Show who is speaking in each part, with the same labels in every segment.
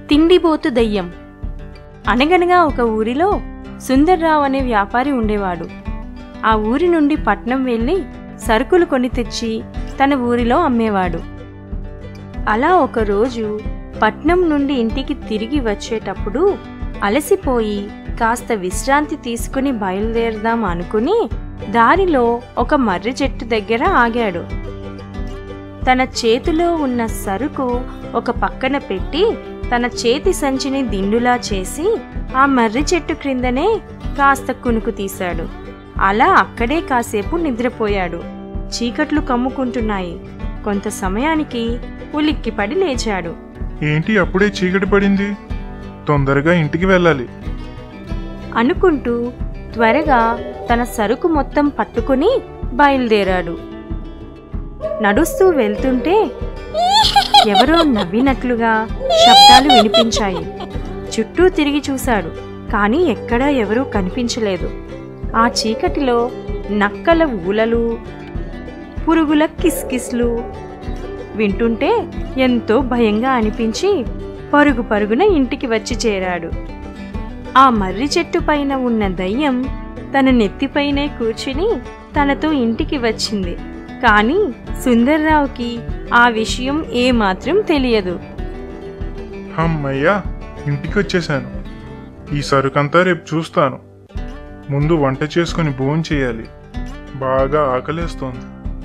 Speaker 1: తిండిబోతు దయ్యం అనగనగా ఒక ఊరిలో సుందర్రావు అనే వ్యాపారి ఉండేవాడు ఆ ఊరి నుండి పట్నం వెళ్ళి సరుకులు కొని తెచ్చి తన ఊరిలో అమ్మేవాడు అలా ఒకరోజు పట్నం నుండి ఇంటికి తిరిగి వచ్చేటప్పుడు అలసిపోయి కాస్త విశ్రాంతి తీసుకుని బయలుదేరదాం అనుకుని దారిలో ఒక మర్రి చెట్టు దగ్గర ఆగాడు తన చేతిలో ఉన్న సరుకు ఒక పక్కన పెట్టి తన చేతి సంచిని దిండులా చేసి ఆ మర్రి చెట్టు క్రిందనే కాస్త కునుకు తీశాడు అలా అక్కడే కాసేపు నిద్రపోయాడు చీకట్లు కమ్ముకుంటున్నాయి కొంత సమయానికి ఉలిక్కిపడి లేచాడు
Speaker 2: ఏంటి అప్పుడే చీకటి పడింది తొందరగా ఇంటికి వెళ్ళాలి
Speaker 1: అనుకుంటూ త్వరగా తన సరుకు మొత్తం పట్టుకుని బయలుదేరాడు నడుస్తూ వెళ్తుంటే ఎవరో నవ్వినట్లుగా శబ్దాలు వినిపించాయి చుట్టూ తిరిగి చూశాడు కానీ ఎక్కడా ఎవరూ కనిపించలేదు ఆ చీకటిలో నక్కల ఊలలు పురుగుల కిస్కిస్లు వింటుంటే ఎంతో భయంగా అనిపించి పరుగు పరుగున ఇంటికి వచ్చి చేరాడు ఆ మర్రి చెట్టు పైన ఉన్న దయ్యం తన నెత్తిపైనే కూర్చుని తనతో ఇంటికి వచ్చింది కానీ సుందర్రావుకి ఆ విషయం ఏమాత్రం తెలియదు
Speaker 2: అమ్మయ్యా ఇంటికి వచ్చేసాను ఈ సరుకంతా రేపు చూస్తాను ముందు వంట చేసుకుని భోజనం చేయాలి బాగా ఆకలేస్తోంది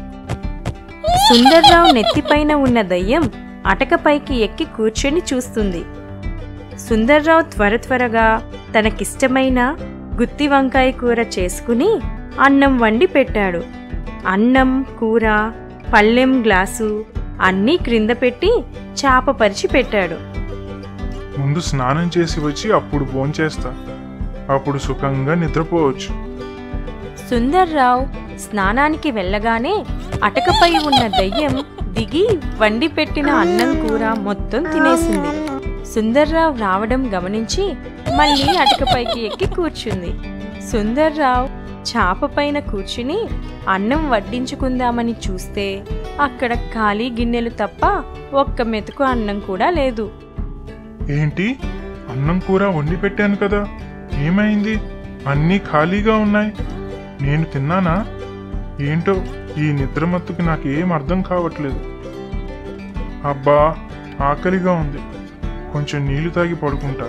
Speaker 1: సుందర్రావు నెత్తిపైన ఉన్న దయ్యం అటకపైకి ఎక్కి కూర్చొని చూస్తుంది సుందర్రావు త్వర త్వరగా తనకిష్టమైన గుత్తి వంకాయ కూర చేసుకుని అన్నం వండి పెట్టాడు అన్నం కూర పళ్ళెం గ్లాసు అన్నీ క్రింద పెట్టి చాప పరిచి పెట్టాడు
Speaker 2: ముందు స్నానం చేసి వచ్చి అప్పుడు భోంచేస్తా అప్పుడు సుఖంగా నిద్రపోవచ్చు
Speaker 1: సుందర్రావు స్నానానికి వెళ్ళగానే అటకపై ఉన్న దయ్యం దిగి వండి పెట్టిన అన్నం కూర మొత్తం తినేసింది సుందర్రావు రావడం గమనించి మళ్ళీ అటకపైకి ఎక్కి కూర్చుంది సుందర్రావు చాప పైన కూర్చుని అన్నం వడ్డించుకుందామని చూస్తే అక్కడ ఖాళీ గిన్నెలు తప్ప ఒక్క మెతుకు అన్నం కూడా లేదు
Speaker 2: ఏంటి అన్నం కూర వండి పెట్టాను కదా ఏమైంది అన్నీ ఖాళీగా ఉన్నాయి నేను తిన్నానా ఏంటో ఈ నిద్రమత్తుకి నాకు ఏం అర్థం కావట్లేదు అబ్బా ఆకలిగా ఉంది కొంచెం నీళ్లు తాగి పడుకుంటా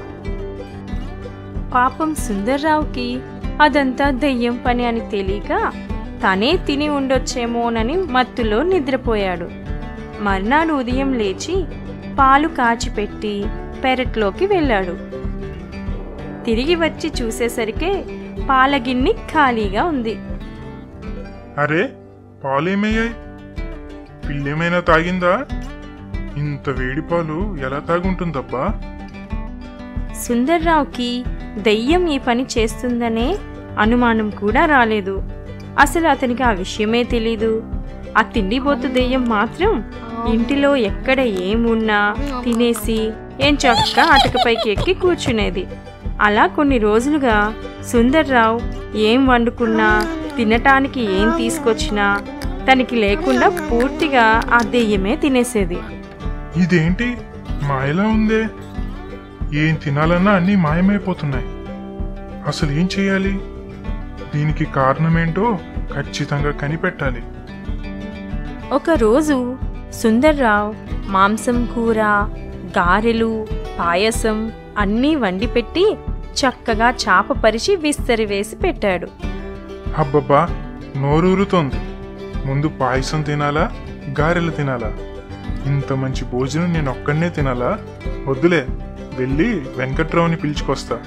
Speaker 1: పాపం సుందర్రావుకి అదంతా దెయ్యం పని అని తెలియక తనే తిని ఉండొచ్చేమోనని మత్తులో నిద్రపోయాడు మర్నాడు ఉదయం లేచి పాలు కాచిపెట్టి పెరట్లోకి వెళ్ళాడు తిరిగి వచ్చి చూసేసరికే పాల గిన్నె ఖాళీగా ఉంది
Speaker 2: అరే పాలేమయ్యాయి పిల్లేమైనా తాగిందా ఇంత వేడి పాలు ఎలా తాగుంటుందబ్బా
Speaker 1: సుందర్రావుకి దెయ్యం ఈ పని చేస్తుందనే అనుమానం కూడా రాలేదు అసలు అతనికి ఆ విషయమే తెలీదు ఆ తిండిపోతు దెయ్యం మాత్రం ఇంటిలో ఎక్కడ ఏమున్నా తినేసి ఏం చక్కగా అటకపైకి ఎక్కి కూర్చునేది అలా కొన్ని రోజులుగా సుందర్రావు ఏం వండుకున్నా తినటానికి ఏం తీసుకొచ్చినా తనకి లేకుండా పూర్తిగా ఆ దెయ్యమే తినేసేది
Speaker 2: ఇదేంటి మాయలా ఉందే ఏం తినాలన్నా అన్నీ మాయమైపోతున్నాయి అసలు ఏం చేయాలి దీనికి కారణమేంటో ఖచ్చితంగా కనిపెట్టాలి
Speaker 1: ఒకరోజు సుందర్రావు మాంసం కూర గారెలు పాయసం అన్నీ వండి పెట్టి చక్కగా చాప పరిచి విస్తరి వేసి పెట్టాడు
Speaker 2: అబ్బబ్బా నోరూరుతోంది ముందు పాయసం తినాలా గారెలు తినాలా ఇంత మంచి భోజనం నేను ఒక్కడనే తినాలా వద్దులే వెళ్ళి వెంకట్రావుని పిలుచుకొస్తా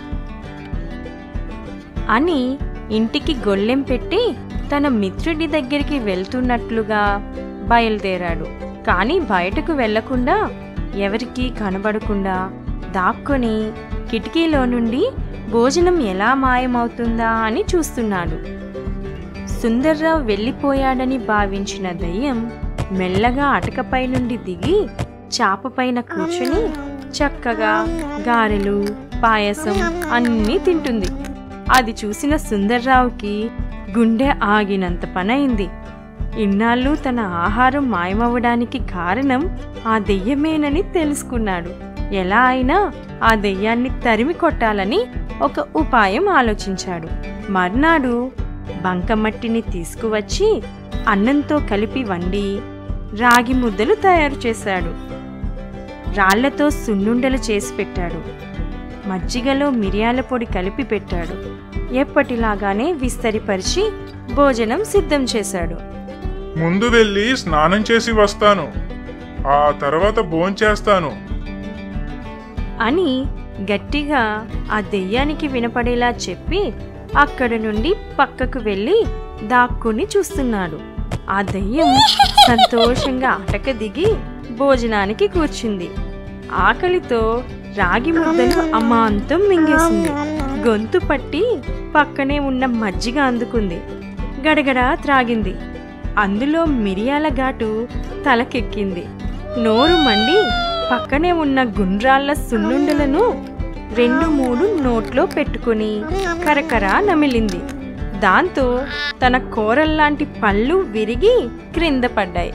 Speaker 1: అని ఇంటికి గొళ్ళెం పెట్టి తన మిత్రుడి దగ్గరికి వెళ్తున్నట్లుగా బయలుదేరాడు కానీ బయటకు వెళ్లకుండా ఎవరికీ కనబడకుండా దాక్కొని కిటికీలో నుండి భోజనం ఎలా మాయమవుతుందా అని చూస్తున్నాడు సుందర్రావు వెళ్ళిపోయాడని భావించిన దయ్యం మెల్లగా అటకపై నుండి దిగి చాప పైన కూర్చుని చక్కగా గారెలు పాయసం అన్నీ తింటుంది అది చూసిన సుందర్రావుకి గుండె ఆగినంత పనైంది ఇన్నాళ్ళు తన ఆహారం మాయమవ్వడానికి కారణం ఆ దెయ్యమేనని తెలుసుకున్నాడు ఎలా అయినా ఆ దెయ్యాన్ని తరిమి కొట్టాలని ఒక ఉపాయం ఆలోచించాడు మర్నాడు బంకమట్టిని తీసుకువచ్చి అన్నంతో కలిపి వండి రాగి ముద్దలు తయారు చేశాడు రాళ్లతో సున్నుండలు చేసి పెట్టాడు మజ్జిగలో మిరియాల పొడి కలిపి పెట్టాడు ఎప్పటిలాగానే విస్తరిపరిచి భోజనం సిద్ధం చేశాడు
Speaker 2: ముందు వెళ్ళి స్నానం చేసి వస్తాను ఆ తర్వాత భోంచేస్తాను
Speaker 1: అని గట్టిగా ఆ దెయ్యానికి వినపడేలా చెప్పి అక్కడి నుండి పక్కకు వెళ్ళి దాక్కుని చూస్తున్నాడు ఆ దెయ్యం సంతోషంగా అటక దిగి భోజనానికి కూర్చుంది ఆకలితో రాగి ముద్దలు అమాంతం మింగేసింది గొంతు పట్టి పక్కనే ఉన్న మజ్జిగ అందుకుంది గడగడ త్రాగింది అందులో మిరియాల ఘాటు తలకెక్కింది నోరు మండి పక్కనే ఉన్న గుండ్రాళ్ళ సున్నుండలను రెండు మూడు నోట్లో పెట్టుకుని కరకర నమిలింది దాంతో తన కూరల్లాంటి పళ్ళు విరిగి క్రింద పడ్డాయి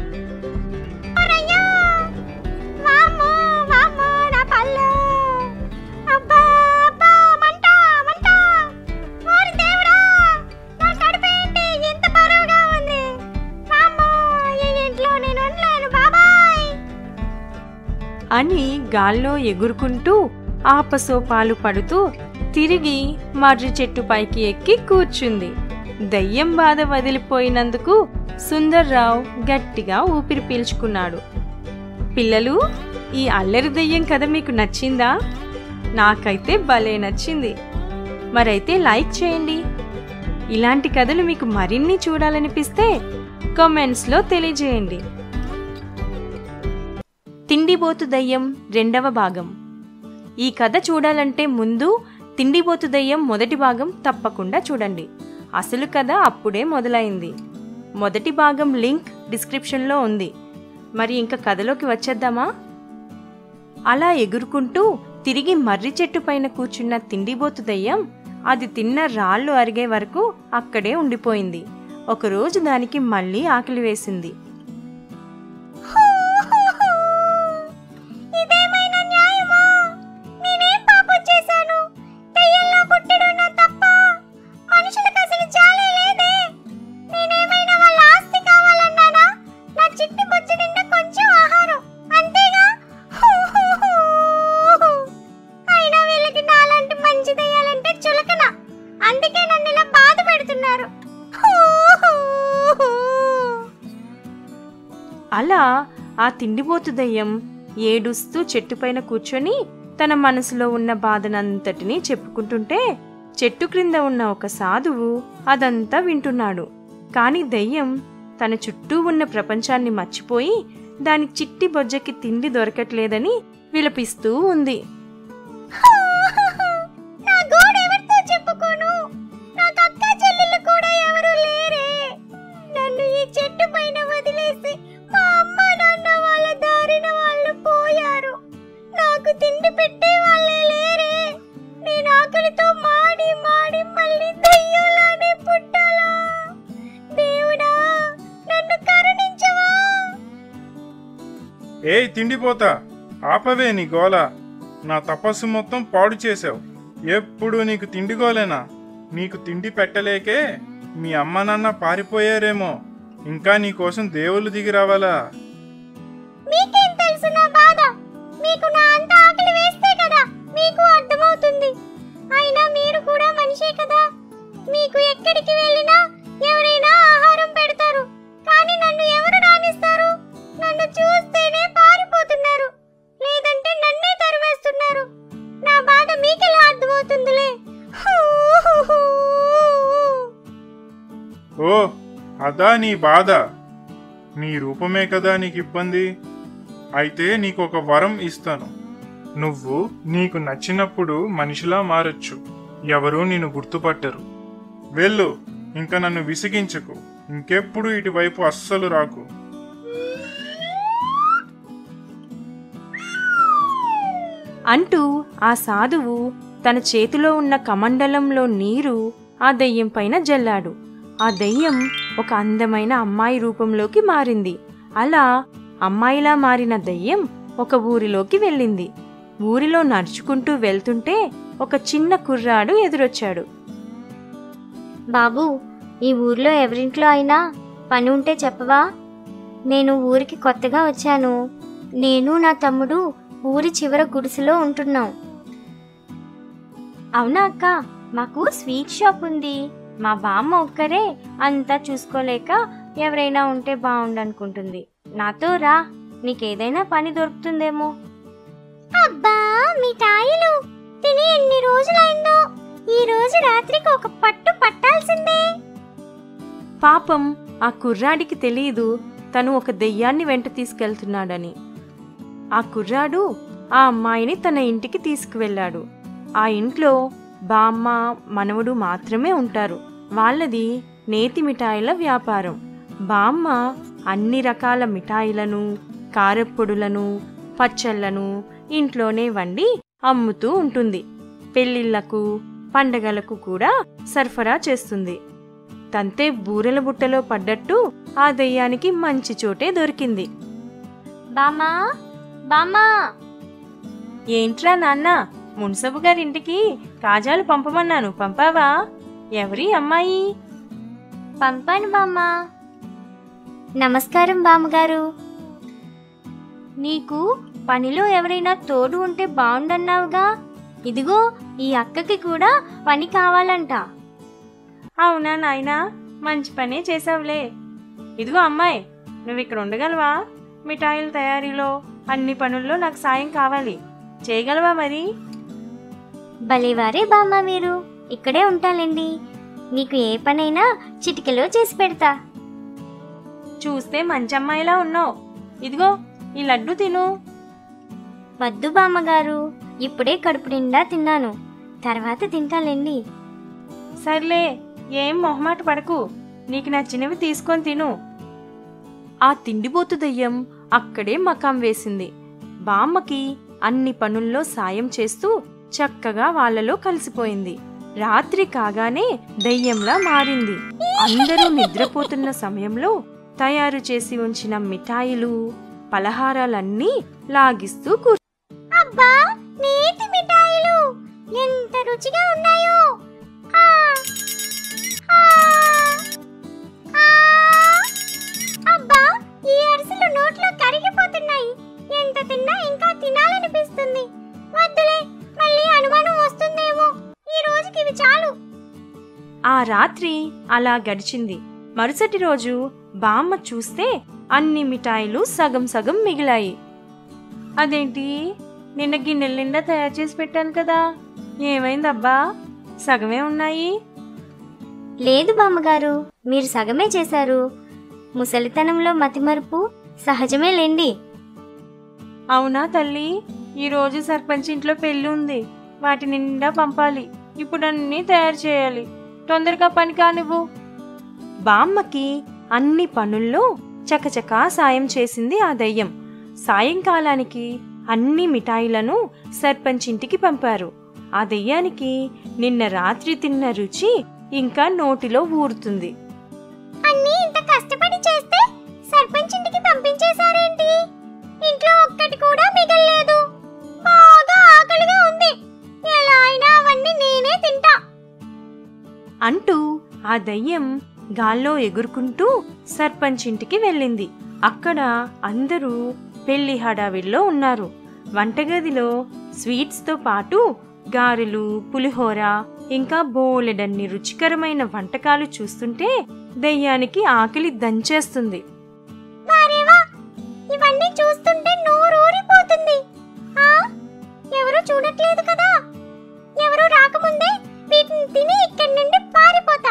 Speaker 3: వామ్మో, వామ్మో, నా పళ్ళు. అబ్బా, అబ్బా, మంట, మంట. ఓరి దేవుడా, నా కడుపేంటి ఇంత బరువుగా ఉంది? వామ్మో, ఈ ఇంట్లో నేను ఉండలేను, బాబాయ్.
Speaker 1: అని గాల్లో ఎగురుకుంటూ ఆపసోపాలు పడుతూ తిరిగి మర్రి చెట్టు పైకి ఎక్కి కూర్చుంది దయ్యం బాధ వదిలిపోయినందుకు సుందర్రావు గట్టిగా ఊపిరి పీల్చుకున్నాడు పిల్లలు ఈ అల్లరి దయ్యం కథ మీకు నచ్చిందా నాకైతే భలే నచ్చింది మరైతే లైక్ చేయండి ఇలాంటి కథలు మీకు మరిన్ని చూడాలనిపిస్తే కామెంట్స్లో తెలియజేయండి తిండిబోతు దయ్యం రెండవ భాగం ఈ కథ చూడాలంటే ముందు తిండిబోతు దయ్యం మొదటి భాగం తప్పకుండా చూడండి అసలు కథ అప్పుడే మొదలైంది మొదటి భాగం లింక్ డిస్క్రిప్షన్లో ఉంది మరి ఇంకా కథలోకి వచ్చేద్దామా అలా ఎగురుకుంటూ తిరిగి మర్రి చెట్టు పైన కూర్చున్న తిండిబోతు దయ్యం అది తిన్న రాళ్ళు అరిగే వరకు అక్కడే ఉండిపోయింది ఒకరోజు దానికి మళ్ళీ ఆకలి వేసింది
Speaker 3: ఇదేమైనా న్యాయమా? నేనేం పాపం చేశాను? దెయ్యంలో పుట్టడం నా తప్పా? మనుషులకు అసలు జాలే లేదే. నేనేమైనా వాళ్ళ ఆస్తి కావాలన్నానా? నా చిట్టి బుజ్జి నిండా కొంచెం ఆహారం. అంతేగా? అయినా వీళ్ళకి నాలాంటి మంచి దెయ్యాలంటే చులకన. అందుకే నన్ను ఇలా బాధ పెడుతున్నారు
Speaker 1: అలా ఆ తిండిపోతు దయ్యం ఏడుస్తూ చెట్టుపైన కూర్చొని తన మనసులో ఉన్న బాధనంతటినీ చెప్పుకుంటుంటే చెట్టు క్రింద ఉన్న ఒక సాధువు అదంతా వింటున్నాడు కాని దయ్యం తన చుట్టూ ఉన్న ప్రపంచాన్ని మర్చిపోయి దాని చిట్టి బొజ్జకి తిండి దొరకట్లేదని విలపిస్తూ ఉంది
Speaker 3: నా గోడెవరితో చెప్పుకోను నాకు అక్క చెల్లెలు కూడా ఎవరు లేరే నన్ను ఈ చెట్టు పైన వదిలేసి మా అమ్మ నాన్న వాళ్ళ దారిన వాళ్ళు పోయారు నాకు తిండి పెట్టే వాళ్ళే లేరే నేను ఆకలితో మాడి మాడి మళ్ళీ దయ్యంలానే పుట్టాలా దేవుడా నన్ను కరుణించవా
Speaker 4: ఏయ్ తిండిపోతా ఆపవే నీ గోల నా తపస్సు మొత్తం పాడు చేసావు ఎప్పుడు నీకు తిండి గోలేనా నీకు తిండి పెట్టలేకే మీ అమ్మ నాన్న పారిపోయారేమో ఇంకా నీ కోసం దేవుళ్ళు దిగి రావాలా
Speaker 3: మీకేం తెలుసు నా బాధ మీకు నా అంత ఆకలి వేస్తే కదా మీకు అర్థమవుతుంది అయినా మీరు కూడా మనిషే కదా మీకు ఎక్కడికి వెళ్ళినా ఎవరైనా ఆహారం పెడతారు కానీ నన్ను ఎవరు రానిస్తారు నన్ను చూస్తేనే పారిపోతున్నారు లేదంటే నన్నే తరివేస్తున్నారు నా బాధ మీకెలా అర్థమవుతుందిలే
Speaker 4: ఓ అదా నీ బాధ నీ రూపమే కదా నీకు ఇబ్బంది అయితే నీకు ఒక వరం ఇస్తాను
Speaker 2: నువ్వు నీకు నచ్చినప్పుడు మనిషిలా మారచ్చు ఎవరూ నిన్ను గుర్తుపట్టరు
Speaker 4: వెళ్ళు ఇంకా నన్ను విసిగించకు ఇంకెప్పుడు ఇటువైపు అస్సలు రాకు
Speaker 1: అంటూ ఆ సాధువు తన చేతిలో ఉన్న కమండలంలో నీరు ఆ దయ్యం పైన జల్లాడు ఆ దయ్యం ఒక అందమైన అమ్మాయి రూపంలోకి మారింది అలా అమ్మాయిలా మారిన దయ్యం ఒక ఊరిలోకి వెళ్ళింది ఊరిలో నడుచుకుంటూ వెళ్తుంటే ఒక చిన్న కుర్రాడు ఎదురొచ్చాడు
Speaker 3: బాబు ఈ ఊర్లో ఎవరింట్లో అయినా పని ఉంటే చెప్పవా నేను ఊరికి కొత్తగా వచ్చాను నేను నా తమ్ముడు ఊరి చివర గుడిసెలో ఉంటున్నాం అవునా అక్క మాకు స్వీట్ షాప్ ఉంది మా బామ్మ ఒక్కరే అంతా చూసుకోలేక ఎవరైనా ఉంటే బాగుండనుకుంటుంది నాతో రా నీకేదైనా పని దొరుకుతుందేమో అబ్బా మిఠాయిలు తిని ఎన్ని రోజులైందో ఈ రోజు రాత్రికి ఒక పట్టు పట్టాల్సిందే
Speaker 1: పాపం ఆ కుర్రాడికి తెలియదు తను ఒక దెయ్యాన్ని వెంట తీసుకెళ్తున్నాడని ఆ కుర్రాడు ఆ అమ్మాయిని తన ఇంటికి తీసుకువెళ్ళాడు ఆ ఇంట్లో బామ్మ మనవడు మాత్రమే ఉంటారు వాళ్ళది నేతి మిఠాయిల వ్యాపారం బామ్మ అన్ని రకాల మిఠాయిలను కారప్పొడులను పచ్చళ్ళను ఇంట్లోనే వండి అమ్ముతూ ఉంటుంది పెళ్ళిళ్ళకు పండగలకు కూడా సరఫరా చేస్తుంది తంతే బూరెల బుట్టలో పడ్డట్టు ఆ దెయ్యానికి మంచి చోటే దొరికింది
Speaker 3: బామ్మా బామ్మా
Speaker 1: ఏంట్రా నాన్న మున్సబు గారింటికి కాజాలు పంపమన్నాను పంపావా ఎవరి అమ్మాయి
Speaker 3: పంపాను బామ్మా నమస్కారం బామ్మగారు నీకు పనిలో ఎవరైనా తోడు ఉంటే బాగుండన్నావుగా ఇదిగో ఈ అక్కకి కూడా పని కావాలంట
Speaker 1: అవునా నాయనా మంచి పనే చేసావులే ఇదిగో అమ్మాయి నువ్వు ఇక్కడ ఉండగలవా మిఠాయిల తయారీలో అన్ని పనుల్లో నాకు సాయం కావాలి చేయగలవా మరి
Speaker 3: భలేవారే బామ్మ మీరు ఇక్కడే ఉంటాలండి నీకు ఏ పనైనా చిటికెలో చేసి పెడతా
Speaker 1: చూస్తే మంచి అమ్మాయిలా ఉన్నావు ఇదిగో ఈ లడ్డు తిను
Speaker 3: వద్దు బామ్మగారు ఇప్పుడే కడుపు నిండా తిన్నాను తర్వాత తింటాలేండి
Speaker 1: సర్లే ఏం మొహమాట పడకు నీకు నచ్చినవి తీసుకొని తిను ఆ తిండిపోతు దయ్యం అక్కడే మకాం వేసింది బామ్మకి అన్ని పనుల్లో సాయం చేస్తూ చక్కగా వాళ్ళలో కలిసిపోయింది రాత్రి కాగానే దయ్యంలా మారింది అందరూ నిద్రపోతున్న సమయంలో తయారు చేసి ఉంచిన మిఠాయిలు పలహారాలన్నీ లాగిస్తూ కూర్చు
Speaker 3: అబ్బా నేతి మిఠాయిలు ఎంత రుచిగా ఉన్నాయో ఆ, ఆ, ఆ. అబ్బా ఈ అరిసెలు నోట్లో కరిగిపోతున్నాయి ఎంత తిన్నా ఇంకా తినాలనిపిస్తుంది వద్దులే మళ్ళీ అనుమానం వస్తుందేమో ఈ రోజుకి ఇవి చాలు
Speaker 1: ఆ రాత్రి అలా గడిచింది మరుసటి రోజు బామ్మ చూస్తే అన్ని మిఠాయిలు సగం సగం మిగిలాయి అదేంటి నిన్న గిన్నెల నిండా తయారు చేసి పెట్టాను కదా ఏమైందబ్బా సగమే ఉన్నాయి
Speaker 3: లేదు బామ్మగారు మీరు సగమే చేశారు ముసలితనంలో మతిమరుపు సహజమే లేండి
Speaker 1: అవునా తల్లి ఈరోజు సర్పంచ్ ఇంట్లో పెళ్ళి ఉంది వాటి నిండా పంపాలి ఇప్పుడు అన్నీ తయారు చేయాలి తొందరగా పని కానివ్వు బామ్మకి అన్ని పనుల్లో చకచకా సాయం చేసింది ఆ దయ్యం సాయంకాలానికి అన్ని మిఠాయిలను సర్పంచ్ ఇంటికి పంపారు ఆ దయ్యానికి నిన్న రాత్రి తిన్న రుచి ఇంకా నోటిలో ఊరుతుంది
Speaker 3: అన్నీ ఇంత కష్టపడి చేస్తే సర్పంచ్ ఇంటికి పంపించేశారేంటి ఇంట్లో ఒక్కటి కూడా మిగల్లేదు బాగా ఆకలిగా ఉంది ఎలా అయినా అవన్నీ నేనే తింటా
Speaker 1: అంటూ ఆ దయ్యం గాల్లో ఎగురుకుంటూ సర్పంచ్ ఇంటికి వెళ్ళింది అక్కడ అందరూ పెళ్లి హడావిడిలో ఉన్నారు వంటగదిలో స్వీట్స్తో పాటు గారెలు పులిహోర ఇంకా బోలెడన్ని రుచికరమైన వంటకాలు చూస్తుంటే దయ్యానికి ఆకలి దంచేస్తుంది
Speaker 3: వారేవా ఇవన్నీ చూస్తుంటే నోరు ఊరిపోతుంది ఆ ఎవరు చూడట్లేదు కదా ఎవరు రాకముందే వీటిని తిని ఇక్కడి నుండి పారిపోతా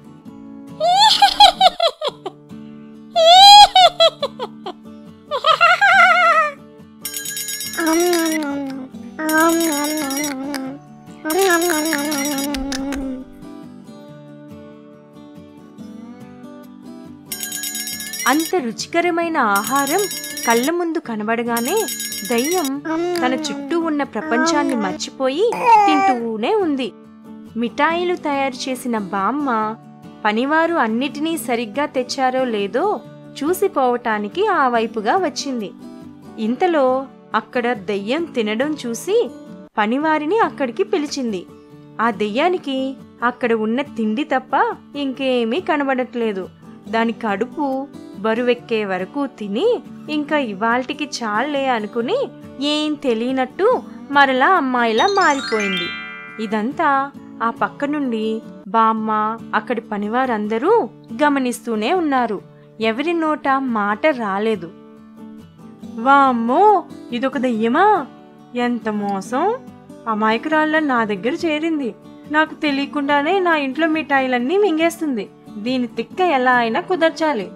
Speaker 1: అంత రుచికరమైన ఆహారం కళ్ళ ముందు కనబడగానే దయ్యం తన చుట్టూ ఉన్న ప్రపంచాన్ని మర్చిపోయి తింటూనే ఉంది మిఠాయిలు తయారు చేసిన బామ్మ పనివారు అన్నిటినీ సరిగ్గా తెచ్చారో లేదో చూసిపోవటానికి ఆ వైపుగా వచ్చింది ఇంతలో అక్కడ దెయ్యం తినడం చూసి పనివారిని అక్కడికి పిలిచింది ఆ దెయ్యానికి అక్కడ ఉన్న తిండి తప్ప ఇంకేమీ కనబడట్లేదు దాని కడుపు బరువెక్కే వరకు తిని ఇంకా ఇవాల్టికి చాలే అనుకుని ఏం తెలియనట్టు మరలా అమ్మాయిలా మారిపోయింది ఇదంతా ఆ పక్క నుండి బామ్మ అక్కడి పనివారందరూ గమనిస్తూనే ఉన్నారు ఎవరి నోట మాట రాలేదు వామ్మో ఇదొక దెయ్యమా ఎంత మోసం అమాయకురాళ్ళ నా దగ్గర చేరింది నాకు తెలియకుండానే నా ఇంట్లో మిఠాయిలన్నీ మింగేస్తుంది దీని తిక్క ఎలా అయినా కుదర్చాలి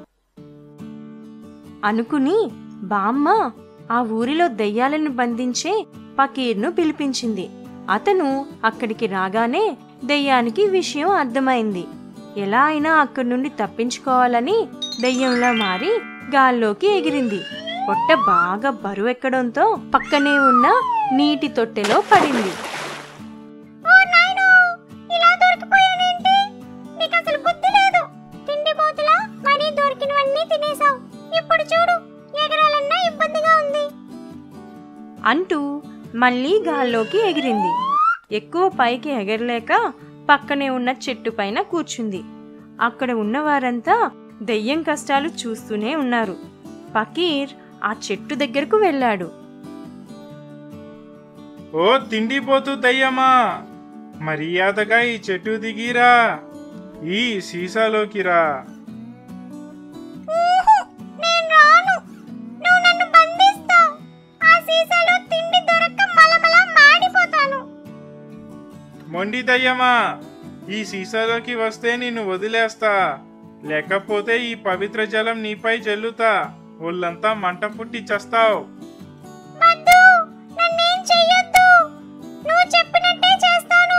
Speaker 1: అనుకుని బామ్మ ఆ ఊరిలో దెయ్యాలను బంధించే పకీర్ను పిలిపించింది అతను అక్కడికి రాగానే దెయ్యానికి విషయం అర్థమైంది ఎలా అయినా అక్కడి నుండి తప్పించుకోవాలని దెయ్యంలా మారి గాల్లోకి ఎగిరింది పొట్ట బాగా బరువెక్కడంతో పక్కనే ఉన్న నీటి తొట్టెలో పడింది
Speaker 3: ఓ నాయనో ఇలా దొరికిపోయానేంటి నీకు అసలు బుద్ధి లేదు తిండి పోతులా మరీ దొరికినవన్నీ తినేసావు ఇప్పుడు చూడు ఎగరాలన్నా ఇబ్బందిగా ఉంది
Speaker 1: అంటూ మళ్ళీ గాల్లోకి ఎగిరింది ఎక్కువ పైకి ఎగరలేక పక్కనే ఉన్న చెట్టు పైన కూర్చుంది అక్కడ ఉన్నవారంతా దెయ్యం కష్టాలు చూస్తూనే ఉన్నారు పకీర్ ఆ చెట్టు దగ్గరకు వెళ్ళాడు
Speaker 4: ఓ తిండిపోతూ దయ్యమా మర్యాదగా ఈ చెట్టు దిగిరా ఈ సీసాలోకి రా
Speaker 3: ఊహు, నేను రాను నువ్వు నన్ను బంధిస్తావు ఆ సీసాలో తిండి దొరక్క మలమల మాడిపోతాను
Speaker 4: మొండి దయ్యమా ఈ సీసాలోకి వస్తే నిన్ను వదిలేస్తా లేకపోతే ఈ పవిత్ర జలం నీపై జల్లుతా ఒళ్ళంతా మంట పుట్టి చస్తావు
Speaker 3: వద్దు నన్నేం చెయ్యొద్దు నువ్వు చెప్పినట్టే చేస్తాను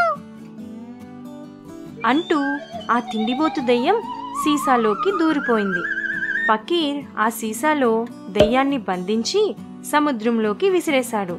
Speaker 1: అంటూ ఆ తిండిబోతు దెయ్యం సీసాలోకి దూరిపోయింది పకీర్ ఆ సీసాలో దెయ్యాన్ని బంధించి సముద్రంలోకి విసిరేశాడు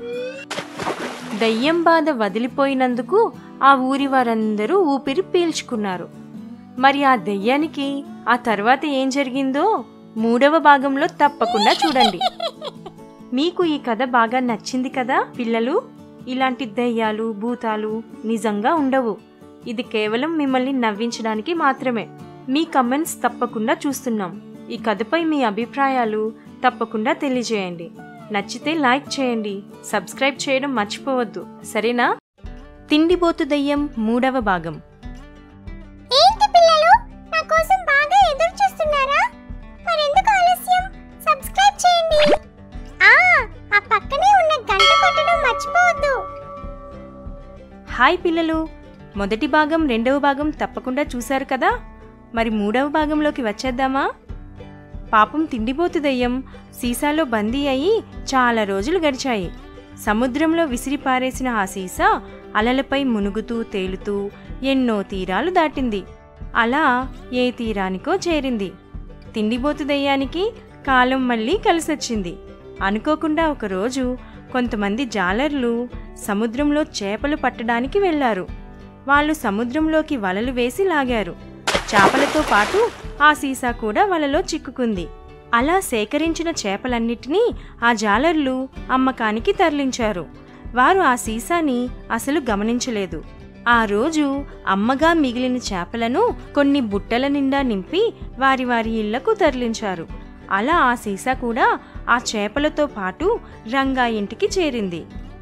Speaker 1: దయ్యం బాధ వదిలిపోయినందుకు ఆ ఊరి వారందరూ ఊపిరి పీల్చుకున్నారు మరి ఆ దెయ్యానికి ఆ తర్వాత ఏం జరిగిందో మూడవ భాగంలో తప్పకుండా చూడండి మీకు ఈ కథ బాగా నచ్చింది కదా పిల్లలు ఇలాంటి దయ్యాలు భూతాలు నిజంగా ఉండవు ఇది కేవలం మిమ్మల్ని నవ్వించడానికి మాత్రమే మీ కమెంట్స్ తప్పకుండా చూస్తున్నాం ఈ కథపై మీ అభిప్రాయాలు తప్పకుండా తెలియజేయండి నచ్చితే లైక్ చేయండి సబ్స్క్రైబ్ చేయడం మర్చిపోవద్దు సరేనా తిండిబోతు దయ్యం మూడవ భాగం
Speaker 3: ఏంటి పిల్లలు నా కోసం బాగా ఎదురు చూస్తున్నారా మరెందుకు ఆలస్యం సబ్స్క్రైబ్ చేయండి ఆ ఆ పక్కనే ఉన్న గంట కొట్టడం మర్చిపోవద్దు
Speaker 1: హాయ్ పిల్లలు మొదటి భాగం రెండవ భాగం తప్పకుండా చూశారు కదా మరి మూడవ భాగంలోకి వచ్చేద్దామా పాపం తిండిపోతు దయ్యం సీసాలో బందీ అయి చాలా రోజులు గడిచాయి సముద్రంలో విసిరి పారేసిన ఆ సీసా అలలపై మునుగుతూ తేలుతూ ఎన్నో తీరాలు దాటింది అలా ఏ తీరానికో చేరింది తిండిపోతు దయ్యానికి కాలం మళ్ళీ కలిసొచ్చింది అనుకోకుండా ఒకరోజు కొంతమంది జాలర్లు సముద్రంలో చేపలు పట్టడానికి వెళ్లారు వాళ్ళు సముద్రంలోకి వలలు వేసి లాగారు చేపలతో పాటు ఆ సీసా కూడా వలలో చిక్కుకుంది అలా సేకరించిన చేపలన్నిటినీ ఆ జాలర్లు అమ్మకానికి తరలించారు వారు ఆ సీసాని అసలు గమనించలేదు ఆ రోజు అమ్మగా మిగిలిన చేపలను కొన్ని బుట్టల నిండా నింపి వారి వారి ఇళ్లకు తరలించారు అలా ఆ సీసా కూడా ఆ చేపలతో పాటు రంగా ఇంటికి చేరింది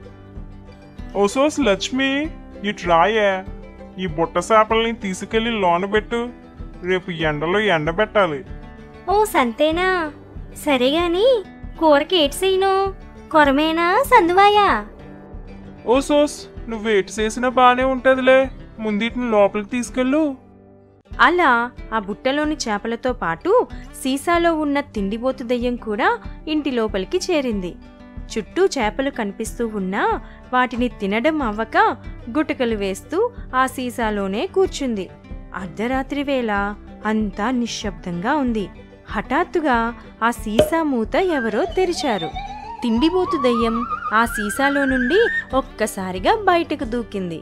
Speaker 2: ఓసోస్ లక్ష్మి ఇటు రాయే ఈ బుట్ట చేపల్ని తీసుకెళ్లి లోన పెట్టు రేపు ఎండలో ఎండబెట్టాలి
Speaker 3: ఓ సంతేనా సరే గాని కూరకి ఏడ్సేయను కొరమేనా సందువాయా
Speaker 2: ఓసోస్ నువ్వు ఎటు చేసినా బానే ఉంటదిలే ముందిటిని లోపలికి తీసుకెళ్ళు
Speaker 1: అలా ఆ బుట్టలోని చేపలతో పాటు సీసాలో ఉన్న తిండిబోతు దెయ్యం కూడా ఇంటి లోపలికి చేరింది చుట్టూ చేపలు కనిపిస్తూ ఉన్నా వాటిని తినడం అవ్వక గుటకలు వేస్తూ ఆ సీసాలోనే కూర్చుంది అర్ధరాత్రి వేళ అంతా నిశ్శబ్దంగా ఉంది హఠాత్తుగా ఆ సీసా మూత ఎవరో తెరిచారు తిండిబోతు దెయ్యం ఆ సీసాలో నుండి ఒక్కసారిగా బయటకు దూకింది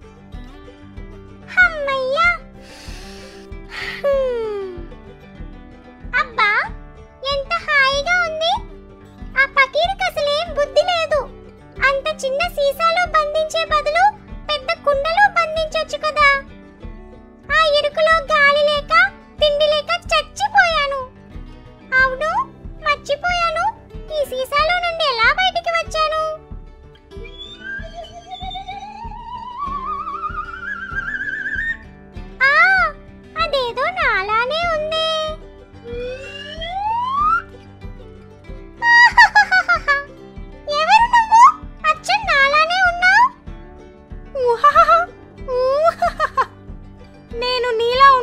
Speaker 3: అమ్మయ్యా హ్మ్. అబ్బా ఎంత హాయిగా ఉంది ఆ పకీరుకి అసలేం బుద్ధి లేదు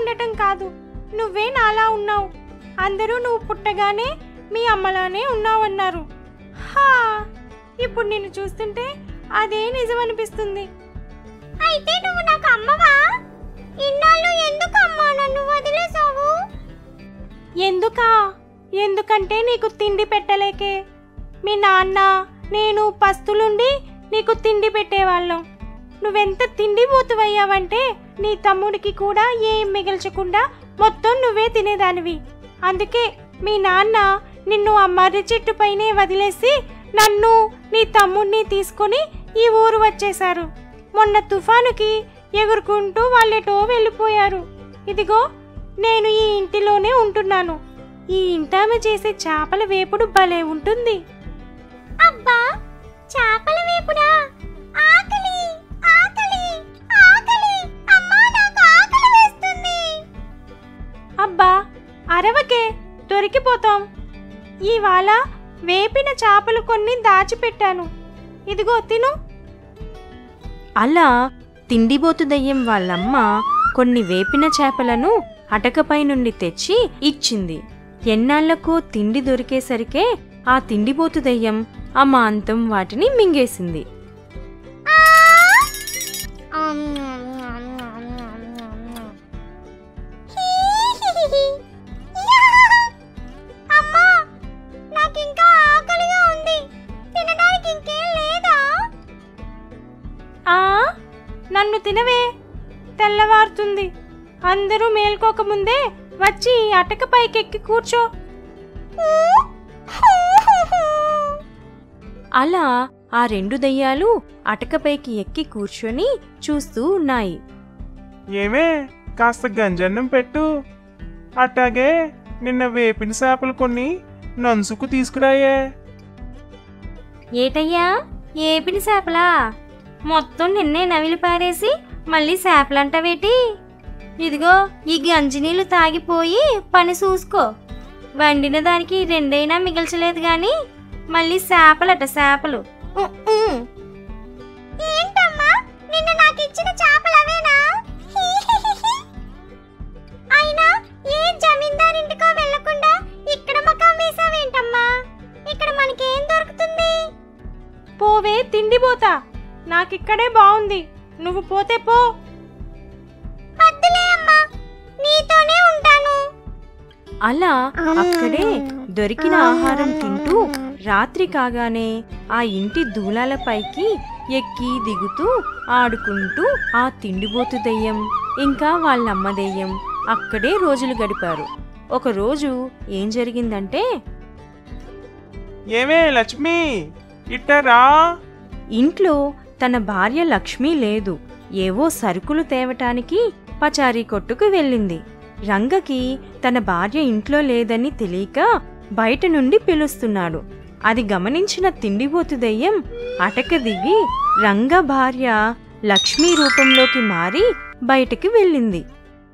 Speaker 1: ఉండటం కాదు నువ్వే నాలా ఉన్నావు అందరూ నువ్వు పుట్టగానే మీ అమ్మలానే ఉన్నావన్నారు హా ఇప్పుడు నిన్ను చూస్తుంటే అదే నిజం అనిపిస్తుంది
Speaker 3: అయితే నువ్వు నాకు అమ్మవా ఇన్నాళ్ళు ఎందుకు అమ్మా నన్ను వదిలేసావు
Speaker 1: ఎందుకా ఎందుకంటే నీకు తిండి పెట్టలేకే మీ నాన్న నేను పస్తులుండి నీకు తిండి పెట్టేవాళ్ళం నువ్వెంత తిండి మూతువయ్యావంటే నీ తమ్ముడికి కూడా ఏం మిగల్చకుండా మొత్తం నువ్వే తినేదానివి అందుకే మీ నాన్న నిన్ను ఆ మర్రి చెట్టు పైనే వదిలేసి నన్ను నీ తమ్ముడిని తీసుకొని ఈ ఊరు వచ్చేశారు మొన్న తుఫానుకి ఎగురుకుంటూ వాళ్ళెటో వెళ్ళిపోయారు ఇదిగో నేను ఈ ఇంటిలోనే ఉంటున్నాను ఈ ఇంటామె చేసే చేపల వేపుడు భలే ఉంటుంది
Speaker 3: అబ్బా చేపల వేపుడా ఆకలి ఆకలి ఆకలి అమ్మా నాకు ఆకలి వేస్తుంది
Speaker 1: అబ్బా అరవకే దొరికిపోతాం ఇవాళ వేపిన చేపలు కొన్ని దాచిపెట్టాను ఇదిగో తిను అలా తిండిబోతు దయ్యం వాళ్ళమ్మ కొన్ని వేపిన చేపలను అటకపై నుండి తెచ్చి ఇచ్చింది ఎన్నాళ్లకో తిండి దొరికేసరికే ఆ తిండిబోతు దయ్యం అమాంతం వాటిని మింగేసింది
Speaker 3: అమ్మా నాకు ఇంకా ఆకలిగా ఉంది తినడానికి ఇంకేం లేదా
Speaker 1: ఆ నన్ను తినవే తెల్లవారుతుంది అందరూ మేల్కోకముందే వచ్చి ఈ అటక పైకెక్కి కూర్చో అలా ఆ రెండు దయ్యాలు అటకపైకి ఎక్కి కూర్చొని చూస్తూ ఉన్నాయి
Speaker 5: ఏమే కాస్త గంజన్నం పెట్టు అట్టాగే నిన్న వేపిన చేపలు కొన్ని నంచుకు తీసుకురాయే
Speaker 1: ఏటయ్యా ఏపిన చేపలా మొత్తం నిన్నే నవిలి పారేసి మళ్ళీ చేపలంటవేటి ఇదిగో ఈ గంజినీళ్ళు తాగిపోయి పని చూసుకో వండిన దానికి రెండైనా మిగల్చలేదు గాని మళ్ళీ చేపలట చేపలు ఉ, ఉ.
Speaker 3: ఏంటమ్మా నిన్న నాకు ఇచ్చిన చేపలు అవేనా అయినా ఏ జమీందారింటికో వెళ్లకుండా ఇక్కడ మకాం వేసావేంటమ్మా ఇక్కడ మనకేం దొరుకుతుంది
Speaker 1: పోవే తిండిపోతా నాకిక్కడే బాగుంది నువ్వు పోతే పో
Speaker 3: వద్దులే అమ్మా నీతోనే ఉంటాను
Speaker 1: అలా అక్కడే దొరికిన ఆహారం తింటూ రాత్రి కాగానే ఆ ఇంటి దూలాల పైకి ఎక్కి దిగుతూ ఆడుకుంటూ ఆ తిండిబోతు దెయ్యం ఇంకా వాళ్ళమ్మ దెయ్యం అక్కడే రోజులు గడిపారు ఒకరోజు ఏం జరిగిందంటే
Speaker 5: ఏమే లక్ష్మి ఇట్టరా
Speaker 1: ఇంట్లో తన భార్య లక్ష్మి లేదు ఏవో సరుకులు తేవటానికి పచారీ కొట్టుకు వెళ్ళింది రంగకి తన భార్య ఇంట్లో లేదని తెలియక బయట నుండి పిలుస్తున్నాడు అది గమనించిన తిండిబోతు దెయ్యం అటక దిగి రంగ భార్య లక్ష్మీ రూపంలోకి మారి బయటికి వెళ్ళింది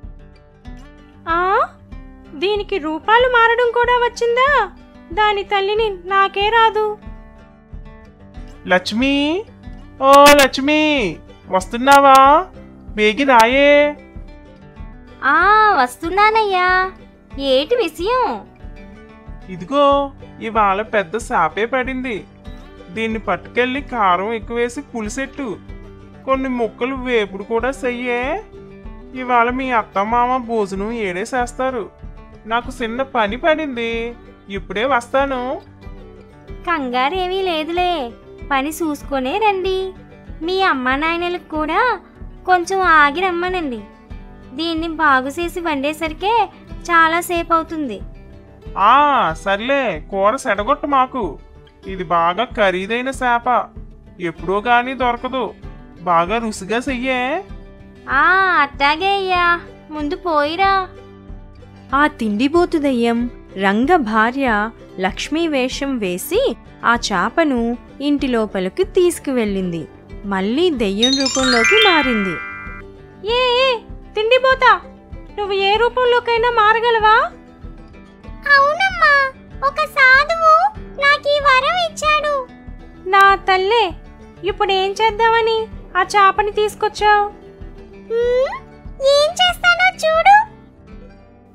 Speaker 1: ఆ దీనికి రూపాలు మారడం కూడా వచ్చిందా దాని తల్లిని నాకే రాదు
Speaker 5: లక్ష్మి ఓ లక్ష్మి వస్తున్నావా బేగి రాయే
Speaker 1: ఆ వస్తున్నానయ్యా ఏటి విషయం
Speaker 5: ఇదిగో ఇవాళ పెద్ద సాపే పడింది దీన్ని పట్టుకెళ్ళి కారం ఎక్కువేసి పులిసెట్టు కొన్ని ముక్కలు వేపుడు కూడా చెయ్యే ఇవాళ మీ అత్త మామ భోజనం ఏడేసేస్తారు నాకు చిన్న పని పడింది ఇప్పుడే వస్తాను
Speaker 1: కంగారేమీ లేదులే పని చూసుకొనే రండి మీ అమ్మా నాయనలకు కూడా కొంచెం ఆగి రమ్మనండి దీన్ని బాగు చేసి వండేసరికే చాలా సేపు అవుతుంది
Speaker 5: ఆ సర్లే కూర సెడగొట్టు మాకు ఇది బాగా ఖరీదైన చేప ఎప్పుడో గాని దొరకదు బాగా రుచిగా చెయ్యే
Speaker 1: ఆ అట్టాగే అయ్యా ముందు పోయిరా ఆ తిండిబోతు దయ్యం రంగ భార్య లక్ష్మీ వేషం వేసి ఆ చాపను ఇంటి లోపలికి తీసుకువెళ్ళింది మళ్ళీ దెయ్యం రూపంలోకి మారింది ఏ ఏ, తిండిబోతా నువ్వు ఏ రూపంలోకైనా మారగలవా
Speaker 3: అవునమ్మా ఒక సాధువు నాకు ఈ వరం ఇచ్చాడు
Speaker 1: నా తల్లే ఇప్పుడు ఏం చేద్దామని ఆ చాపని తీసుకొచ్చావు
Speaker 3: హ్మ్, ఏం చేస్తానో చూడు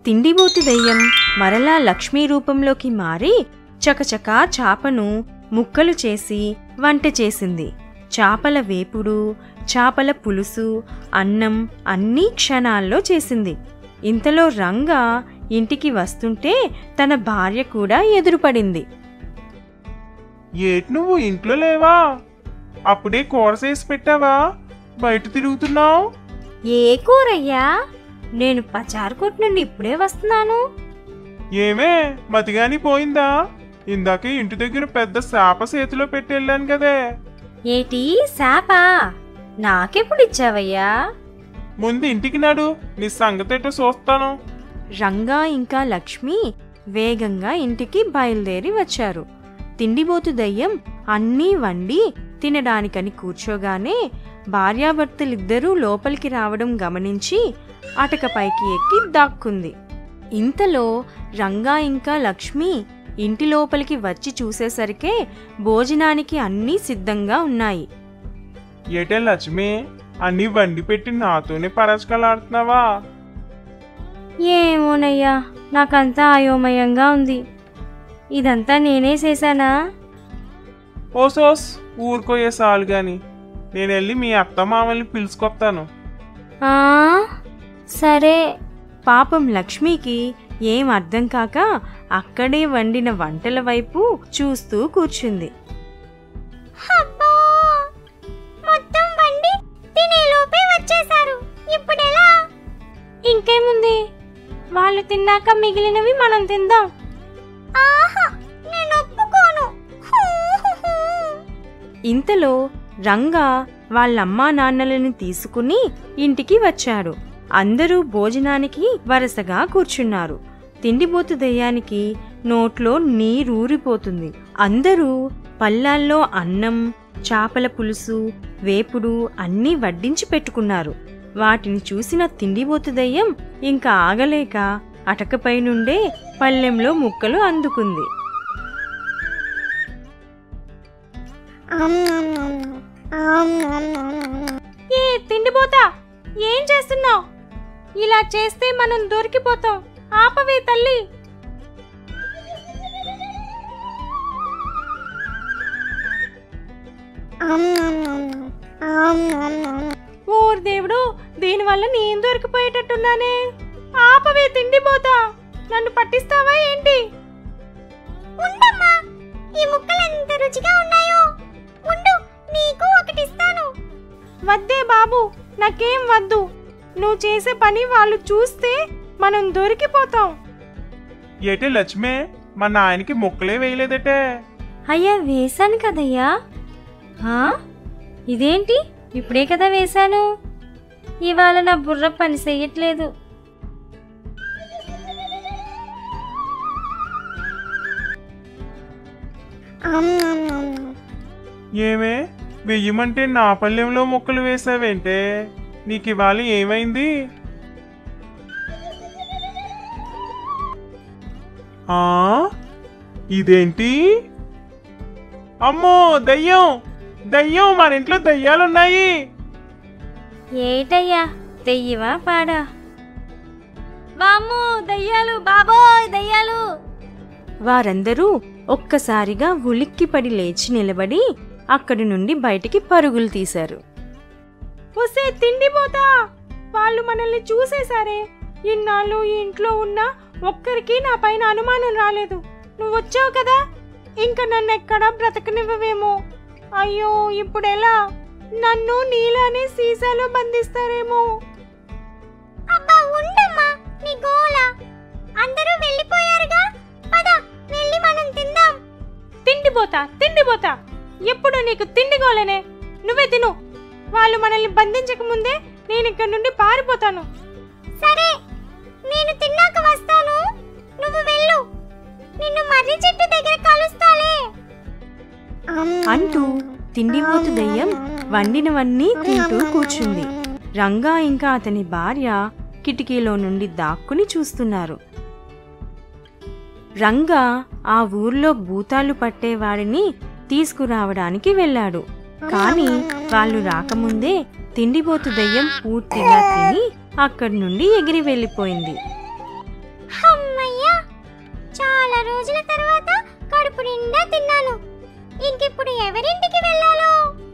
Speaker 1: తిండిబోతు దెయ్యం మరలా లక్ష్మీ రూపంలోకి మారి చకచకా చాపను ముక్కలు చేసి వంట చేసింది చాపల వేపుడు చాపల పులుసు అన్నం అన్నీ క్షణాల్లో చేసింది ఇంతలో రంగా ఇంటికి వస్తుంటే తన భార్య కూడా ఎదురుపడింది
Speaker 5: ఏటి నువ్వు ఇంట్లో లేవా అప్పుడే కూర చేసి పెట్టావా బయట తిరుగుతున్నావు
Speaker 3: ఏ కూరయ్యా నేను పచారు కొట్టు నుండి ఇప్పుడే వస్తున్నాను
Speaker 5: ఏమే మతిగాని పోయిందా ఇందాకే ఇంటి దగ్గర పెద్ద శాప చేతిలో పెట్టి వెళ్ళాను కదే
Speaker 3: ఏటి శాపా నాకెప్పుడు ఇచ్చావయ్యా
Speaker 5: ముందు ఇంటికి నాడు నీ సంగతేటో చూస్తాను
Speaker 1: రంగా ఇంకా లక్ష్మి వేగంగా ఇంటికి బయలుదేరి వచ్చారు తిండిబోతు దయ్యం అన్నీ వండి తినడానికని కూర్చోగానే భార్యాభర్తలిద్దరూ లోపలికి రావడం గమనించి అటకపైకి ఎక్కి దాక్కుంది ఇంతలో రంగా ఇంకా లక్ష్మి ఇంటి లోపలికి వచ్చి చూసేసరికే భోజనానికి అన్నీ సిద్ధంగా ఉన్నాయి
Speaker 5: ఏటే లక్ష్మి అన్ని వండి పెట్టి నాతోనే పరచకలాడుతున్నావా
Speaker 3: ఏమోనయ్యా నాకంతా అయోమయంగా ఉంది ఇదంతా నేనే చేశానా
Speaker 5: ఓసోస్ ఊరుకోయే సాలు గాని నేను వెళ్ళి మీ అత్త మామల్ని పిలుచుకొస్తాను
Speaker 3: ఆ, సరే
Speaker 1: పాపం లక్ష్మికి ఏం అర్థం కాక అక్కడే వండిన వంటల వైపు చూస్తూ కూర్చుంది
Speaker 3: అబ్బా మొత్తం వండి తినేలోపే వచ్చేసారు ఇప్పుడెలా ఇంకేముంది వాళ్ళు తిన్నాక మిగిలినవి మనం తిందాం ఆహా నేను ఒప్పుకోను
Speaker 1: ఇంతలో రంగా వాళ్ళమ్మా నాన్నలను తీసుకుని ఇంటికి వచ్చాడు అందరూ భోజనానికి వరుసగా కూర్చున్నారు తిండిబోతు దెయ్యానికి నోట్లో నీరూరిపోతుంది అందరూ పల్లాల్లో అన్నం చాపల పులుసు వేపుడు అన్నీ వడ్డించి పెట్టుకున్నారు వాటిని చూసిన తిండిబోతు దయ్యం ఇంకా ఆగలేక అటకపై నుండే పళ్ళెంలో ముక్కలు అందుకుంది
Speaker 3: ఏ తిండిపోతా ఏం చేస్తున్నావు ఇలా చేస్తే మనం దొరికిపోతాం ఆపవే తల్లి ఓర్ దేవుడు దీనివల్ల నేను దొరికిపోయేటట్టున్నానే ఆపవే తిండిపోతా నన్ను పట్టిస్తావా ఏంటి ఉండమ్మా ఈ ముక్కలు ఎంత రుచిగా ఉన్నాయో ఉండు నీకు ఒకటి ఇస్తాను వద్దే బాబు నాకేం వద్దు నువ్వు చేసే పని వాళ్ళు చూస్తే మనం దొరికిపోతాం
Speaker 5: ఏటే లక్ష్మి మా నాయనకి ముక్కలే వేయలేదటే
Speaker 3: అయ్యా వేశాను కదయ్యా హా? ఇదేంటి ఇప్పుడే కదా వేశాను ఇవాళ నా బుర్ర పని చెయ్యట్లేదు
Speaker 5: ఏమే వెయ్యమంటే నా పల్లెంలో ముక్కలు వేసావేంటే నీకు ఇవాళ ఏమైంది ఆ ఇదేంటి అమ్మో దయ్యం దయ్యం మన ఇంట్లో దయ్యాలున్నాయి
Speaker 3: ఏటయ్యా దెయ్యవా పాడా బామ్ము దయ్యాలు బాబోయ్ దయ్యాలు
Speaker 1: వారందరూ ఒక్కసారిగా ఉలిక్కిపడి లేచి నిలబడి అక్కడి నుండి బయటికి పరుగులు తీశారు
Speaker 3: వస్తే తిండిపోతా వాళ్ళు మనల్ని చూసేశారే ఇన్నాళ్ళు ఈ ఇంట్లో ఉన్న ఒక్కరికి నా పైన అనుమానం రాలేదు నువ్వు వచ్చావు కదా ఇంకా నన్ను ఎక్కడా బ్రతకనివ్వవేమో అయ్యో ఇప్పుడు ఎలా నన్ను నీలానే సీసాలో బంధిస్తారేమో అబ్బా ఉండమ్మా నీ గోల అందరూ వెళ్ళిపోయారుగా పద వెళ్ళి మనం తిందాం తిండిపోతా తిండిపోతా ఎప్పుడు నీకు తిండి గోలనే నువ్వే తిను వాళ్ళు మనల్ని బంధించక ముందే నేను ఇక్కడ నుండి పారిపోతాను సరే నేను తిన్నాక వస్తాను నువ్వు వెళ్ళు నిన్ను మర్రి చెట్టు దగ్గర కలుస్తాలే
Speaker 1: అంటూ తిండిపోతు దయ్యం వండినవన్నీ తింటూ కూర్చుంది రంగా ఇంకా అతని భార్య కిటికీలో నుండి దాక్కుని చూస్తున్నారు రంగా ఆ ఊర్లో భూతాలు పట్టేవాడిని తీసుకురావడానికి వెళ్ళాడు కానీ వాళ్ళు రాకముందే తిండిపోతు దయ్యం పూర్తిగా తిని అక్కడి నుండి ఎగిరి వెళ్ళిపోయింది
Speaker 3: రోజుల తర్వాత కడుపు నిండా తిన్నాను ఇంకిప్పుడు ఎవరింటికి వెళ్ళాలో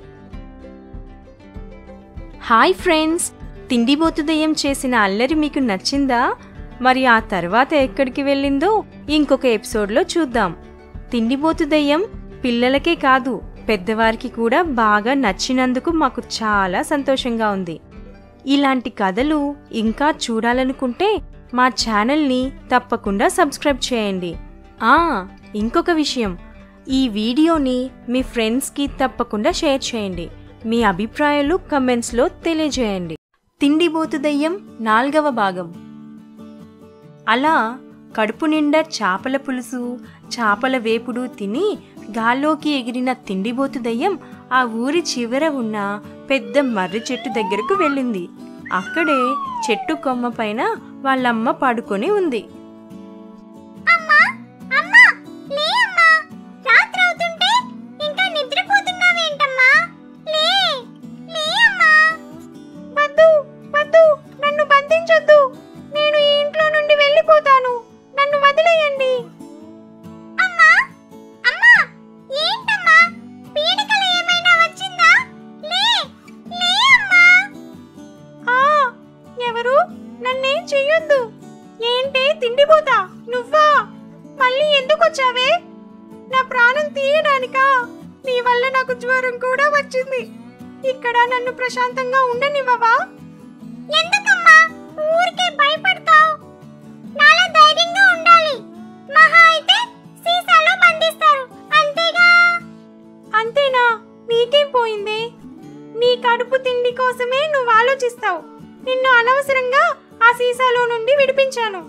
Speaker 1: హాయ్ ఫ్రెండ్స్ తిండిబోతు దెయ్యం చేసిన అల్లరి మీకు నచ్చిందా మరి ఆ తర్వాత ఎక్కడికి వెళ్ళిందో ఇంకొక ఎపిసోడ్లో చూద్దాం తిండిబోతు దెయ్యం పిల్లలకే కాదు పెద్దవారికి కూడా బాగా నచ్చినందుకు మాకు చాలా సంతోషంగా ఉంది ఇలాంటి కథలు ఇంకా చూడాలనుకుంటే మా ఛానల్ని తప్పకుండా సబ్స్క్రైబ్ చేయండి ఆ ఇంకొక విషయం ఈ వీడియోని మీ ఫ్రెండ్స్కి తప్పకుండా షేర్ చేయండి మీ అభిప్రాయాలు కమెంట్స్లో తెలియజేయండి తిండిబోతు దయ్యం నాల్గవ భాగం అలా కడుపు నిండా చేపల పులుసు చేపల వేపుడు తిని గాల్లోకి ఎగిరిన తిండిబోతు దయ్యం ఆ ఊరి చివర ఉన్న పెద్ద మర్రి చెట్టు దగ్గరకు వెళ్ళింది అక్కడే చెట్టు కొమ్మ పైన వాళ్ళమ్మ పడుకొని ఉంది
Speaker 3: అమ్మా అమ్మా లే అమ్మా రాత్రి అవుతుంటే ఇంకా నిద్రపోతున్నావేంటమ్మా లే లే అమ్మా వద్దు వద్దు నన్ను బంధించొద్దు నేను ఈ ఇంట్లో నుండి వెళ్ళిపోతాను నన్ను వదిలేయండి అమ్మా అమ్మా ఏంటమ్మా పీడికలు ఏమైనా వచ్చిందా లే లే అమ్మా ఆ ఎవరు నన్నేం చెయ్యొద్దు ఏంటి తిండిపోతా నువ్వా మళ్ళీ ఎందుకు వచ్చావే నా ప్రాణం తీయడానికా నీ వల్ల నాకు జ్వరం కూడా వచ్చింది ఇక్కడ నన్ను ప్రశాంతంగా ఉండనివ్వవా ఎందుకమ్మా ఊరికే భయపడతావు నాలా ధైర్యంగా ఉండాలి మహా అయితే సీసాలో బంధిస్తారు అంతేగా అంతేనా నీకేం పోయింది నీ కడుపు తిండి కోసమే నువ్వు ఆలోచిస్తావు నిన్ను అనవసరంగా ఆ సీసాలో నుండి విడిపించాను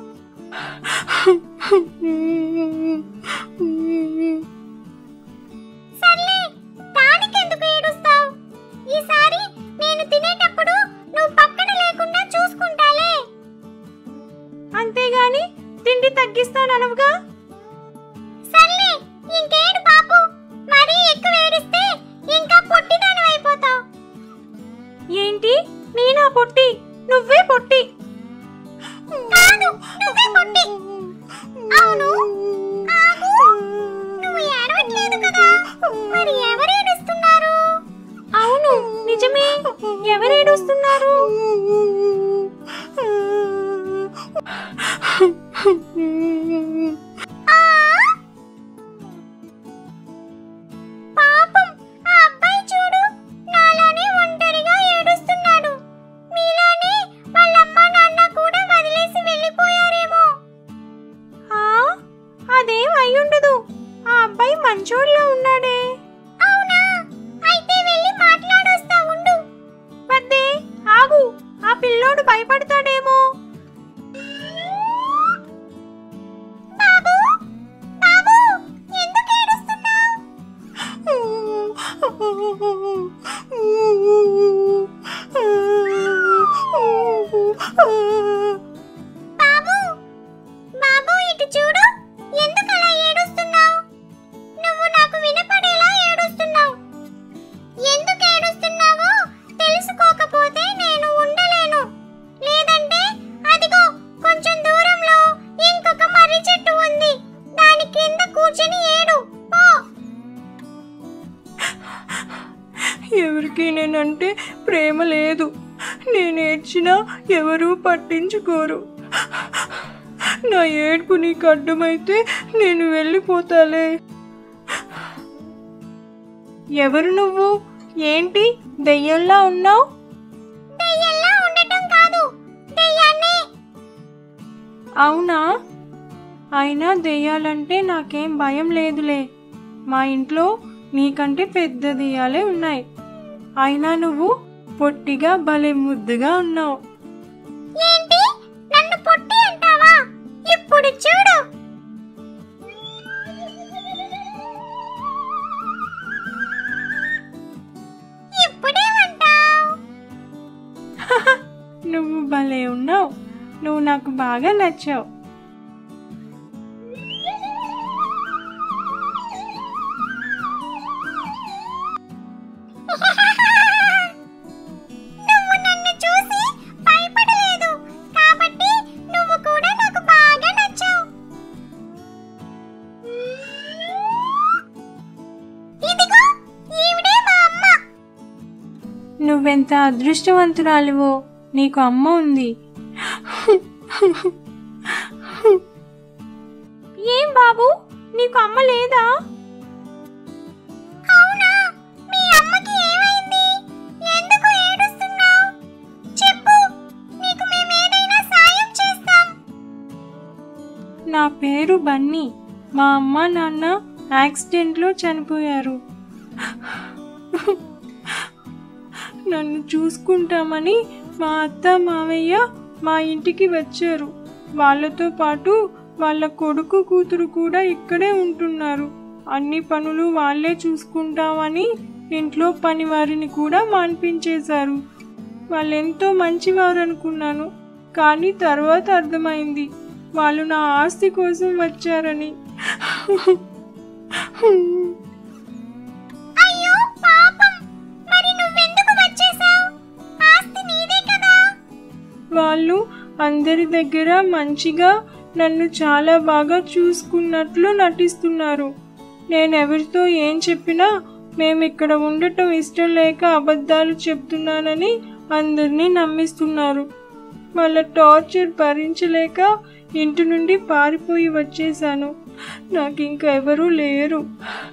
Speaker 3: సర్లే దానికెందుకు ఏడుస్తావు ఈసారి నేను తినేటప్పుడు నువ్వు పక్కన లేకుండా చూసుకుంటాలే అంతేగాని తిండి తగ్గిస్తాననవుగా సర్లే ఇంకేడు బాపు మరీ ఎక్కువ ఏడిస్తే ఇంకా పొట్టిదాని అయిపోతావు ఏంటి నేనా పొట్టి నువ్వే పొట్టి కాదు నువ్వే పొట్టి అవును ఆగు నువ్వు ఏడవట్లేదు కదా మరి ఎవరు ఏడుస్తున్నారు అవును నిజమే ఎవరు ఏడుస్తున్నారు ఆ? పాపం ఆ అబ్బాయి చూడు నాలానే ఒంటరిగా ఏడుస్తున్నాడు మీలానే వాళ్ళ అమ్మ నాన్న కూడా వదిలేసి వెళ్ళిపోయారేమో ఆ అదేం అయ్యుండదు ఆ అబ్బాయి మంచోళ్ళ ఉన్నాడే అవునా అయితే వెళ్ళి మాట్లాడొస్తా ఉండు వద్దే ఆగు ఆ పిల్లోడు భయపడతాడేమో బాబు బాబు ఎందుకు ఏడుస్తున్నావు బాబు బాబు ఇటు చూడు ఎందుకు అలా ఏడుస్తున్నావు నువ్వు నాకు వినపడేలా ఏడుస్తున్నావు ఎందుకు ఏడుస్తున్నావో తెలుసుకోకపోతే నేను ఉండలేను లేదంటే అదిగో కొంచెం దూరంలో ఇంకొక మర్రి చెట్టు ఉంది దాని కింద కూర్చొని ఏడు పో
Speaker 6: ఎవరికి నేనంటే ప్రేమ లేదు నేను ఏడ్చినా ఎవరూ పట్టించుకోరు నా ఏడుపు నీకు అడ్డమైతే నేను వెళ్ళిపోతాలే ఎవరు నువ్వు ఏంటి దెయ్యంలా ఉన్నావు
Speaker 3: దెయ్యంలా ఉండటం కాదు దెయ్యాన్నే
Speaker 6: అవునా అయినా దెయ్యాలంటే నాకేం భయం లేదులే మా ఇంట్లో నీకంటే పెద్ద దెయ్యాలే ఉన్నాయి అయినా నువ్వు పొట్టిగా భలే ముద్దుగా ఉన్నావు
Speaker 3: ఏంటి నన్ను పొట్టి అంటావా ఇప్పుడు చూడు ఇప్పుడేమంటావ్
Speaker 6: నువ్వు భలే ఉన్నావు నువ్వు నాకు బాగా నచ్చావు
Speaker 3: నువ్వు నన్ను చూసి భయపడలేదు కాబట్టి నువ్వు కూడా నాకు బాగా నచ్చావు
Speaker 6: నువ్వెంత అదృష్టవంతురాలివో నీకు అమ్మ ఉంది
Speaker 1: ఏం బాబు నీకు అమ్మ లేదా
Speaker 3: అవునా మీ అమ్మకి ఏమైంది ఎందుకు ఏడుస్తున్నావు చెప్పు నీకు మేమేదైనా సాయం చేస్తాం
Speaker 6: నా పేరు బన్నీ మా అమ్మ నాన్న యాక్సిడెంట్లో చనిపోయారు నన్ను చూసుకుంటామని మా అత్త మావయ్య మా ఇంటికి వచ్చారు వాళ్ళతో పాటు వాళ్ళ కొడుకు కూతురు కూడా ఇక్కడే ఉంటున్నారు అన్ని పనులు వాళ్ళే చూసుకుంటామని ఇంట్లో పని వారిని కూడా మాన్పించేశారు వాళ్ళెంతో మంచివారు అనుకున్నాను కానీ తర్వాత అర్థమైంది వాళ్ళు నా ఆస్తి కోసం వచ్చారని
Speaker 3: అయ్యో పాపం మరి నువ్వెందుకు వచ్చేసావు ఆస్తి నీదే కదా
Speaker 6: వాళ్ళు అందరి దగ్గర మంచిగా నన్ను చాలా బాగా చూసుకున్నట్లు నటిస్తున్నారు నేను ఎవరితో ఏం చెప్పినా మేము ఇక్కడ ఉండటం ఇష్టం లేక అబద్ధాలు చెప్తున్నానని అందరినీ నమ్మిస్తున్నారు వాళ్ళ టార్చర్ భరించలేక ఇంటి నుండి పారిపోయి వచ్చేసాను నాకు ఇంకా ఎవరూ లేరు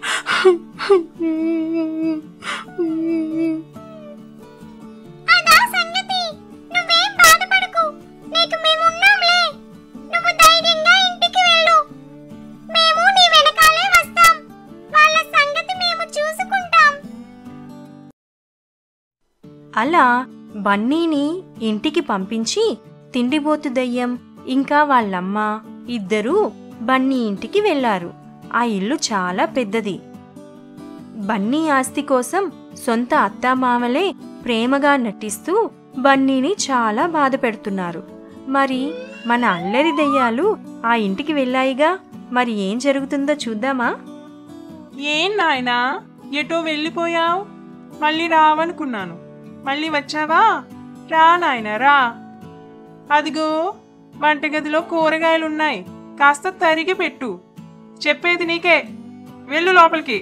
Speaker 3: అదా సంగతి నువ్వేం బాధపడకు నీకు మేమున్నాంలే నువ్వు ధైర్యంగా ఇంటికి వెళ్ళు మేము నీ వెనకాలే వస్తాం వాళ్ళ సంగతి మేము చూసుకుంటాం
Speaker 1: అలా బన్నీని ఇంటికి పంపించి తిండిబోతు దయ్యం ఇంకా వాళ్ళమ్మ ఇద్దరూ బన్నీ ఇంటికి వెళ్లారు ఆ ఇల్లు చాలా పెద్దది బన్నీ ఆస్తి కోసం సొంత అత్తామామలే ప్రేమగా నటిస్తూ బన్నీని చాలా బాధ పెడుతున్నారు మరి మన అల్లరి దయ్యాలు ఆ ఇంటికి వెళ్ళాయిగా మరి ఏం జరుగుతుందో చూద్దామా
Speaker 5: ఏం నాయనా ఎటో వెళ్ళిపోయావు మళ్ళీ రావనుకున్నాను మళ్ళీ వచ్చావా రా నాయనా రా అదిగో వంటగదిలో కూరగాయలున్నాయి కాస్త తరిగి పెట్టు చెప్పేది నీకే వెళ్ళు లోపలికి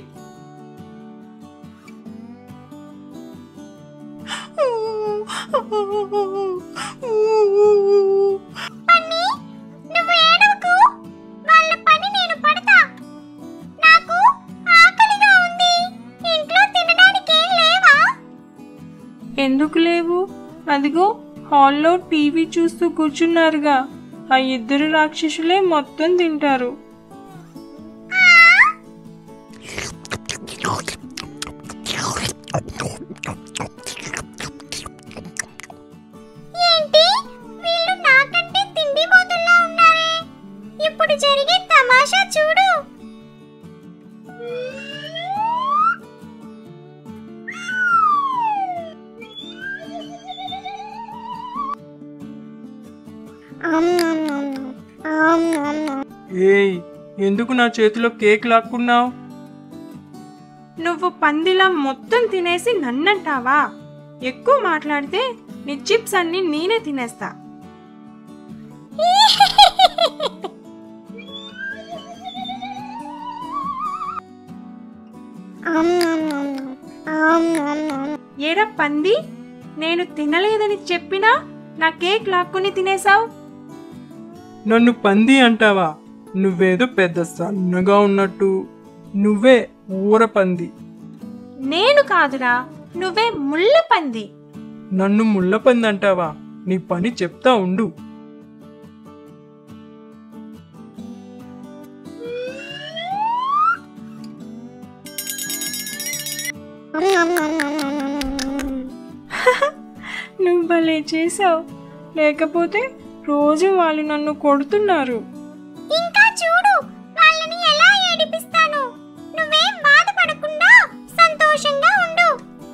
Speaker 3: పన్ని నువ్వు ఏడవకు వాళ్ళ పని నేను పడతా నాకు ఆకలిగా ఉంది ఇంట్లో తినడానికి ఏం లేవా
Speaker 6: ఎందుకు లేవు అదిగో హాల్లో టీవీ చూస్తూ కూర్చున్నారుగా ఆ ఇద్దరు రాక్షసులే మొత్తం తింటారు
Speaker 3: ఏంటి వీళ్ళు నాకంటే తిండి మోతుల్లా ఉన్నారే ఇప్పుడు జరిగే తమాషా చూడు
Speaker 5: ఏయ్ ఎందుకు నా చేతిలో కేక్ లాక్కున్నావు
Speaker 6: నువ్వు పందిలా మొత్తం తినేసి నన్నంటావా ఎక్కువ మాట్లాడితే నీ చిప్స్ అన్ని నేనే తినేస్తా ఏరా పంది నేను తినలేదని చెప్పినా నా కేక్ లాక్కుని తినేసావు
Speaker 5: నన్ను పంది అంటావా నువ్వేదో పెద్ద సన్నగా ఉన్నట్టు నువ్వే ఊర పంది
Speaker 6: నేను కాదురా నువ్వే ముళ్ళ పంది
Speaker 5: నన్ను ముళ్ళ పంది అంటావా నీ పని చెప్తా ఉండు
Speaker 6: నువ్వు భలే చేసావు లేకపోతే రోజు వాళ్ళు నన్ను కొడుతున్నారు
Speaker 3: ఇంకా చూడు వాళ్ళని ఎలా ఏడిపిస్తాను నువ్వేం బాధపడకుండా సంతోషంగా ఉండు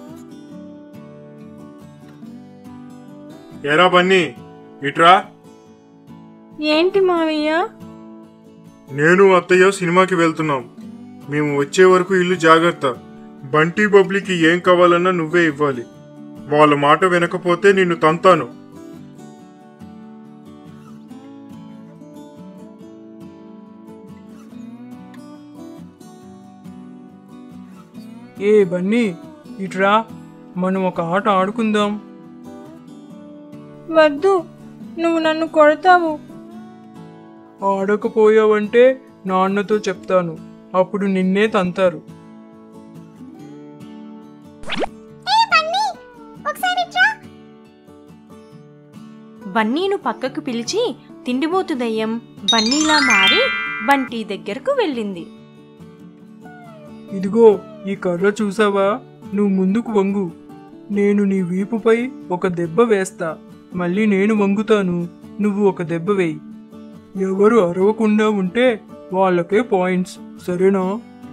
Speaker 2: ఎరా బన్నీ ఇట్రా
Speaker 6: ఏంటి మావయ్య
Speaker 2: నేను అత్తయ్య సినిమాకి వెళ్తున్నాం మేము వచ్చే వరకు ఇల్లు జాగ్రత్త బంటి బబ్లీకి ఏం కావాలన్నా నువ్వే ఇవ్వాలి వాళ్ళ మాట వినకపోతే నిన్ను తంతాను
Speaker 5: ఏ బన్నీ ఇట్రా
Speaker 7: మనం ఒక ఆట ఆడుకుందాం
Speaker 6: వద్దు నువ్వు నన్ను కొడతావు
Speaker 7: ఆడకపోయావంటే నాన్నతో చెప్తాను అప్పుడు నిన్నే తంతారు
Speaker 3: ఏ బన్నీ ఒకసారి ఇట్రా
Speaker 1: బన్నీను పక్కకు పిలిచి తిండిబోతు దయ్యం బన్నీలా మారి బంటి దగ్గరకు వెళ్ళింది
Speaker 7: ఇదిగో ఈ కర్ర చూసావా నువ్వు ముందుకు వంగు నేను నీ వీపుపై ఒక దెబ్బ వేస్తా మళ్ళీ నేను వంగుతాను నువ్వు ఒక దెబ్బ వేయి ఎవరు అరవకుండా ఉంటే వాళ్ళకే పాయింట్స్ సరేనా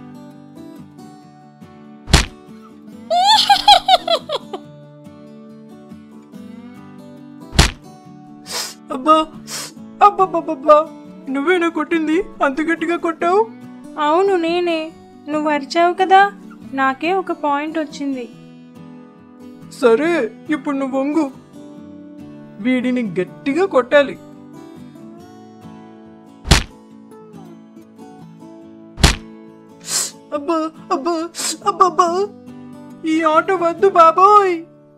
Speaker 7: అబ్బా అబ్బబ్బబ్బబ్బా నువ్వేనా కొట్టింది అంత గట్టిగా కొట్టావు
Speaker 6: అవును నేనే నువ్వు అరిచావు కదా నాకే ఒక పాయింట్ వచ్చింది
Speaker 7: సరే ఇప్పుడు నువ్వు వంగు వీడిని గట్టిగా కొట్టాలి అబ్బా అబ్బా అబ్బబ్బా ఈ ఆట వద్దు బాబోయ్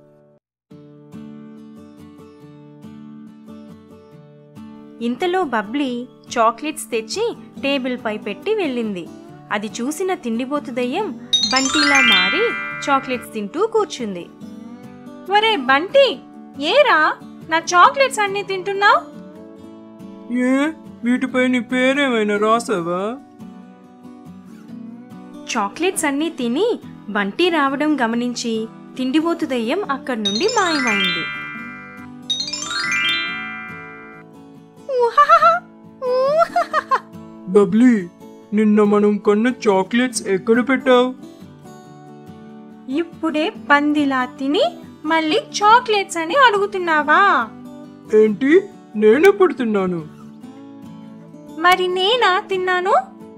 Speaker 1: ఇంతలో బబ్లీ చాక్లెట్స్ తెచ్చి టేబుల్పై పెట్టి వెళ్ళింది అది చూసిన తిండిబోతు దయ్యం బంటిలా మారి చాక్లెట్స్ తింటూ కూర్చుంది
Speaker 6: ఒరే బంటి ఏరా నా చాక్లెట్స్ అన్ని తింటున్నావు
Speaker 7: ఏ వీటిపై నీ పేరేమైనా రాసావా
Speaker 1: చాక్లెట్స్ అన్నీ తిని బంటి రావడం గమనించి తిండిబోతు దయ్యం అక్కడి నుండి మాయమైంది
Speaker 7: బబ్లీ నిన్న మనం కొన్న చాక్లెట్స్ ఎక్కడ పెట్టావు
Speaker 6: ఇప్పుడే పందిలా తిని మళ్ళీ చాక్లెట్స్ అని అడుగుతున్నావా
Speaker 7: ఏంటి నేనెప్పుడు తిన్నాను
Speaker 6: మరి నేనా తిన్నాను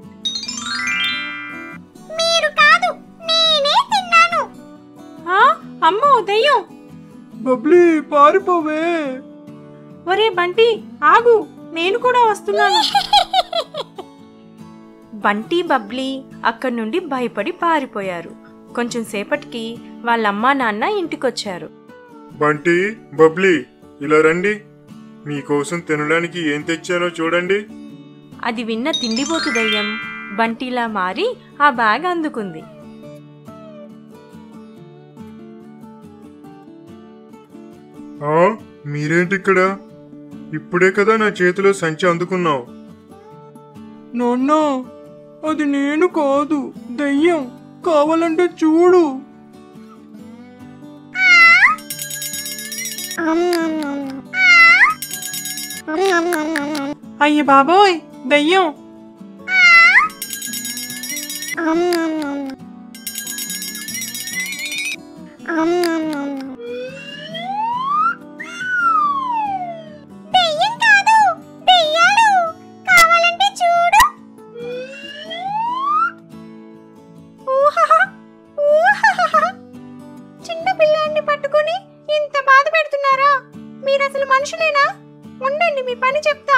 Speaker 3: మీరు కాదు నేనే తిన్నాను
Speaker 6: ఆ, అమ్మో దయ్యం
Speaker 7: బబ్లీ పారిపోవే
Speaker 6: ఒరే బంటి ఆగు నేను కూడా వస్తున్నాను
Speaker 1: బంటి బబ్లీ అక్కడి నుండి భయపడి పారిపోయారు కొంచెం సేపటికి వాళ్ళ అమ్మా నాన్న ఇంటికొచ్చారు
Speaker 2: బంటి బబ్లీ ఇలా రండి మీకోసం తినడానికి ఏం తెచ్చానో చూడండి
Speaker 1: అది విన్న తిండిబోతు దయ్యం బంటిలా మారి ఆ బ్యాగ్ అందుకుంది
Speaker 2: ఆ మీరేంటి ఇక్కడ ఇప్పుడే కదా నా చేతిలో సంచి అందుకున్నావు
Speaker 7: నాన్న అది నేను కాదు దయ్యం కావాలంటే చూడు
Speaker 6: అయ్య బాబోయ్ దయ్యం
Speaker 3: దెయ్యం కాదు దెయ్యాలు కావాలంటే చూడు ఊహహ, ఊహహహ. చిన్న పిల్లాన్ని పట్టుకొని ఇంత బాధ పెడుతున్నారా మీరు అసలు మనుషులేనా ఉండండి మీ పని చెప్తా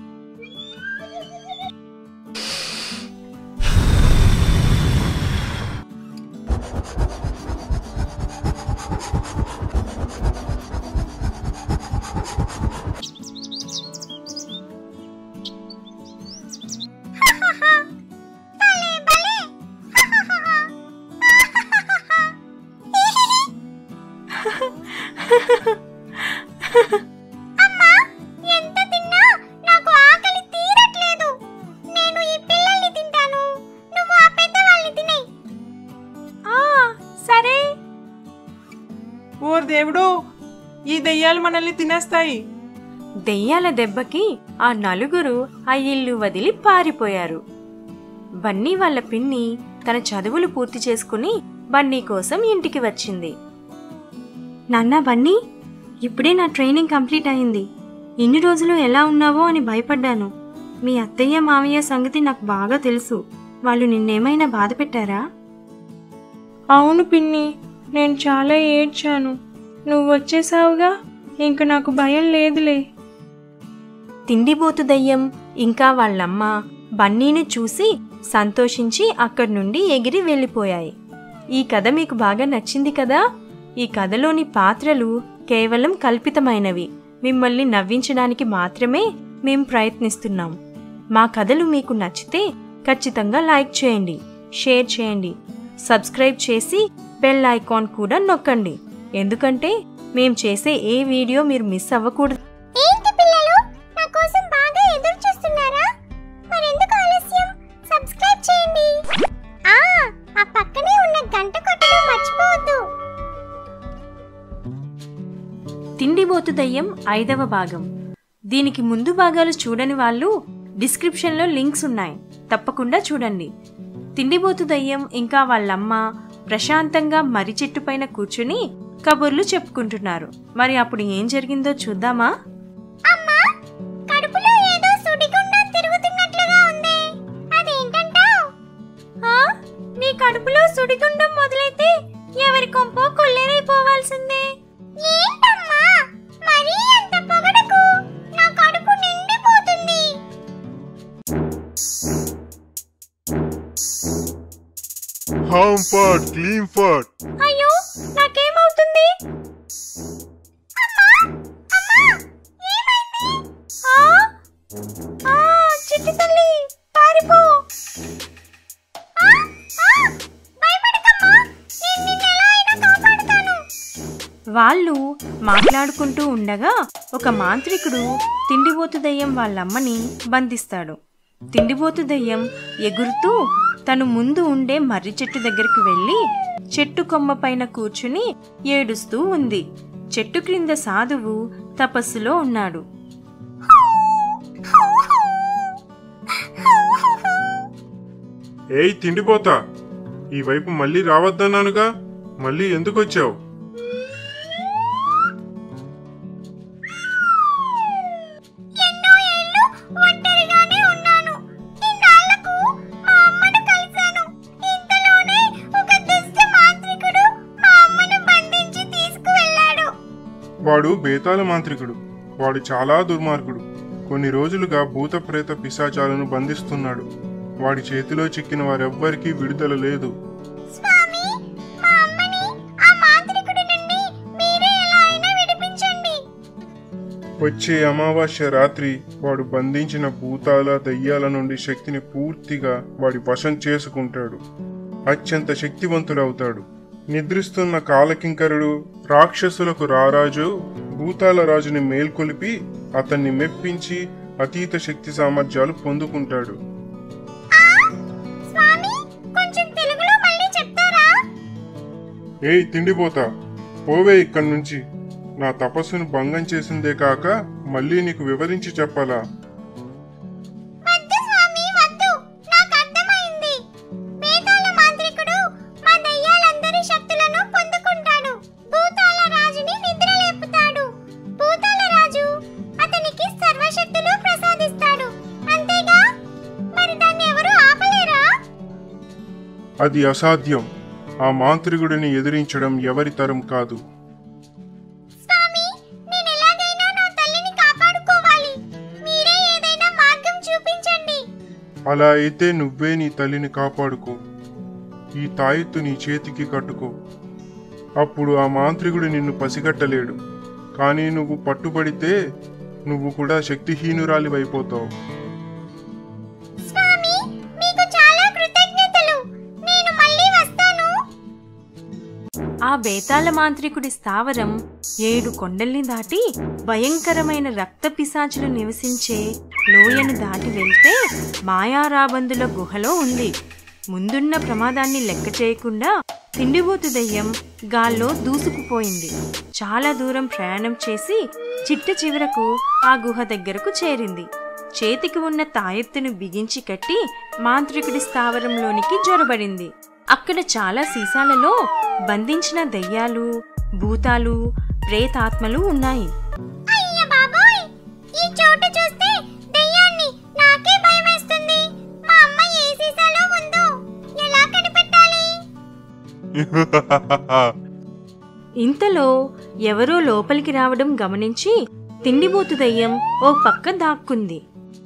Speaker 3: భలే, భలే. అమ్మా ఎంత తిన్నా నాకు ఆకలి తీరట్లేదు నేను ఈ పిల్లల్ని తింటాను నువ్వు ఆ పెద్దవాళ్ళని తినేయ్
Speaker 6: ఆ సరే ఓర్ దేవుడు ఈ దయ్యాలు మనల్ని తినేస్తాయి
Speaker 1: దెయ్యాల దెబ్బకి ఆ నలుగురు ఆ ఇల్లు వదిలి పారిపోయారు బన్నీ వాళ్ళ పిన్ని తన చదువులు పూర్తి చేసుకుని బన్నీ కోసం ఇంటికి వచ్చింది నాన్న బన్నీ ఇప్పుడే నా ట్రైనింగ్ కంప్లీట్ అయింది ఇన్ని రోజులు ఎలా ఉన్నావో అని భయపడ్డాను మీ అత్తయ్య మామయ్య సంగతి నాకు బాగా తెలుసు వాళ్ళు నిన్నేమైనా బాధ పెట్టారా
Speaker 6: అవును పిన్ని నేను చాలా ఏడ్చాను నువ్వు వచ్చేసావుగా ఇంక నాకు భయం లేదులే
Speaker 1: తిండిబోతు దయ్యం ఇంకా వాళ్ళమ్మ బన్నీని చూసి సంతోషించి అక్కడి నుండి ఎగిరి వెళ్ళిపోయాయి ఈ కథ మీకు బాగా నచ్చింది కదా ఈ కథలోని పాత్రలు కేవలం కల్పితమైనవి మిమ్మల్ని నవ్వించడానికి మాత్రమే మేం ప్రయత్నిస్తున్నాం మా కథలు మీకు నచ్చితే ఖచ్చితంగా లైక్ చేయండి షేర్ చేయండి సబ్స్క్రైబ్ చేసి బెల్ ఐకాన్ కూడా నొక్కండి ఎందుకంటే మేం చేసే ఏ వీడియో మీరు మిస్ అవ్వకూడదు
Speaker 3: ఏంటి పిల్లలు నా కోసం బాగా ఎదురు చూస్తున్నారా మరెందుకు ఆలస్యం సబ్స్క్రైబ్ చేయండి ఆ ఆ పక్కనే ఉన్న గంట కొట్టడం మర్చిపోవద్దు
Speaker 1: తిండిబోతు దయ్యం ఐదవ భాగం దీనికి ముందు భాగాలు చూడని వాళ్ళు డిస్క్రిప్షన్లో లింక్స్ ఉన్నాయి తప్పకుండా చూడండి తిండిబోతు దయ్యం ఇంకా వాళ్ళమ్మ ప్రశాంతంగా మర్రి చెట్టు పైన కూర్చుని కబుర్లు చెప్పుకుంటున్నారు మరి అప్పుడు ఏం జరిగిందో చూద్దామా
Speaker 3: అమ్మా కడుపులో ఏదో సుడిగుండం తిరుగుతున్నట్లుగా ఉంది అదేంటంటావ్
Speaker 1: నీ కడుపులో సుడిగుండం మొదలైతే ఎవరి కొంపో కొల్లేరైపోవాల్సిందే
Speaker 3: ఏంటమ్మా మరీ అంత పొగడకు నా కడుపు నిండిపోతుంది
Speaker 2: హామ్ ఫాట్ క్లీన్ ఫాట్
Speaker 1: అయ్యో నాకేమవుతుంది ఆ? ఆ, చిట్టి తల్లి పారిపో
Speaker 3: ఆ, ఆ, భయపడకమ్మా నేను నిన్ను ఎలా అయినా కాపాడుతాను
Speaker 1: వాళ్ళు మాట్లాడుకుంటూ ఉండగా ఒక మాంత్రికుడు తిండిబోతు దయ్యం వాళ్ళమ్మని బంధిస్తాడు తిండిబోతు దయ్యం ఎగురుతూ తను ముందు ఉండే మర్రి చెట్టు దగ్గరికి వెళ్ళి చెట్టు కొమ్మ పైన కూర్చుని ఏడుస్తూ ఉంది చెట్టు క్రింద సాధువు తపస్సులో ఉన్నాడు
Speaker 2: ఏయ్ తిండిపోతా ఈ వైపు మళ్ళీ రావద్దన్నానుగా మళ్ళీ ఎందుకు వచ్చావు
Speaker 3: ఎన్నో ఏళ్ళు ఒంటరిగానే ఉన్నాను ఇన్నాళ్లకు మా అమ్మను కలిశాను ఇంతలోనే ఒక దుష్ట మాంత్రికుడు మా అమ్మను బంధించి తీసుకువెళ్ళాడు
Speaker 2: వాడు బేతాళ మాంత్రికుడు వాడు చాలా దుర్మార్గుడు కొన్ని రోజులుగా భూత ప్రేత పిశాచాలను బంధిస్తున్నాడు వాడి చేతిలో చిక్కిన వారెవ్వరికీ విడుదల లేదు
Speaker 3: స్వామి మా అమ్మని ఆ మాంత్రికుడి నుండి మీరే ఎలా అయినా విడిపించండి
Speaker 2: వచ్చే అమావాస్య రాత్రి వాడు బంధించిన భూతాల దయ్యాల నుండి శక్తిని పూర్తిగా వాడి వశం చేసుకుంటాడు అత్యంత శక్తివంతుడవుతాడు నిద్రిస్తున్న కాలకింకరుడు రాక్షసులకు రారాజు భూతాల రాజుని మేల్కొలిపి అతన్ని మెప్పించి అతీత శక్తి సామర్థ్యాలు పొందుకుంటాడు
Speaker 3: స్వామి కొంచెం తెలుగులో మళ్ళీ చెప్తారా
Speaker 2: ఏయ్ తిండిపోతా పోవే ఇక్కడి నుంచి నా తపస్సును భంగం చేసిందే కాక మళ్ళీ నీకు వివరించి చెప్పాలా
Speaker 3: వద్దు స్వామి వద్దు నాకు అర్థమైంది వేదాల మాంత్రికుడు మా దయ్యాలందరి శక్తులను పొందుకుంటాడు భూతాల రాజుని నిద్రలేపుతాడు భూతాల రాజు అతనికి సర్వశక్తులు ప్రసాదిస్తాడు అంతేగా మరి దాన్ని ఎవరు ఆపలేరా
Speaker 2: అది అసాధ్యం ఆ మాంత్రికుడిని ఎదిరించడం ఎవరి తరం కాదు
Speaker 3: స్వామి నేను ఎలాగైనా నా తల్లిని కాపాడుకోవాలి మీరే ఏదైనా మార్గం చూపించండి
Speaker 2: అలా అయితే నువ్వే నీ తల్లిని కాపాడుకో ఈ తాయెత్తు నీ చేతికి కట్టుకో అప్పుడు ఆ మాంత్రికుడు నిన్ను పసిగట్టలేడు కానీ నువ్వు పట్టుబడితే నువ్వు కూడా శక్తిహీనురాలివైపోతావు
Speaker 3: స్వామి మీకు చాలా కృతజ్ఞతలు నేను మళ్ళీ వస్తాను
Speaker 1: ఆ బేతాళ మాంత్రికుడి స్థావరం ఏడు కొండల్ని దాటి భయంకరమైన రక్త పిశాచులు నివసించే లోయను దాటి వెళ్తే మాయారాబందుల గుహలో ఉంది ముందున్న ప్రమాదాన్ని లెక్క చేయకుండా తిండిబోతు దయ్యం గాల్లో దూసుకుపోయింది చాలా దూరం ప్రయాణం చేసి చిట్ట చివరకు ఆ గుహ దగ్గరకు చేరింది చేతికి ఉన్న తాయెత్తును బిగించి కట్టి మాంత్రికుడి స్థావరంలోనికి జొరబడింది అక్కడ చాలా సీసాలలో బంధించిన దయ్యాలు భూతాలు ప్రేతాత్మలు ఉన్నాయి
Speaker 3: అయ్య బాబోయ్ ఈ చోటు చూస్తే దెయ్యాన్ని నాకే భయమేస్తుంది మా అమ్మ ఏ సీసాలో ఉందో ఎలా కనిపెట్టాలి
Speaker 1: ఇంతలో ఎవరో లోపలికి రావడం గమనించి తిండిబోతు దయ్యం ఓ పక్క దాక్కుంది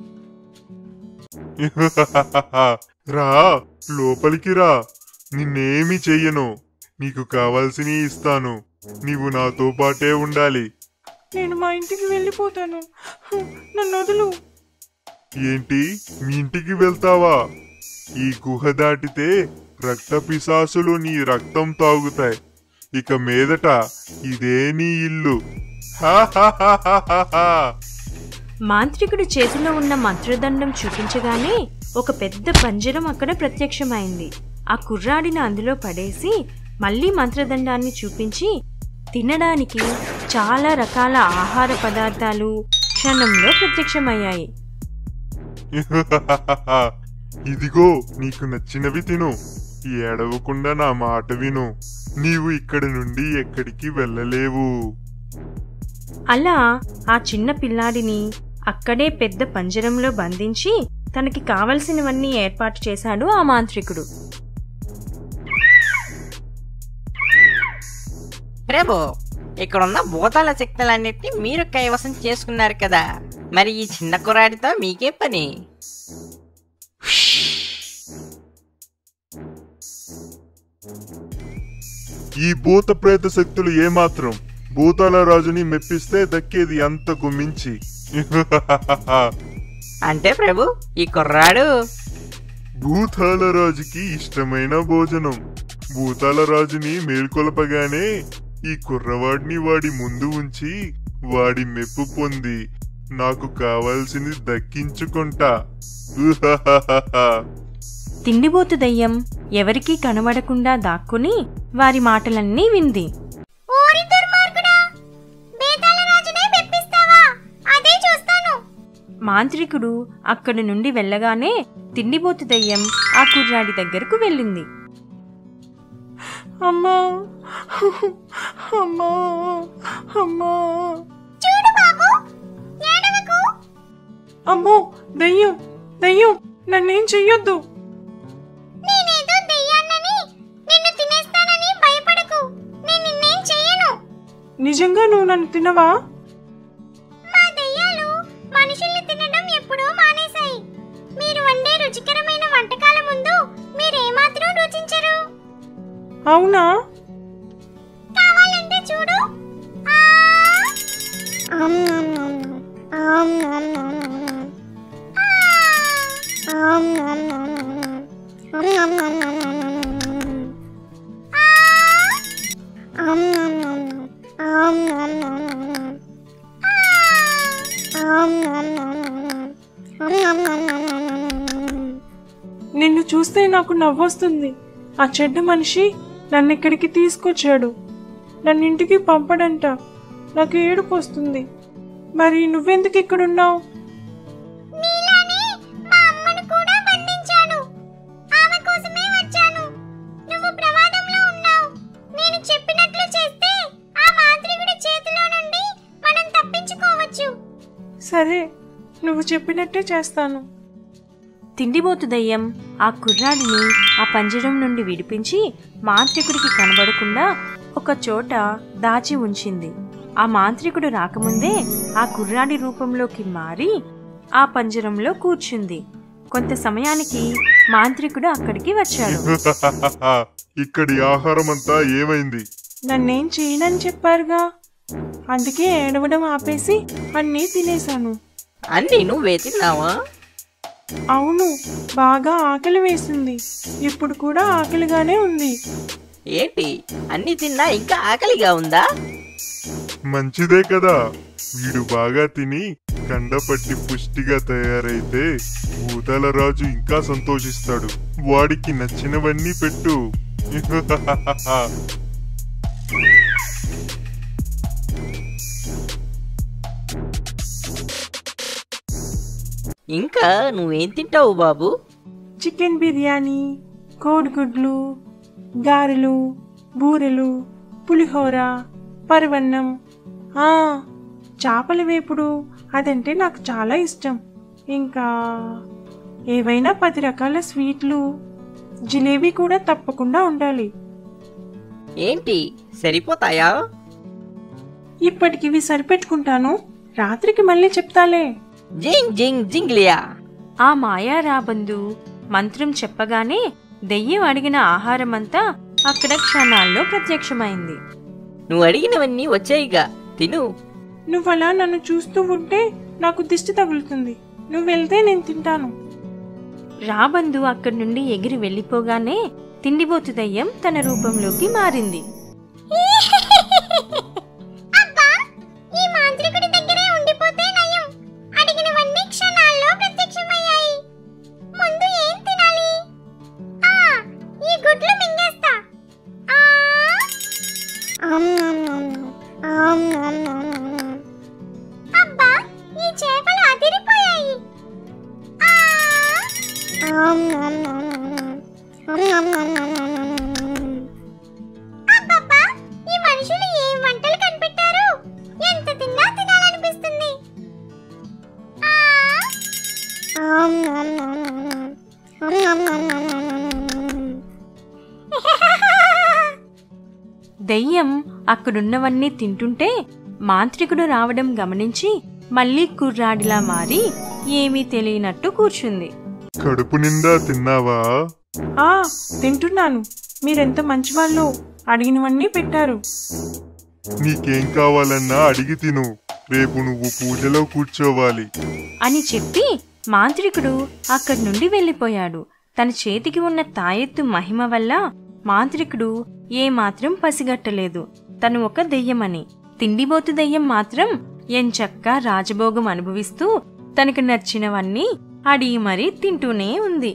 Speaker 2: రా లోపలికి రా నిన్నేమి చెయ్యను నీకు కావాల్సినవి ఇస్తాను నీవు నాతో పాటే ఉండాలి
Speaker 6: నేను మా ఇంటికి వెళ్ళిపోతాను నన్ను వదులు
Speaker 2: ఏంటి మీ ఇంటికి వెళ్తావా ఈ గుహ దాటితే రక్త పిశాసులు నీ రక్తం తాగుతాయి ఇక మీదట ఇదే నీ ఇల్లు హాహాహాహాహా.
Speaker 1: మాంత్రికుడి చేతిలో ఉన్న మంత్రదండం చూపించగానే ఒక పెద్ద పంజరం అక్కడ ప్రత్యక్షమైంది ఆ కుర్రాడిని అందులో పడేసి మళ్ళీ మంత్రదండాన్ని చూపించి తినడానికి చాలా రకాల ఆహార పదార్థాలు క్షణంలో ప్రత్యక్షమయ్యాయి
Speaker 2: ఇదిగో నీకు నచ్చినవి తిను ఏడవకుండా నా మాట విను నీవు ఇక్కడి నుండి ఎక్కడికి వెళ్ళలేవు
Speaker 1: అలా ఆ చిన్న పిల్లాడిని అక్కడే పెద్ద పంజరంలో బంధించి తనకి కావలసినవన్నీ ఏర్పాటు చేశాడు ఆ మాంత్రికుడు
Speaker 8: ప్రభు ఇక్కడున్న భూతాల శక్తులన్నిటిని మీరు కైవసం చేసుకున్నారు కదా మరి ఈ చిన్న కుర్రాడితో మీకే పని
Speaker 2: ఈ భూత ప్రేత శక్తులు ఏమాత్రం భూతాల రాజుని మెప్పిస్తే దక్కేది అంతకు మించి
Speaker 8: అంటే ప్రభు ఈ కుర్రాడు
Speaker 2: భూతాల రాజుకి ఇష్టమైన భోజనం భూతాల రాజుని మేల్కొలపగానే ఈ కుర్రవాడిని వాడి ముందు ఉంచి వాడి మెప్పు పొంది నాకు కావాల్సింది దక్కించుకుంటా ఉహాహాహాహా.
Speaker 1: తిండిబోతు దయ్యం ఎవరికీ కనబడకుండా దాక్కుని వారి మాటలన్నీ వింది
Speaker 3: ఓరి దుర్మార్గుడా బేతాళ రాజునే మెప్పిస్తావా అదే చూస్తాను
Speaker 1: మాంత్రికుడు అక్కడి నుండి వెళ్ళగానే తిండిబోతు దయ్యం ఆ కుర్రాడి దగ్గరకు వెళ్ళింది
Speaker 6: అమ్మా అమ్మా అమ్మా
Speaker 3: చూడు బాబు ఏడవకు
Speaker 6: అమ్మో దయ్యం దయ్యం నన్నేం చెయ్యొద్దు
Speaker 3: నేనేదో దెయ్యాన్నని నిన్ను తినేస్తానని భయపడకు నేను నిన్నేం చెయ్యను
Speaker 6: నిజంగా నువ్వు నన్ను తినవా
Speaker 3: మా దెయ్యాలు మనుషుల్ని తినడం ఎప్పుడో మానేశాయి మీరు వండే రుచికరమైన వంటకాల ముందు మీరేమాత్రం రుచించరు
Speaker 6: అవునా
Speaker 3: కావాలంటే చూడు ఆ!
Speaker 6: నిన్ను చూస్తే నాకు నవ్వొస్తుంది ఆ చెడ్డ మనిషి నన్ను ఇక్కడికి తీసుకొచ్చాడు నన్ను ఇంటికి పంపడంట నాకు ఏడుపు వస్తుంది మరి నువ్వెందుకు ఇక్కడున్నావు
Speaker 3: నీలానే మా అమ్మను కూడా బంధించాను ఆమె కోసమే వచ్చాను నువ్వు ప్రమాదంలో ఉన్నావు నేను చెప్పినట్లు చేస్తే ఆ మాంత్రికుడి చేతిలో నుండి మనం తప్పించుకోవచ్చు
Speaker 6: సరే నువ్వు చెప్పినట్టే చేస్తాను
Speaker 1: తిండిబోతు దయ్యం ఆ కుర్రాడిని ఆ పంజరం నుండి విడిపించి మాంత్రికుడికి కనబడకుండా ఒక చోట దాచి ఉంచింది ఆ మాంత్రికుడు రాకముందే ఆ కుర్రాడి రూపంలోకి మారి ఆ పంజరంలో కూర్చుంది కొంత సమయానికి మాంత్రికుడు అక్కడికి వచ్చాడు
Speaker 2: ఇక్కడి ఆహారం అంతా ఏమైంది
Speaker 6: నన్నేం చేయనని చెప్పారుగా అందుకే ఏడవడం ఆపేసి అన్నీ తినేశాను
Speaker 8: అన్నీ నువ్వే తిన్నావా
Speaker 6: అవును బాగా ఆకలి వేసింది ఇప్పుడు కూడా ఆకలిగానే ఉంది
Speaker 8: ఏంటి అన్నీ తిన్నా ఇంకా ఆకలిగా ఉందా
Speaker 2: మంచిదే కదా వీడు బాగా తిని కండపట్టి పుష్టిగా తయారైతే భూతాల రాజు ఇంకా సంతోషిస్తాడు వాడికి నచ్చినవన్నీ పెట్టు
Speaker 8: ఇంకా నువ్వేం తింటావు బాబు
Speaker 6: చికెన్ బిర్యానీ కోడిగుడ్లు గారెలు బూరెలు పులిహోర పరవన్నం ఆ, చేపల వేపుడు అదంటే నాకు చాలా ఇష్టం ఇంకా ఏవైనా పది రకాల స్వీట్లు జిలేబీ కూడా తప్పకుండా ఉండాలి
Speaker 8: ఏంటి సరిపోతాయా
Speaker 6: ఇప్పటికి ఇవి సరిపెట్టుకుంటాను రాత్రికి మళ్ళీ చెప్తాలే
Speaker 8: జింగ్ జింగ్ జింగ్లియా
Speaker 1: ఆ మాయా రాబందు మంత్రం చెప్పగానే దెయ్యం అడిగిన ఆహారమంతా అక్కడ క్షణాల్లో ప్రత్యక్షమైంది
Speaker 8: నువ్వు అడిగినవన్నీ వచ్చాయిగా తిను
Speaker 6: నువ్వలా నన్ను చూస్తూ ఉంటే నాకు దిష్టి తగులుతుంది నువ్వు వెళ్తే నేను తింటాను
Speaker 1: రాబందు అక్కడి నుండి ఎగిరి వెళ్ళిపోగానే తిండిబోతు దయ్యం తన రూపంలోకి మారింది
Speaker 3: అబ్బా ఈ మాంత్రికుడి దగ్గరే ఉండిపోతే నయం అడిగినవన్నీ క్షణాల్లో ప్రత్యక్షమయ్యాయి ముందు ఏం తినాలి ఆ ఈ గుడ్లు మింగేస్తా ఆ అబ్బా ఈ చేపలు అదిరిపోయాయి అబ్బబ్బా ఈ మనుషులు ఏం వంటలు కనిపెట్టారు ఎంత తిన్నా తినాలనిపిస్తుంది ఆ!
Speaker 1: దయ్యం అక్కడున్నవన్నీ తింటుంటే మాంత్రికుడు రావడం గమనించి మళ్ళీ కుర్రాడిలా మారి ఏమీ తెలియనట్టు కూర్చుంది
Speaker 2: కడుపు నిండా తిన్నావా
Speaker 6: ఆ తింటున్నాను మీరెంత మంచివాళ్ళు అడిగినవన్నీ పెట్టారు
Speaker 2: నీకేం కావాలన్నా అడిగి తిను రేపు నువ్వు పూజలో కూర్చోవాలి
Speaker 1: అని చెప్పి మాంత్రికుడు అక్కడి నుండి వెళ్ళిపోయాడు తన చేతికి ఉన్న తాయెత్తు మహిమ వల్ల మాంత్రికుడు ఏమాత్రం పసిగట్టలేదు తను ఒక దెయ్యమని తిండిబోతు దెయ్యం మాత్రం ఎంచక్కా రాజభోగం అనుభవిస్తూ తనకు నచ్చినవన్నీ అడిగి మరీ తింటూనే ఉంది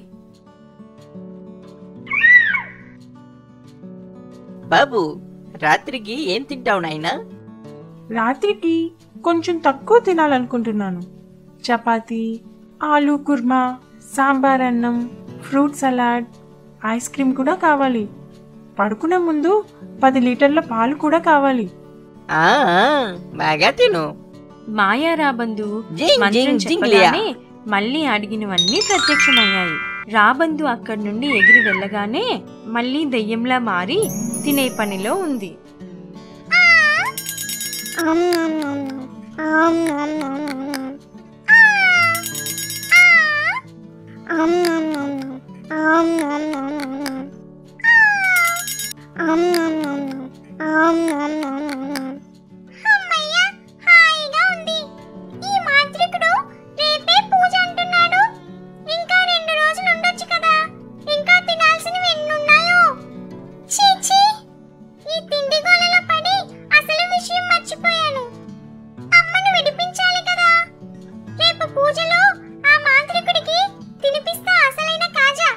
Speaker 8: బాబు రాత్రికి ఏం తింటావు నాయనా
Speaker 6: రాత్రికి కొంచెం తక్కువ తినాలనుకుంటున్నాను చపాతీ ఆలూ కుర్మా సాంబార్ అన్నం ఫ్రూట్ సలాడ్ ఐస్ క్రీమ్ కూడా కావాలి పడుకునే ముందు పది లీటర్ల పాలు కూడా కావాలి
Speaker 8: ఆ ఆ, బాగా తిను
Speaker 1: మాయా రాబందు
Speaker 8: జింగ్
Speaker 1: మంత్రం
Speaker 8: జింగ్ జింగ్లియా
Speaker 1: చెప్పగానే మళ్ళీ అడిగినవన్నీ ప్రత్యక్షమయ్యాయి రాబందు అక్కడి నుండి ఎగిరి వెళ్ళగానే మళ్ళీ దెయ్యంలా మారి తినే పనిలో ఉంది
Speaker 3: అమ్మయ్య, హాయిగా ఉంది. ఈ మాంత్రికుడు రేపే పూజ అంటున్నాడు. ఇంకా రెండు రోజులు ఉండొచ్చు కదా. ఇంకా తినాల్సినవి ఎన్నున్నాయో. ఛీ, ఛీ. ఈ తిండి గోలలో పడి అసలు విషయం మర్చిపోయాను. అమ్మను విడిపించాలి కదా. రేపు పూజలో ఆ మాంత్రికుడికి తినిపిస్తా అసలైన కాజా.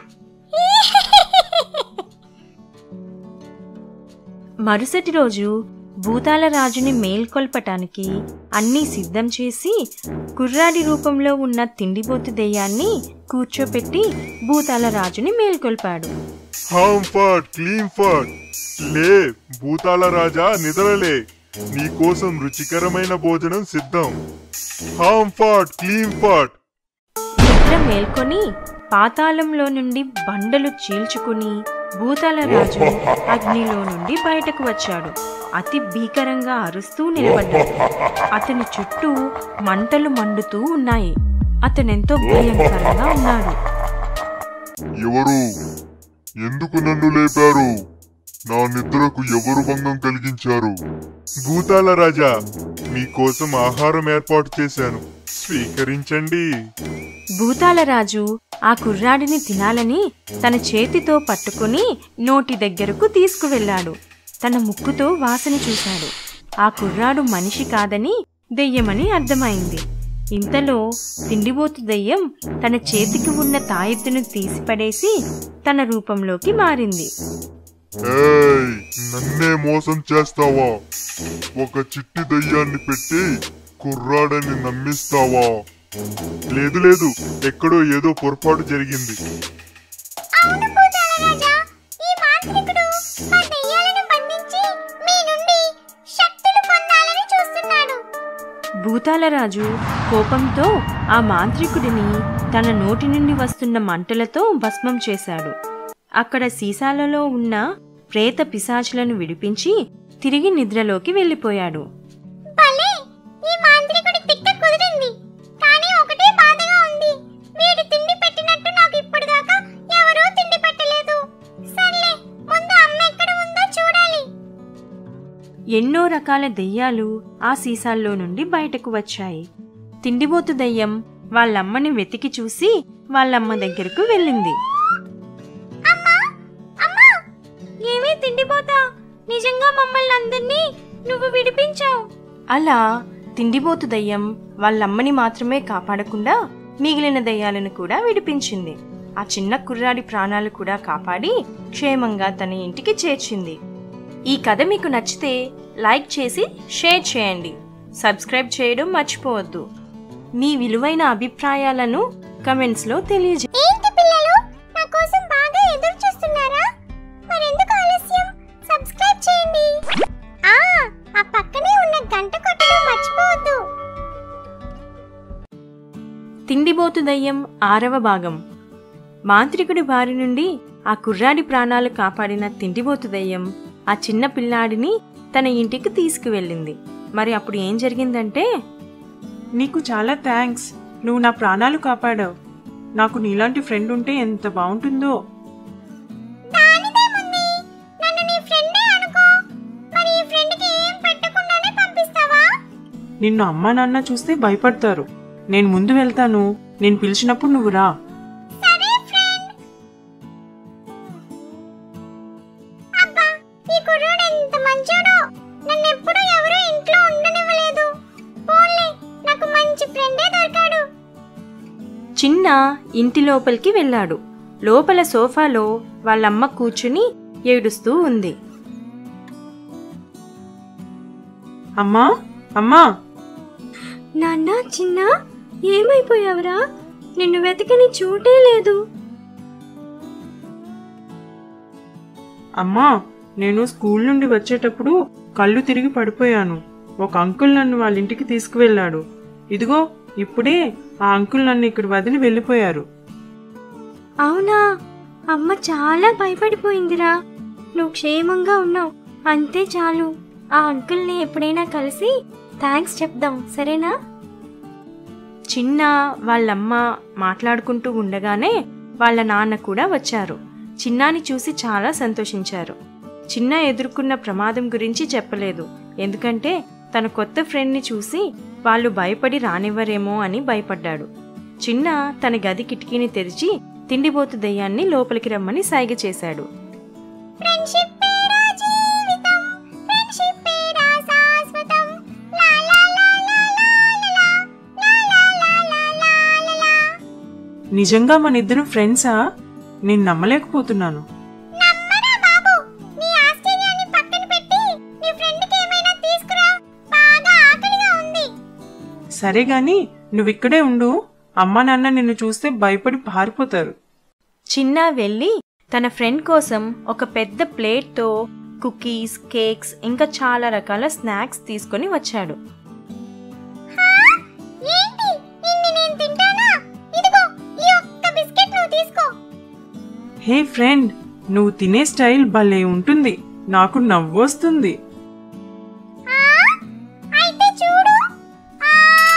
Speaker 1: మరుసటి రోజు భూతాల రాజుని మేల్కొల్పటానికి అన్నీ సిద్ధం చేసి కుర్రాడి రూపంలో ఉన్న తిండిబోతు దెయ్యాన్ని కూర్చోపెట్టి భూతాల రాజుని మేల్కొల్పాడు
Speaker 2: హామ్ ఫాట్ క్లీన్ ఫాట్ లే భూతాల రాజా నిద్రలే నీకోసం రుచికరమైన భోజనం సిద్ధం హామ్ ఫాట్ క్లీన్ ఫాట్
Speaker 1: నిద్ర మేల్కొని పాతాళంలో నుండి బండలు చీల్చుకుని భూతాల రాజు అగ్నిలో నుండి బయటకు వచ్చాడు అతి భీకరంగా అరుస్తూ నిలబడ్డాడు అతని చుట్టూ మంటలు మండుతూ ఉన్నాయి అతనెంతో భయంకరంగా ఉన్నాడు
Speaker 2: ఎవరు ఎందుకు నన్ను లేపారు నా నిద్రకు ఎవరు భంగం కలిగించారు భూతాల రాజా మీకోసం ఆహారం ఏర్పాటు చేశాను స్వీకరించండి
Speaker 1: భూతాల రాజు ఆ కుర్రాడిని తినాలని తన చేతితో పట్టుకుని నోటి దగ్గరకు తీసుకువెళ్ళాడు తన ముక్కుతో వాసన చూశాడు ఆ కుర్రాడు మనిషి కాదని దెయ్యమని అర్థమైంది ఇంతలో తిండిబోతు దెయ్యం తన చేతికి ఉన్న తాయెత్తును తీసిపడేసి తన రూపంలోకి మారింది
Speaker 2: ఏయ్ నన్నే మోసం చేస్తావా ఒక చిట్టి దయ్యాన్ని పెట్టి కుర్రాడని నమ్మిస్తావా లేదు లేదు ఎక్కడో ఏదో పొరపాటు జరిగింది
Speaker 3: అవును భూతాల రాజా ఈ మాంత్రికుడు మా దెయ్యాలను బంధించి మీ నుండి శక్తులు పొందాలని చూస్తున్నాడు
Speaker 1: భూతాల రాజు కోపంతో ఆ మాంత్రికుడిని తన నోటి నుండి వస్తున్న మంటలతో భస్మం చేశాడు అక్కడ సీసాలలో ఉన్న ప్రేత పిశాచులను విడిపించి తిరిగి నిద్రలోకి వెళ్ళిపోయాడు
Speaker 3: భలే ఈ మాంత్రికుడి తిక్క కుదిరింది కానీ ఒకటే బాధగా ఉంది వీడు తిండి పెట్టినట్టు నాకు ఇప్పటిదాకా ఎవరూ తిండి పెట్టలేదు సర్లే ముందు అమ్మ ఎక్కడ ఉందో చూడాలి
Speaker 1: ఎన్నో రకాల దెయ్యాలు ఆ సీసాల్లో నుండి బయటకు వచ్చాయి తిండిబోతు దెయ్యం వాళ్ళమ్మని వెతికి చూసి వాళ్ళమ్మ దగ్గరకు వెళ్ళింది
Speaker 3: అమ్మా అమ్మా ఏమీ తిండిపోతా నిజంగా మమ్మల్ని అందరినీ నువ్వు విడిపించావు
Speaker 1: అలా తిండిబోతు దయ్యం వాళ్ళమ్మని మాత్రమే కాపాడకుండా మిగిలిన దయ్యాలను కూడా విడిపించింది ఆ చిన్న కుర్రాడి ప్రాణాలు కూడా కాపాడి క్షేమంగా తన ఇంటికి చేర్చింది ఈ కథ మీకు నచ్చితే లైక్ చేసి షేర్ చేయండి సబ్స్క్రైబ్ చేయడం మర్చిపోవద్దు మీ విలువైన అభిప్రాయాలను కమెంట్స్లో తెలియజే
Speaker 3: ఏంటి పిల్లలు నా కోసం బాగా ఎదురు చూస్తున్నారా మరెందుకు ఆలస్యం సబ్స్క్రైబ్ చేయండి ఆ ఆ పక్కనే ఉన్న గంట కొట్టడం మర్చిపోవద్దు
Speaker 1: తిండిబోతు దయ్యం ఆరవ భాగం మాంత్రికుడి బారి నుండి ఆ కుర్రాడి ప్రాణాలు కాపాడిన తిండిబోతు దయ్యం ఆ చిన్న పిల్లాడిని తన ఇంటికి తీసుకువెళ్ళింది మరి అప్పుడు ఏం జరిగిందంటే
Speaker 6: నీకు చాలా థ్యాంక్స్ నువ్వు నా ప్రాణాలు కాపాడావు నాకు నీలాంటి ఫ్రెండ్ ఉంటే ఎంత బాగుంటుందో
Speaker 3: దానిదేముంది నన్ను నీ ఫ్రెండే అనుకో మరి ఈ ఫ్రెండ్కి ఏం పెట్టకుండానే పంపిస్తావా
Speaker 6: నిన్ను అమ్మా నాన్న చూస్తే భయపడతారు నేను ముందు వెళ్తాను నేను పిలిచినప్పుడు నువ్వు రా
Speaker 3: సరే ఫ్రెండ్ అబ్బా ఈ కుర్రాడు ఎంత మంచోడో నన్ను ఎప్పుడు ఎవరు ఇంట్లో ఉండనివ్వలేదు పోన్లే నాకు మంచి ఫ్రెండే దొరికాడు
Speaker 1: చిన్న ఇంటి లోపలికి వెళ్ళాడు లోపల సోఫాలో వాళ్ళమ్మ కూర్చుని ఏడుస్తూ ఉంది
Speaker 6: అమ్మా అమ్మా
Speaker 3: నాన్న చిన్న ఏమైపోయావురా నిన్ను వెతకని చోటే లేదు
Speaker 6: అమ్మా నేను స్కూల్ నుండి వచ్చేటప్పుడు కళ్ళు తిరిగి పడిపోయాను ఒక అంకుల్ నన్ను వాళ్ళ ఇంటికి తీసుకువెళ్ళాడు ఇదిగో ఇప్పుడే ఆ అంకుల్ నన్ను ఇక్కడ వదిలి వెళ్ళిపోయారు
Speaker 3: అవునా అమ్మ చాలా భయపడిపోయిందిరా నువ్వు క్షేమంగా ఉన్నావు అంతే చాలు ఆ అంకుల్ని ఎప్పుడైనా కలిసి థ్యాంక్స్ చెప్దాం సరేనా
Speaker 1: చిన్న వాళ్ళమ్మ మాట్లాడుకుంటూ ఉండగానే వాళ్ళ నాన్న కూడా వచ్చారు చిన్నాని చూసి చాలా సంతోషించారు చిన్న ఎదుర్కొన్న ప్రమాదం గురించి చెప్పలేదు ఎందుకంటే తన కొత్త ఫ్రెండ్ని చూసి వాళ్ళు భయపడి రానివ్వరేమో అని భయపడ్డాడు చిన్న తన గది కిటికీని తెరిచి తిండిపోతు దయ్యాన్ని లోపలికి రమ్మని సైగ చేశాడు
Speaker 3: ఫ్రెండ్షిప్ పేరా జీవితం ఫ్రెండ్షిప్ పేరా శాశ్వతం లా లా లా లా లా లా లా లా లా లా లా లా లా
Speaker 6: నిజంగా మన ఇద్దరం ఫ్రెండ్సా నేను నమ్మలేకపోతున్నాను
Speaker 3: నమ్మరా బాబు నీ ఆశ్చర్యాన్ని పక్కన పెట్టి నీ ఫ్రెండ్కి ఏమైనా తీసుకురా బాగా ఆకలిగా ఉంది
Speaker 6: సరే గాని నువ్విక్కడే ఉండు అమ్మా నాన్న నిన్ను చూస్తే భయపడి పారిపోతారు
Speaker 1: చిన్న వెళ్ళి తన ఫ్రెండ్ కోసం ఒక పెద్ద ప్లేట్తో కుకీస్ కేక్స్ ఇంకా చాలా రకాల స్నాక్స్ తీసుకొని వచ్చాడు
Speaker 3: హా? ఏంటి ఇన్ని నేను తింటానా ఇదిగో ఈ ఒక్క బిస్కెట్ నువ్వు తీసుకో
Speaker 6: హే ఫ్రెండ్ నువ్వు తినే స్టైల్ భలే ఉంటుంది నాకు నవ్వొస్తుంది
Speaker 3: ఆ? అయితే చూడు ఆ?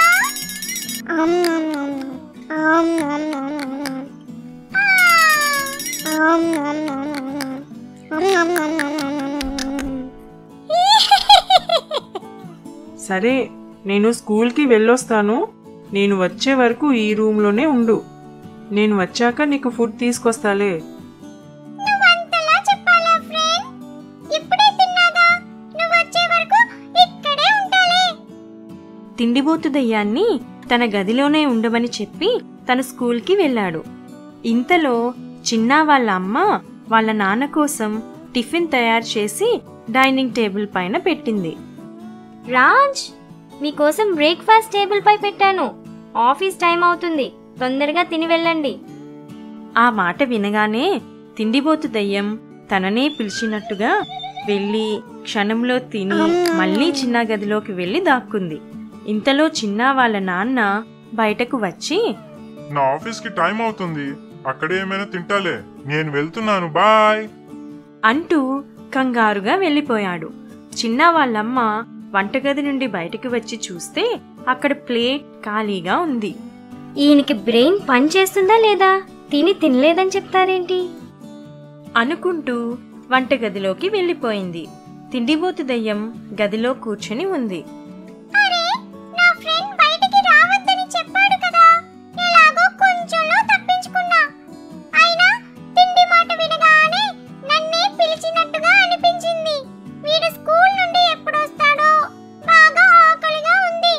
Speaker 6: సరే నేను స్కూల్కి వెళ్ళొస్తాను నేను వచ్చే వరకు ఈ రూమ్లోనే ఉండు నేను వచ్చాక నీకు ఫుడ్ తీసుకొస్తాలే
Speaker 3: నువ్వంతలా చెప్పాలా ఫ్రెండ్ ఇప్పుడే తిన్నాగా నువ్వు వచ్చే వరకు ఇక్కడే ఉంటాలే
Speaker 1: తిండిబోతు దయ్యాన్ని తన గదిలోనే ఉండమని చెప్పి తన స్కూల్కి వెళ్ళాడు ఇంతలో చిన్న వాళ్ళ అమ్మ వాళ్ళ నాన్న కోసం టిఫిన్ తయారు చేసి డైనింగ్ టేబుల్ పైన పెట్టింది
Speaker 3: రాజ్ మీకోసం బ్రేక్ఫాస్ట్ టేబుల్ పై పెట్టాను ఆఫీస్ టైం అవుతుంది తొందరగా తిని వెళ్ళండి
Speaker 1: ఆ మాట వినగానే తిండిబోతు దయ్యం తననే పిలిచినట్టుగా వెళ్ళి క్షణంలో తిని మళ్ళీ చిన్న గదిలోకి వెళ్ళి దాక్కుంది ఇంతలో చిన్న వాళ్ళ నాన్న బయటకు వచ్చి
Speaker 2: నా ఆఫీస్కి టైం అవుతుంది అక్కడే ఏమైనా తింటాలే నేను వెళ్తున్నాను బాయ్
Speaker 1: అంటూ కంగారుగా వెళ్ళిపోయాడు చిన్న వాళ్ళమ్మ వంటగది నుండి బయటికి వచ్చి చూస్తే అక్కడ ప్లేట్ ఖాళీగా ఉంది
Speaker 3: ఈయనకి బ్రెయిన్ పని చేస్తుందా లేదా తిని తినలేదని చెప్తారేంటి
Speaker 1: అనుకుంటూ వంటగదిలోకి వెళ్ళిపోయింది తిండిబోతు దయ్యం గదిలో కూర్చుని ఉంది
Speaker 3: అరే నా ఫ్రెండ్ బయటికి రావద్దని చెప్పాడు కదా ఎలాగో కొంచెంలో తప్పించుకున్నా అయినా తిండి మాట వినగానే నన్నే పిలిచినట్టుగా అనిపించింది వీడు స్కూల్ నుండి ఎప్పుడు వస్తాడో బాగా ఆకలిగా ఉంది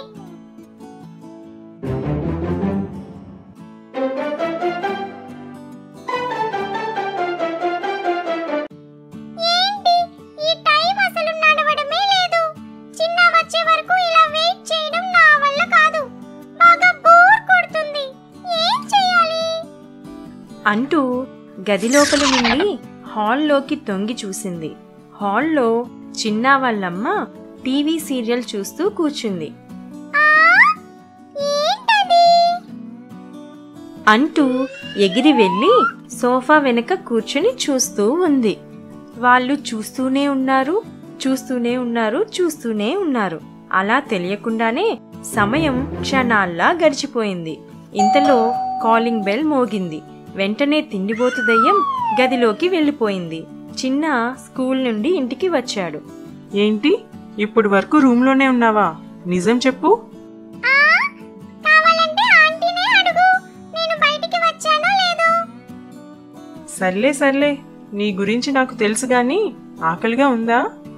Speaker 3: ఏంటి ఈ టైం అసలు నడవడమే లేదు చిన్న వచ్చే వరకు ఇలా వెయిట్ చేయడం నా వల్ల కాదు బాగా బోర్ కొడుతుంది ఏం చేయాలి
Speaker 1: అంటూ గది లోపలి నుండి హాల్లోకి తొంగి చూసింది హాల్లో చిన్న వాళ్ళమ్మ టీవీ సీరియల్ చూస్తూ కూర్చుంది
Speaker 3: ఆ ఏంటది
Speaker 1: అంటూ ఎగిరి వెళ్ళి సోఫా వెనుక కూర్చుని చూస్తూ ఉంది వాళ్ళు చూస్తూనే ఉన్నారు చూస్తూనే ఉన్నారు చూస్తూనే ఉన్నారు అలా తెలియకుండానే సమయం క్షణాల్లా గడిచిపోయింది ఇంతలో కాలింగ్ బెల్ మోగింది వెంటనే తిండిపోతు దయ్యం గదిలోకి వెళ్ళిపోయింది చిన్న స్కూల్ నుండి ఇంటికి వచ్చాడు
Speaker 6: ఏంటి ఇప్పటి వరకు రూమ్లోనే ఉన్నావా నిజం చెప్పు
Speaker 3: ఆ కావాలంటే ఆంటీనే అడుగు నేను బయటికి వచ్చానో లేదో
Speaker 6: సర్లే సర్లే నీ గురించి నాకు తెలుసు గాని ఆకలిగా ఉందా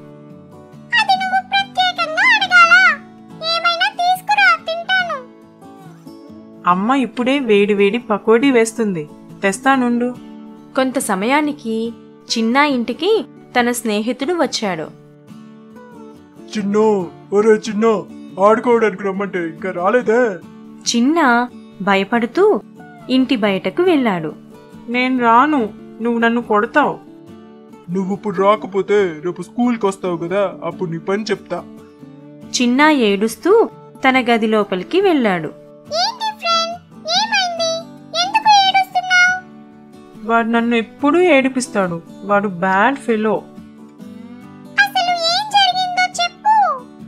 Speaker 3: అది నువ్వు ప్రత్యేకంగా అడగాలా ఏమైనా తీసుకురా తింటాను
Speaker 6: అమ్మ ఇప్పుడే వేడి వేడి పకోడీ వేస్తుంది తెస్తానుండు
Speaker 1: కొంత సమయానికి చిన్న ఇంటికి తన స్నేహితుడు వచ్చాడు
Speaker 7: చిన్న ఒరే చిన్న ఆడుకోవడానికి రమ్మంటే ఇంకా రాలేదే
Speaker 1: చిన్న భయపడుతూ ఇంటి బయటకు వెళ్ళాడు
Speaker 6: నేను రాను నువ్వు నన్ను కొడతావు
Speaker 7: నువ్వు ఇప్పుడు రాకపోతే రేపు స్కూల్కి వస్తావు కదా అప్పుడు నీ పని చెప్తా
Speaker 1: చిన్న ఏడుస్తూ తన గది లోపలికి వెళ్ళాడు
Speaker 3: ఏంటి ఫ్రెండ్ ఏమైంది ఎందుకు ఏడుస్తున్నావు
Speaker 6: వాడు నన్ను ఎప్పుడూ ఏడిపిస్తాడు వాడు బ్యాడ్ ఫెలో
Speaker 3: అసలు ఏం జరిగిందో చెప్పు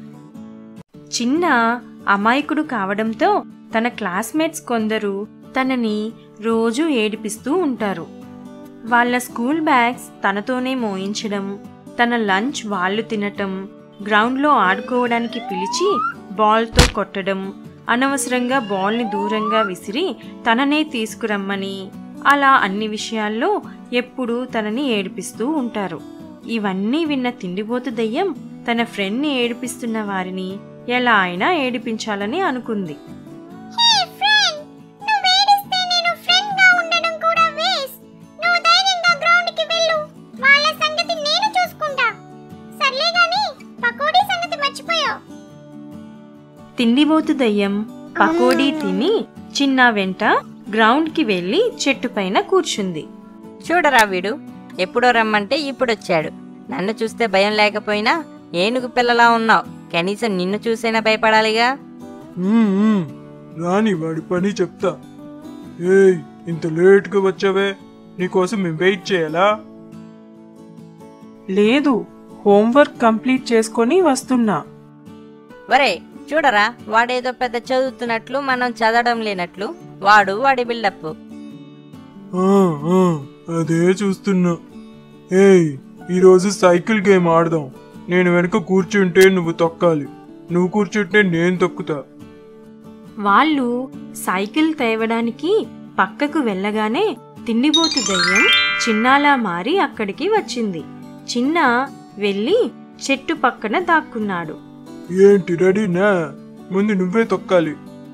Speaker 1: చిన్న అమాయకుడు కావడంతో తన క్లాస్మేట్స్ కొందరు తనని రోజూ ఏడిపిస్తూ ఉంటారు వాళ్ళ స్కూల్ బ్యాగ్స్ తనతోనే మోయించడం తన లంచ్ వాళ్ళు తినటం గ్రౌండ్లో ఆడుకోవడానికి పిలిచి బాల్తో కొట్టడం అనవసరంగా బాల్ని దూరంగా విసిరి తననే తీసుకురమ్మని అలా అన్ని విషయాల్లో ఎప్పుడూ తనని ఏడిపిస్తూ ఉంటారు ఇవన్నీ విన్న తిండిపోతు దయ్యం తన ఫ్రెండ్ని ఏడిపిస్తున్న వారిని ఎలా అయినా ఏడిపించాలని అనుకుంది
Speaker 3: హే ఫ్రెండ్ నువ్వు ఏడిస్తే నేను ఫ్రెండ్ గా ఉండడం కూడా వేస్ట్ నువ్వు ధైర్యంగా గ్రౌండ్ కి వెళ్ళు వాళ్ళ సంగతి నేను చూసుకుంటా సర్లే గాని పకోడీ సంగతి మర్చిపోయావు
Speaker 1: తిండిబోతు దయ్యం పకోడీ తిని చిన్న వెంట గ్రౌండ్కి వెళ్ళి చెట్టు పైన కూర్చుంది
Speaker 8: చూడరా వీడు ఎప్పుడో రమ్మంటే ఇప్పుడొచ్చాడు నన్ను చూస్తే భయం లేకపోయినా ఏనుగు పిల్లలా ఉన్నావు కనీసం నిన్ను చూసైనా భయపడాలిగా
Speaker 7: ఉమ్, ఉమ్, రాని వాడి పని చెప్తా ఏయ్ ఇంత లేట్గా వచ్చావే నీకోసం మేము వెయిట్ చేయాలా
Speaker 6: లేదు హోంవర్క్ కంప్లీట్ చేసుకొని వస్తున్నా
Speaker 8: ఒరే చూడరా వాడేదో పెద్ద చదువుతున్నట్లు మనం చదవడం లేనట్లు వాడు వాడి బిల్డప్
Speaker 7: ఆ, ఆ, అదే చూస్తున్నా ఏయ్ ఈరోజు సైకిల్ గేమ్ ఆడదాం నేను వెనక కూర్చుంటే నువ్వు తొక్కాలి నువ్వు కూర్చుంటే నేను తొక్కుతా
Speaker 1: వాళ్ళు సైకిల్ తేవడానికి పక్కకు వెళ్ళగానే తిండిబోతు దయ్యం చిన్నాలా మారి అక్కడికి వచ్చింది చిన్న వెళ్ళి చెట్టు పక్కన దాక్కున్నాడు
Speaker 7: ఏంటి రెడీనా ముందు నువ్వే తొక్కాలి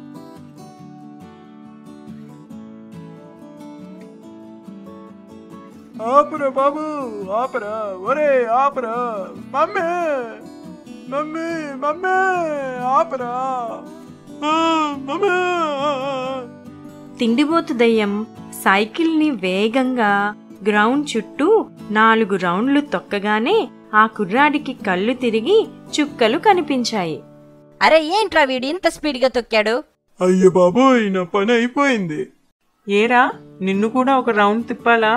Speaker 7: ఆపరా బాబు ఆపరా ఒరే ఆపరా మమ్మీ మమ్మీ మమ్మీ ఆపరా ఆ, మమ్మీ
Speaker 1: తిండిబోతు దయ్యం సైకిల్ని వేగంగా గ్రౌండ్ చుట్టూ నాలుగు రౌండ్లు తొక్కగానే ఆ కుర్రాడికి కళ్ళు తిరిగి చుక్కలు కనిపించాయి
Speaker 8: అరే ఏంట్రా వీడు ఇంత స్పీడ్గా తొక్కాడు
Speaker 7: అయ్య బాబోయ్ నా పని అయిపోయింది
Speaker 6: ఏరా నిన్ను కూడా ఒక రౌండ్ తిప్పాలా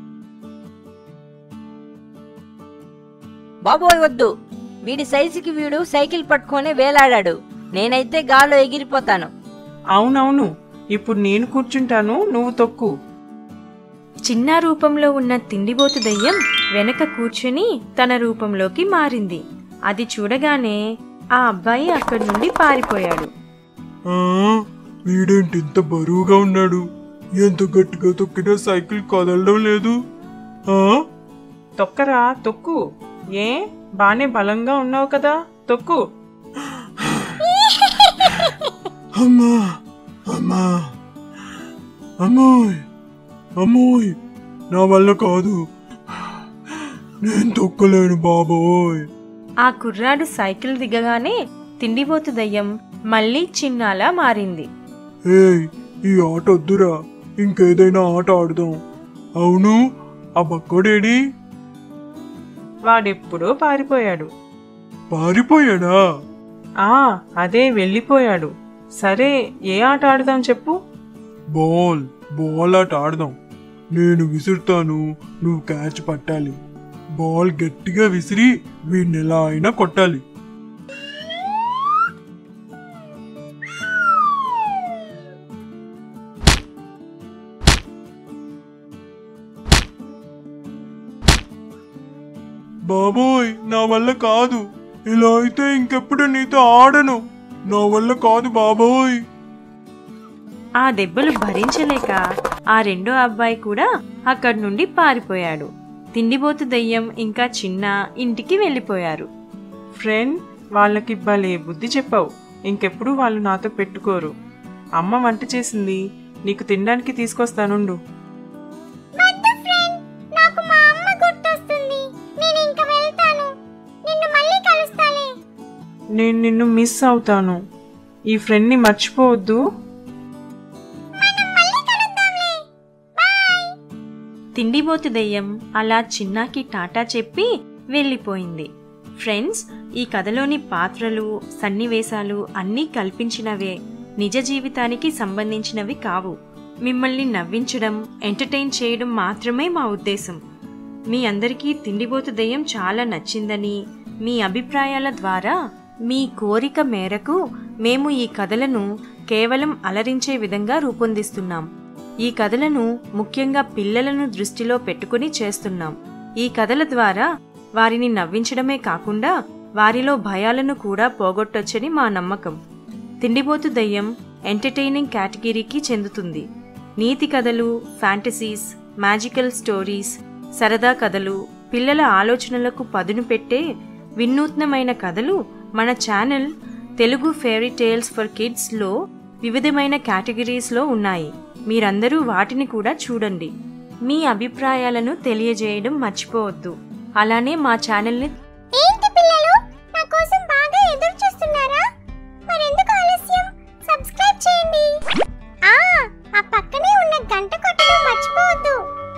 Speaker 8: బాబోయ్ వద్దు వీడి సైజుకి వీడు సైకిల్ పట్టుకొని వేలాడాడు నేనైతే గాల్లో ఎగిరిపోతాను
Speaker 6: అవునవును ఇప్పుడు నేను కూర్చుంటాను నువ్వు తొక్కు
Speaker 1: చిన్న రూపంలో ఉన్న తిండిబోతు దయ్యం వెనక కూర్చుని తన రూపంలోకి మారింది అది చూడగానే ఆ అబ్బాయి అక్కడి నుండి పారిపోయాడు
Speaker 7: ఆ, వీడేంటి ఇంత బరువుగా ఉన్నాడు ఎంత గట్టిగా తొక్కినా సైకిల్ కదలడం లేదు ఆ
Speaker 5: తొక్కరా తొక్కు ఏ బానే బలంగా ఉన్నావు కదా తొక్కు
Speaker 7: అమ్మా అమ్మా అమ్మోయ్ అమ్మోయ్ నా వల్ల కాదు నేను తొక్కలేను బాబోయ్
Speaker 1: ఆ కుర్రాడు సైకిల్ దిగగానే తిండిపోతు దయ్యం మళ్ళీ చిన్నాలా మారింది
Speaker 7: ఏయ్ ఈ ఆట వద్దురా ఇంకేదైనా ఆట ఆడదాం అవును ఆ బక్కడేడి
Speaker 5: వాడెప్పుడో పారిపోయాడు
Speaker 7: పారిపోయాడా
Speaker 5: ఆ అదే వెళ్ళిపోయాడు సరే ఏ ఆట ఆడదాం చెప్పు
Speaker 7: బాల్ బాల్ ఆట ఆడదాం నేను విసురుతాను నువ్వు క్యాచ్ పట్టాలి బాల్ గట్టిగా విసిరి వీడిని ఎలా అయినా కొట్టాలి బాబోయ్ నా వల్ల కాదు ఇలా అయితే ఇంకెప్పుడు నీతో ఆడను నా వల్ల కాదు బాబోయ్
Speaker 1: ఆ దెబ్బలు భరించలేక ఆ రెండో అబ్బాయి కూడా అక్కడి నుండి పారిపోయాడు తిండిపోతు దయ్యం ఇంకా చిన్న ఇంటికి వెళ్ళిపోయారు
Speaker 5: ఫ్రెండ్ వాళ్ళకి భలే బుద్ధి చెప్పావు ఇంకెప్పుడు వాళ్ళు నాతో పెట్టుకోరు అమ్మ వంట చేసింది నీకు తినడానికి తీసుకొస్తానుండు
Speaker 3: వద్దు ఫ్రెండ్ నాకు మా అమ్మ గుర్తొస్తుంది నేను ఇంక వెళ్తాను నిన్ను మళ్ళీ కలుస్తాలే
Speaker 5: నేను నిన్ను మిస్ అవుతాను ఈ ఫ్రెండ్ని మర్చిపోవద్దు
Speaker 3: మనం మళ్ళీ కలుద్దాంలే బాయ్
Speaker 1: తిండిపోతు దెయ్యం అలా చిన్నాకి టాటా చెప్పి వెళ్ళిపోయింది ఫ్రెండ్స్ ఈ కథలోని పాత్రలు సన్నివేశాలు అన్నీ కల్పించినవే నిజ జీవితానికి సంబంధించినవి కావు మిమ్మల్ని నవ్వించడం ఎంటర్టైన్ చేయడం మాత్రమే మా ఉద్దేశం మీ అందరికీ తిండిపోతు దెయ్యం చాలా నచ్చిందని మీ అభిప్రాయాల ద్వారా మీ కోరిక మేరకు మేము ఈ కథలను కేవలం అలరించే విధంగా రూపొందిస్తున్నాం ఈ కథలను ముఖ్యంగా పిల్లలను దృష్టిలో పెట్టుకుని చేస్తున్నాం ఈ కథల ద్వారా వారిని నవ్వించడమే కాకుండా వారిలో భయాలను కూడా పోగొట్టొచ్చని మా నమ్మకం తిండిపోతు దయ్యం ఎంటర్టైనింగ్ కేటగిరీకి చెందుతుంది నీతి కథలు ఫ్యాంటసీస్ మ్యాజికల్ స్టోరీస్ సరదా కథలు పిల్లల ఆలోచనలకు పదును పెట్టే వినూత్నమైన కథలు మన channel Telugu fairy tales for కిడ్స్లో వివిధమైన కేటగిరీస్లో ఉన్నాయి మీరందరూ వాటిని కూడా చూడండి మీ అభిప్రాయాలను తెలియజేయడం మర్చిపోవద్దు అలానే మా ఛానల్ని
Speaker 3: ఏంటి పిల్లలు నా కోసం బాగా ఎదురు చూస్తున్నారా మరెందుకు ఆలస్యం సబ్స్క్రైబ్ చేయండి ఆ ఆ పక్కనే ఉన్న గంట కొట్టడం మర్చిపోవద్దు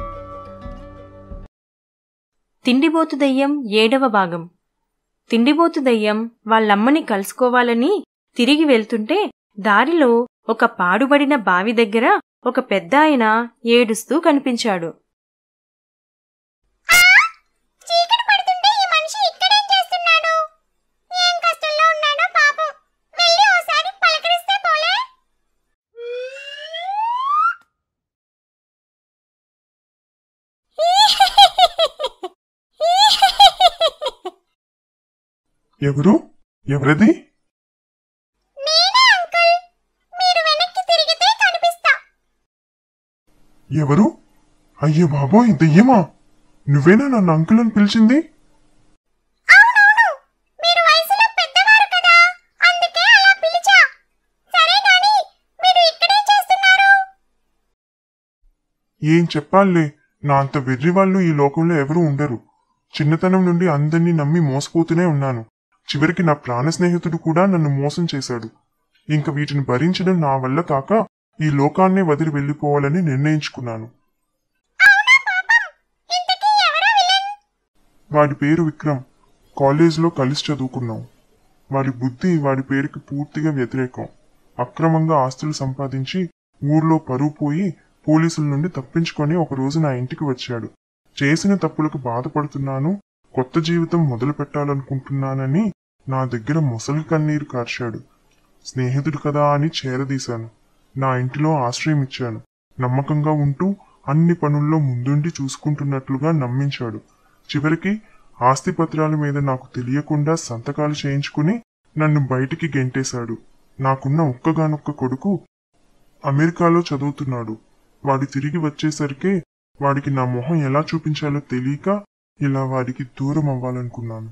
Speaker 1: తిండిబోతు దయ్యం ఏడవ భాగం తిండిబోతు దయ్యం వాళ్ళమ్మని కలుసుకోవాలని తిరిగి వెళ్తుంటే దారిలో ఒక పాడుబడిన బావి దగ్గర ఒక పెద్దాయన ఏడుస్తూ కనిపించాడు
Speaker 3: చీకటి పడుతుంటే ఈ మనిషి ఇక్కడేం చేస్తున్నాడు ఏం కష్టంలో ఉన్నాడో పాపం వెళ్ళి ఓసారి పలకరిస్తే పోలే
Speaker 2: ఎవరు ఎవరిది
Speaker 3: నేనే అంకుల్ మీరు వెనక్కి తిరిగితే కనిపిస్తా
Speaker 2: ఎవరు అయ్యో బాబోయ్ దెయ్యమా నువ్వేనా నన్ను అంకుల్ అని పిలిచింది
Speaker 3: అవునవును మీరు వయసులో పెద్దవారు కదా అందుకే అలా పిలిచా సరే గాని మీరు ఇక్కడే చేస్తున్నారు
Speaker 2: ఏం చెప్పాలే నా అంత వెర్రి వాళ్ళు ఈ లోకంలో ఎవరూ ఉండరు చిన్నతనం నుండి అందరినీ నమ్మి మోసపోతూనే ఉన్నాను చివరికి నా ప్రాణ స్నేహితుడు కూడా నన్ను మోసం చేశాడు ఇంక వీటిని భరించడం నా వల్ల కాక ఈ లోకాన్నే వదిలి వెళ్ళిపోవాలని నిర్ణయించుకున్నాను
Speaker 3: ఇంతకీ ఎవరో విలన్
Speaker 2: వాడి పేరు విక్రమ్ కాలేజీలో కలిసి చదువుకున్నాం వాడి బుద్ధి వాడి పేరుకి పూర్తిగా వ్యతిరేకం అక్రమంగా ఆస్తులు సంపాదించి ఊర్లో పరువు పోయి పోలీసుల నుండి తప్పించుకొని ఒక రోజు నా ఇంటికి వచ్చాడు చేసిన తప్పులకు బాధపడుతున్నాను కొత్త జీవితం మొదలు పెట్టాలనుకుంటున్నానని నా దగ్గర మొసలి కన్నీరు కార్చాడు స్నేహితుడు కదా అని చేరదీశాను నా ఇంటిలో ఆశ్రయం ఇచ్చాను నమ్మకంగా ఉంటూ అన్ని పనుల్లో ముందుండి చూసుకుంటున్నట్లుగా నమ్మించాడు చివరికి ఆస్తి పత్రాల మీద నాకు తెలియకుండా సంతకాలు చేయించుకుని నన్ను బయటికి గెంటేశాడు నాకున్న ఒక్కగానొక్క కొడుకు అమెరికాలో చదువుతున్నాడు వాడు తిరిగి వచ్చేసరికి వాడికి నా మొహం ఎలా చూపించాలో తెలియక ఇలా వాడికి దూరం అవ్వాలనుకున్నాను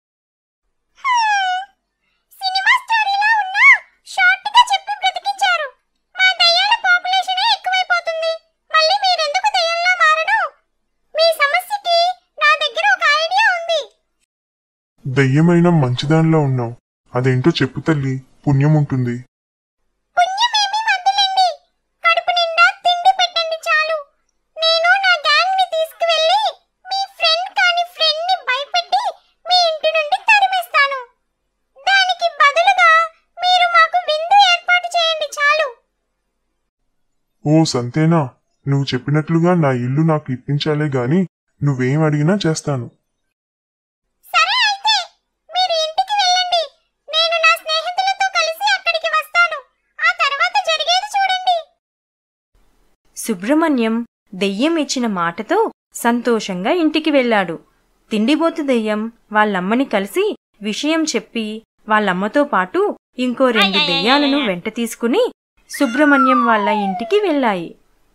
Speaker 3: సినిమా స్టోరీలా ఉన్నా షార్ట్ గా చెప్పి బ్రతికించారు మా దయ్యాల పాపులేషన్ ఎక్కువైపోతుంది మళ్ళీ మీరెందుకు దయ్యంలా మారడం మీ సమస్యకి నా దగ్గర ఒక ఐడియా ఉంది
Speaker 2: దయ్యమైన మంచిదానిలా ఉన్నావు అదేంటో చెప్పు తల్లి పుణ్యం ఉంటుంది
Speaker 3: పుణ్యమేమీ వద్దులేండి కడుపు నిండా తిండి పెట్టండి చాలు నేను నా గ్యాంగ్ ని తీసుకువెళ్ళి మీ ఫ్రెండ్ కాని ఫ్రెండ్ ని భయపెట్టి మీ ఇంటి నుండి తరిమేస్తాను దానికి బదులుగా మీరు మాకు విందు ఏర్పాటు చేయండి చాలు
Speaker 2: ఓ సంతేనా నువ్వు చెప్పినట్లుగా నా ఇల్లు నాకు ఇప్పించాలే గాని నువ్వేం అడిగినా చేస్తాను
Speaker 3: సరే అయితే మీరు ఇంటికి వెళ్ళండి నేను నా స్నేహితులతో కలిసి అక్కడికి వస్తాను ఆ తర్వాత జరిగేది చూడండి
Speaker 1: సుబ్రహ్మణ్యం దెయ్యం ఇచ్చిన మాటతో సంతోషంగా ఇంటికి వెళ్ళాడు తిండిబోతు దెయ్యం వాళ్ళమ్మని కలిసి విషయం చెప్పి వాళ్ళమ్మతో పాటు ఇంకో రెండు దెయ్యాలను వెంట తీసుకుని సుబ్రహ్మణ్యం వాళ్ళ ఇంటికి వెళ్ళాయి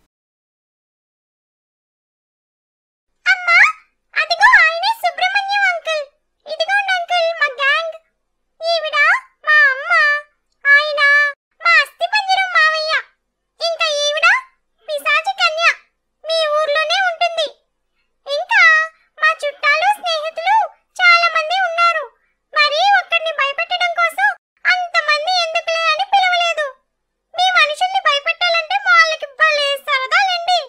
Speaker 3: అమ్మా అదిగో ఆయనే సుబ్రహ్మణ్యం అంకుల్ ఇదిగోండి అంకుల్ మా గ్యాంగ్ ఈవిడ మా అమ్మ ఆయన మా అస్థిపంజరం మావయ్య ఇంకా ఈవిడ పిశాచి కన్య మీ ఊర్లోనే ఉంటుంది ఇంకా మా చుట్టాలు స్నేహితులు చాలా మంది ఉన్నారు మరీ ఒక్కడిని భయపెట్టడం కోసం అంతమంది ఎందుకులే అని పిలవలేదు మీ మనుషుల్ని భయపెట్టాలంటే వాళ్ళకి భలే సరదాలండి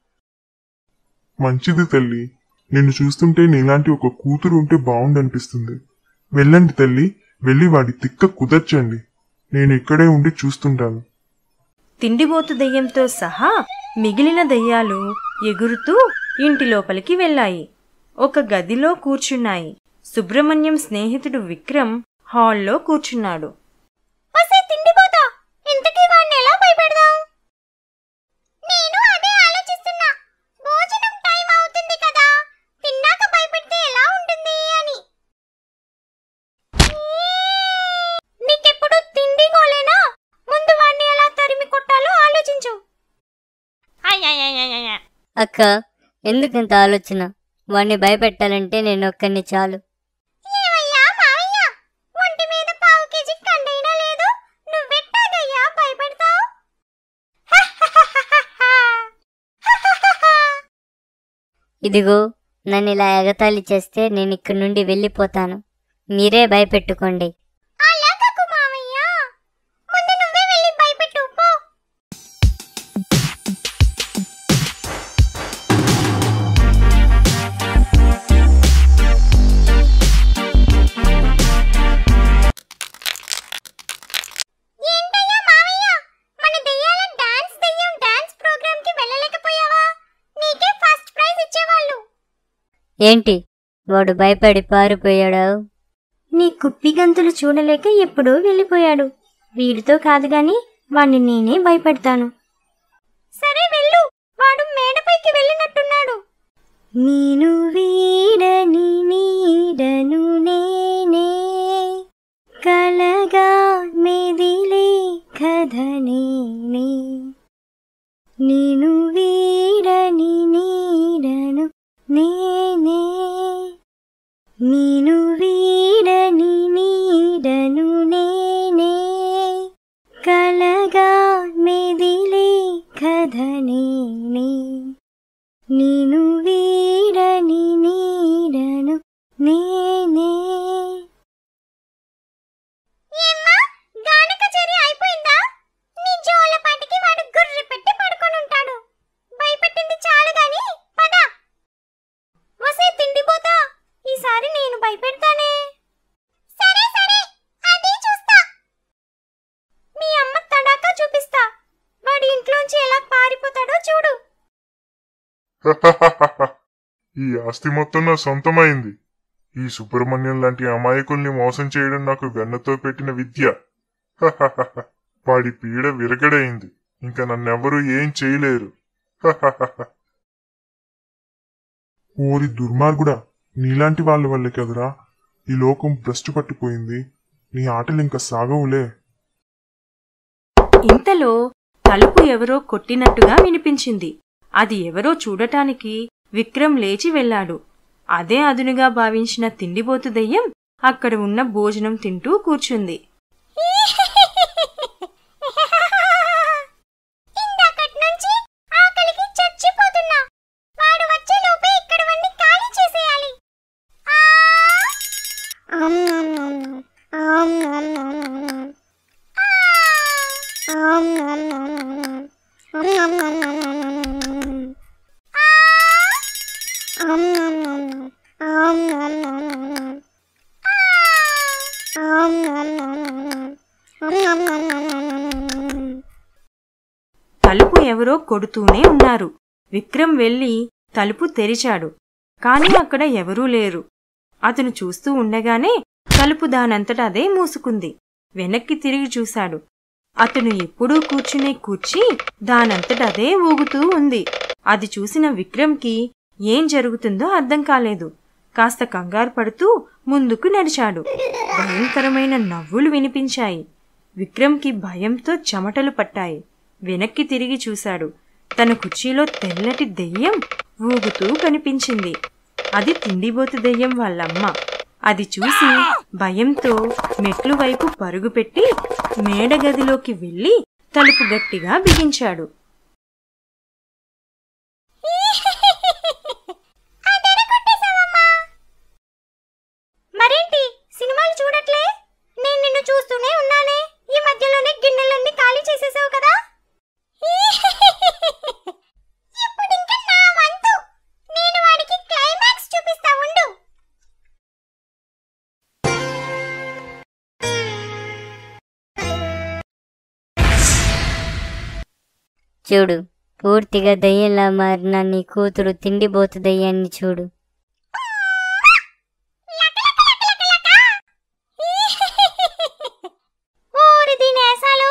Speaker 2: మంచిది తల్లి నిన్ను చూస్తుంటే నీలాంటి ఒక కూతురు ఉంటే బాగుండనిపిస్తుంది వెళ్ళండి తల్లి వెళ్ళి వాడి తిక్క కుదర్చండి నేను ఇక్కడే ఉండి చూస్తుంటాను
Speaker 1: తిండిబోతు దెయ్యంతో సహా మిగిలిన దెయ్యాలు ఎగురుతూ ఇంటి లోపలికి వెళ్ళాయి ఒక గదిలో కూర్చున్నాయి సుబ్రహ్మణ్యం స్నేహితుడు విక్రమ్ హాల్లో కూర్చున్నాడు
Speaker 3: వసే తిండిపోతా ఇంతకీ వాడిని ఎలా భయపెడదాం నేను అదే ఆలోచిస్తున్నా భోజనం టైం అవుతుంది కదా తిన్నాక భయపెడితే ఎలా ఉంటుంది అని నీకెప్పుడు తిండి గోలేనా ముందు వాడిని ఎలా తరిమి కొట్టాలో ఆలోచించు
Speaker 9: అక్క ఎందుకింత ఆలోచన వాణ్ణి భయపెట్టాలంటే నేను ఒక్కడిని చాలు
Speaker 3: ఏమయ్యా మావయ్య ఒంటి మీద పావు కేజీ కండైనా లేదు నువ్వెట్టాగయ్యా భయపెడతావు
Speaker 9: ఇదిగో నన్ను ఇలా ఎగతాళి చేస్తే నేను ఇక్కడి నుండి వెళ్ళిపోతాను మీరే భయపెట్టుకోండి
Speaker 3: అలాగకు మావయ్య ముందు నువ్వే వెళ్ళి భయపెట్టు పో ఏంటయ్యా మావయ్య మన దెయ్యాల డాన్స్ దెయ్యం డాన్స్ ప్రోగ్రామ్ కి వెళ్ళలేకపోయావా నీకే ఫస్ట్ ప్రైజ్ ఇచ్చేవాళ్ళు
Speaker 9: ఏంటి వాడు భయపడి పారిపోయాడా
Speaker 3: నీ కుప్పి గంతులు చూడలేక ఎప్పుడూ వెళ్ళిపోయాడు వీడితో కాదు గాని వాణ్ణి నేనే భయపెడతాను సరే వెళ్ళు వాడు మేడపైకి వెళ్ళినట్టున్నాడు నేను వీడని నీడను నేనే కలగా మెదిలే కథ నేనే నేను వీడని నీడను నేనే నేను వీడని నీడను నేనే కలగా మెదిలే కథ నేనే నేను వీడని నీడను నేనే గాన కచేరీ అయిపోయిందా నీ జోలపాటికి వాడు గుర్రి పెట్టి పడుకొని ఉంటాడు భయపెట్టింది చాలు గాని పద వసే తిండిపోతా ఈసారి నేను భయపెడతానే సరే సరే అదే చూస్తా మీ అమ్మ తడాకా చూపిస్తా వాడి ఇంట్లోంచి ఎలా పారిపోతాడో చూడు
Speaker 2: ఈ ఆస్తి మొత్తం నా సొంతమైంది ఈ సుబ్రహ్మణ్యం లాంటి అమాయకుల్ని మోసం చేయడం నాకు వెన్నతో పెట్టిన విద్య వాడి పీడ విరగడైంది ఇంకా నన్నెవరూ ఏం చేయలేరు ఓరి దుర్మార్గుడా నీలాంటి వాళ్ళ వల్లే కదరా ఈ లోకం భ్రష్టు పట్టిపోయింది నీ ఆటలు ఇంకా సాగవులే
Speaker 1: ఇంతలో తలుపు ఎవరో కొట్టినట్టుగా వినిపించింది అది ఎవరో చూడటానికి విక్రమ్ లేచి వెళ్ళాడు అదే అదునుగా భావించిన తిండిబోతు దెయ్యం అక్కడ ఉన్న భోజనం తింటూ కూర్చుంది
Speaker 3: ఇందాకటి నుంచి ఆకలికి చచ్చిపోతున్నా వాడు వచ్చే లోపే ఇక్కడవన్నీ ఖాళీ చేసేయాలి ఆ! ఆమ్ ఆమ్ ఆమ్ ఆమ్ ఆమ్ ఆమ్ ఆమ్. ఆ! ఆమ్ ఆమ్ ఆమ్ ఆమ్. ఆమ్ ఆమ్ ఆమ్ ఆమ్ ఆమ్ ఆమ్. ఆ! ఆమ్ ఆమ్ ఆమ్ ఆమ్. ఆమ్ ఆమ్ ఆమ్ ఆమ్ ఆమ్. ఆ! ఆమ్ ఆమ్ ఆమ్ ఆమ్ ఆమ్. ఆమ్ ఆమ్ ఆమ్ ఆమ్ ఆమ్ ఆమ్.
Speaker 1: తలుపు ఎవరో కొడుతూనే ఉన్నారు విక్రమ్ వెళ్ళి తలుపు తెరిచాడు కాని అక్కడ ఎవరూ లేరు అతను చూస్తూ ఉండగానే తలుపు దానంతట అదే మూసుకుంది వెనక్కి తిరిగి చూశాడు అతను ఎప్పుడూ కూర్చునే కుర్చీ దానంతట అదే ఊగుతూ ఉంది అది చూసిన విక్రమ్కి ఏం జరుగుతుందో అర్థం కాలేదు కాస్త కంగారు పడుతూ ముందుకు నడిచాడు భయంకరమైన నవ్వులు వినిపించాయి విక్రమ్కి భయంతో చెమటలు పట్టాయి వెనక్కి తిరిగి చూశాడు తన కుర్చీలో తెల్లటి దెయ్యం ఊగుతూ కనిపించింది అది తిండిబోతు దెయ్యం వాళ్ళమ్మ అది చూసి భయంతో మెట్లు వైపు పరుగుపెట్టి మేడగదిలోకి వెళ్ళి తలుపు గట్టిగా బిగించాడు
Speaker 3: మరేంటి సినిమాలు చూడట్లే నేను నిన్ను చూస్తూనే ఉన్నానే ఈ మధ్యలోనే గిన్నెలన్నీ ఖాళీ చేసేసావు కదా ఇప్పుడు ఇంకా నా వంతు నేను వాడికి క్లైమాక్స్ చూపిస్తా ఉండు
Speaker 9: చూడు పూర్తిగా దయ్యంలా మారిన నీ కూతురు తిండిబోతు దయ్యాన్ని చూడు
Speaker 3: ఓరి దీనేసాలు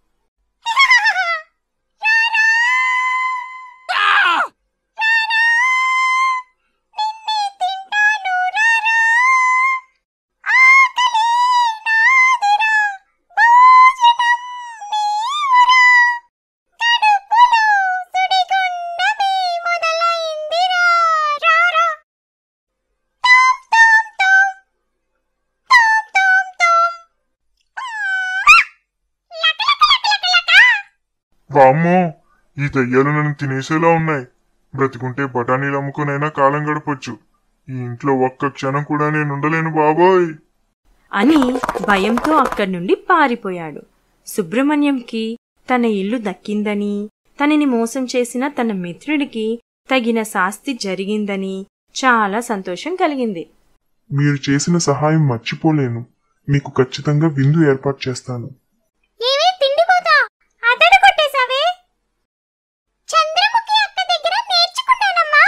Speaker 2: వామ్మో ఈ దయ్యాలు నన్ను తినేసేలా ఉన్నాయి బ్రతికుంటే బఠానీలు అమ్ముకునైనా కాలం గడపొచ్చు ఈ ఇంట్లో ఒక్క క్షణం కూడా నేను ఉండలేను బాబోయ్
Speaker 1: అని భయంతో అక్కడి నుండి పారిపోయాడు సుబ్రహ్మణ్యంకి తన ఇల్లు దక్కిందని తనని మోసం చేసిన తన మిత్రుడికి తగిన శాస్తి జరిగిందని చాలా సంతోషం కలిగింది
Speaker 2: మీరు చేసిన సహాయం మర్చిపోలేను మీకు ఖచ్చితంగా విందు ఏర్పాటు చేస్తాను
Speaker 3: ఏవే తిండిపోతా అతడు కొట్టేశావే చంద్రముఖి అక్క దగ్గర నేర్చుకున్నానమ్మా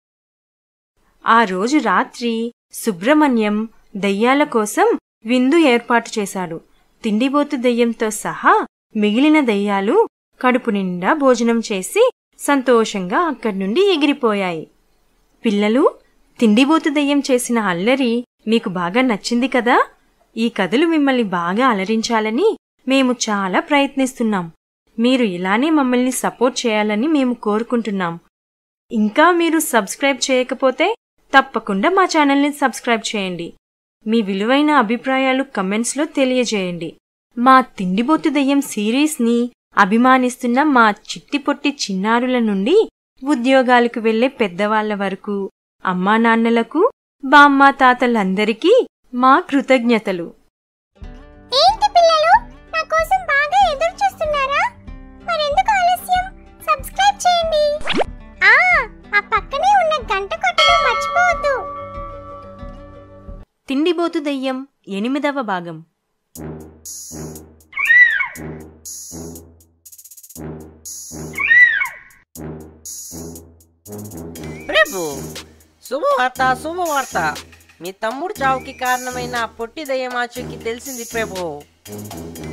Speaker 1: ఆ రోజు రాత్రి సుబ్రహ్మణ్యం దయ్యాల కోసం విందు ఏర్పాటు చేశాడు తిండిబోతు దెయ్యంతో సహా మిగిలిన దయ్యాలు కడుపు నిండా భోజనం చేసి సంతోషంగా అక్కడి నుండి ఎగిరిపోయాయి పిల్లలు తిండిబోతు దెయ్యం చేసిన అల్లరి మీకు బాగా నచ్చింది కదా ఈ కథలు మిమ్మల్ని బాగా అలరించాలని మేము చాలా ప్రయత్నిస్తున్నాం మీరు ఇలానే మమ్మల్ని సపోర్ట్ చేయాలని మేము కోరుకుంటున్నాం ఇంకా మీరు సబ్స్క్రైబ్ చేయకపోతే తప్పకుండా మా ఛానల్ని సబ్స్క్రైబ్ చేయండి మీ విలువైన అభిప్రాయాలు కమెంట్స్లో తెలియజేయండి మా తిండిబొత్తు దెయ్యం సిరీస్ని అభిమానిస్తున్న మా చిట్టి పొట్టి చిన్నారుల నుండి ఉద్యోగాలకు వెళ్లే పెద్దవాళ్ల వరకు అమ్మా నాన్నలకు బామ్మ తాతలందరికీ మా కృతజ్ఞతలు
Speaker 3: ఏంటి పిల్లలు నా కోసం బాగా ఎదురు చూస్తున్నారా మరెందుకు ఆలస్యం సబ్స్క్రైబ్ చేయండి ఆ ఆ పక్కనే ఉన్న గంట కొట్టడం మర్చిపోవద్దు
Speaker 1: తిండిబోతు దెయ్యం ఎనిమిదవ భాగం
Speaker 8: ప్రభు శుభవార్త శుభవార్త మీ తమ్ముడు చావుకి కారణమైన ఆ పొట్టి దయ్యమాచుకి తెలిసింది ప్రభు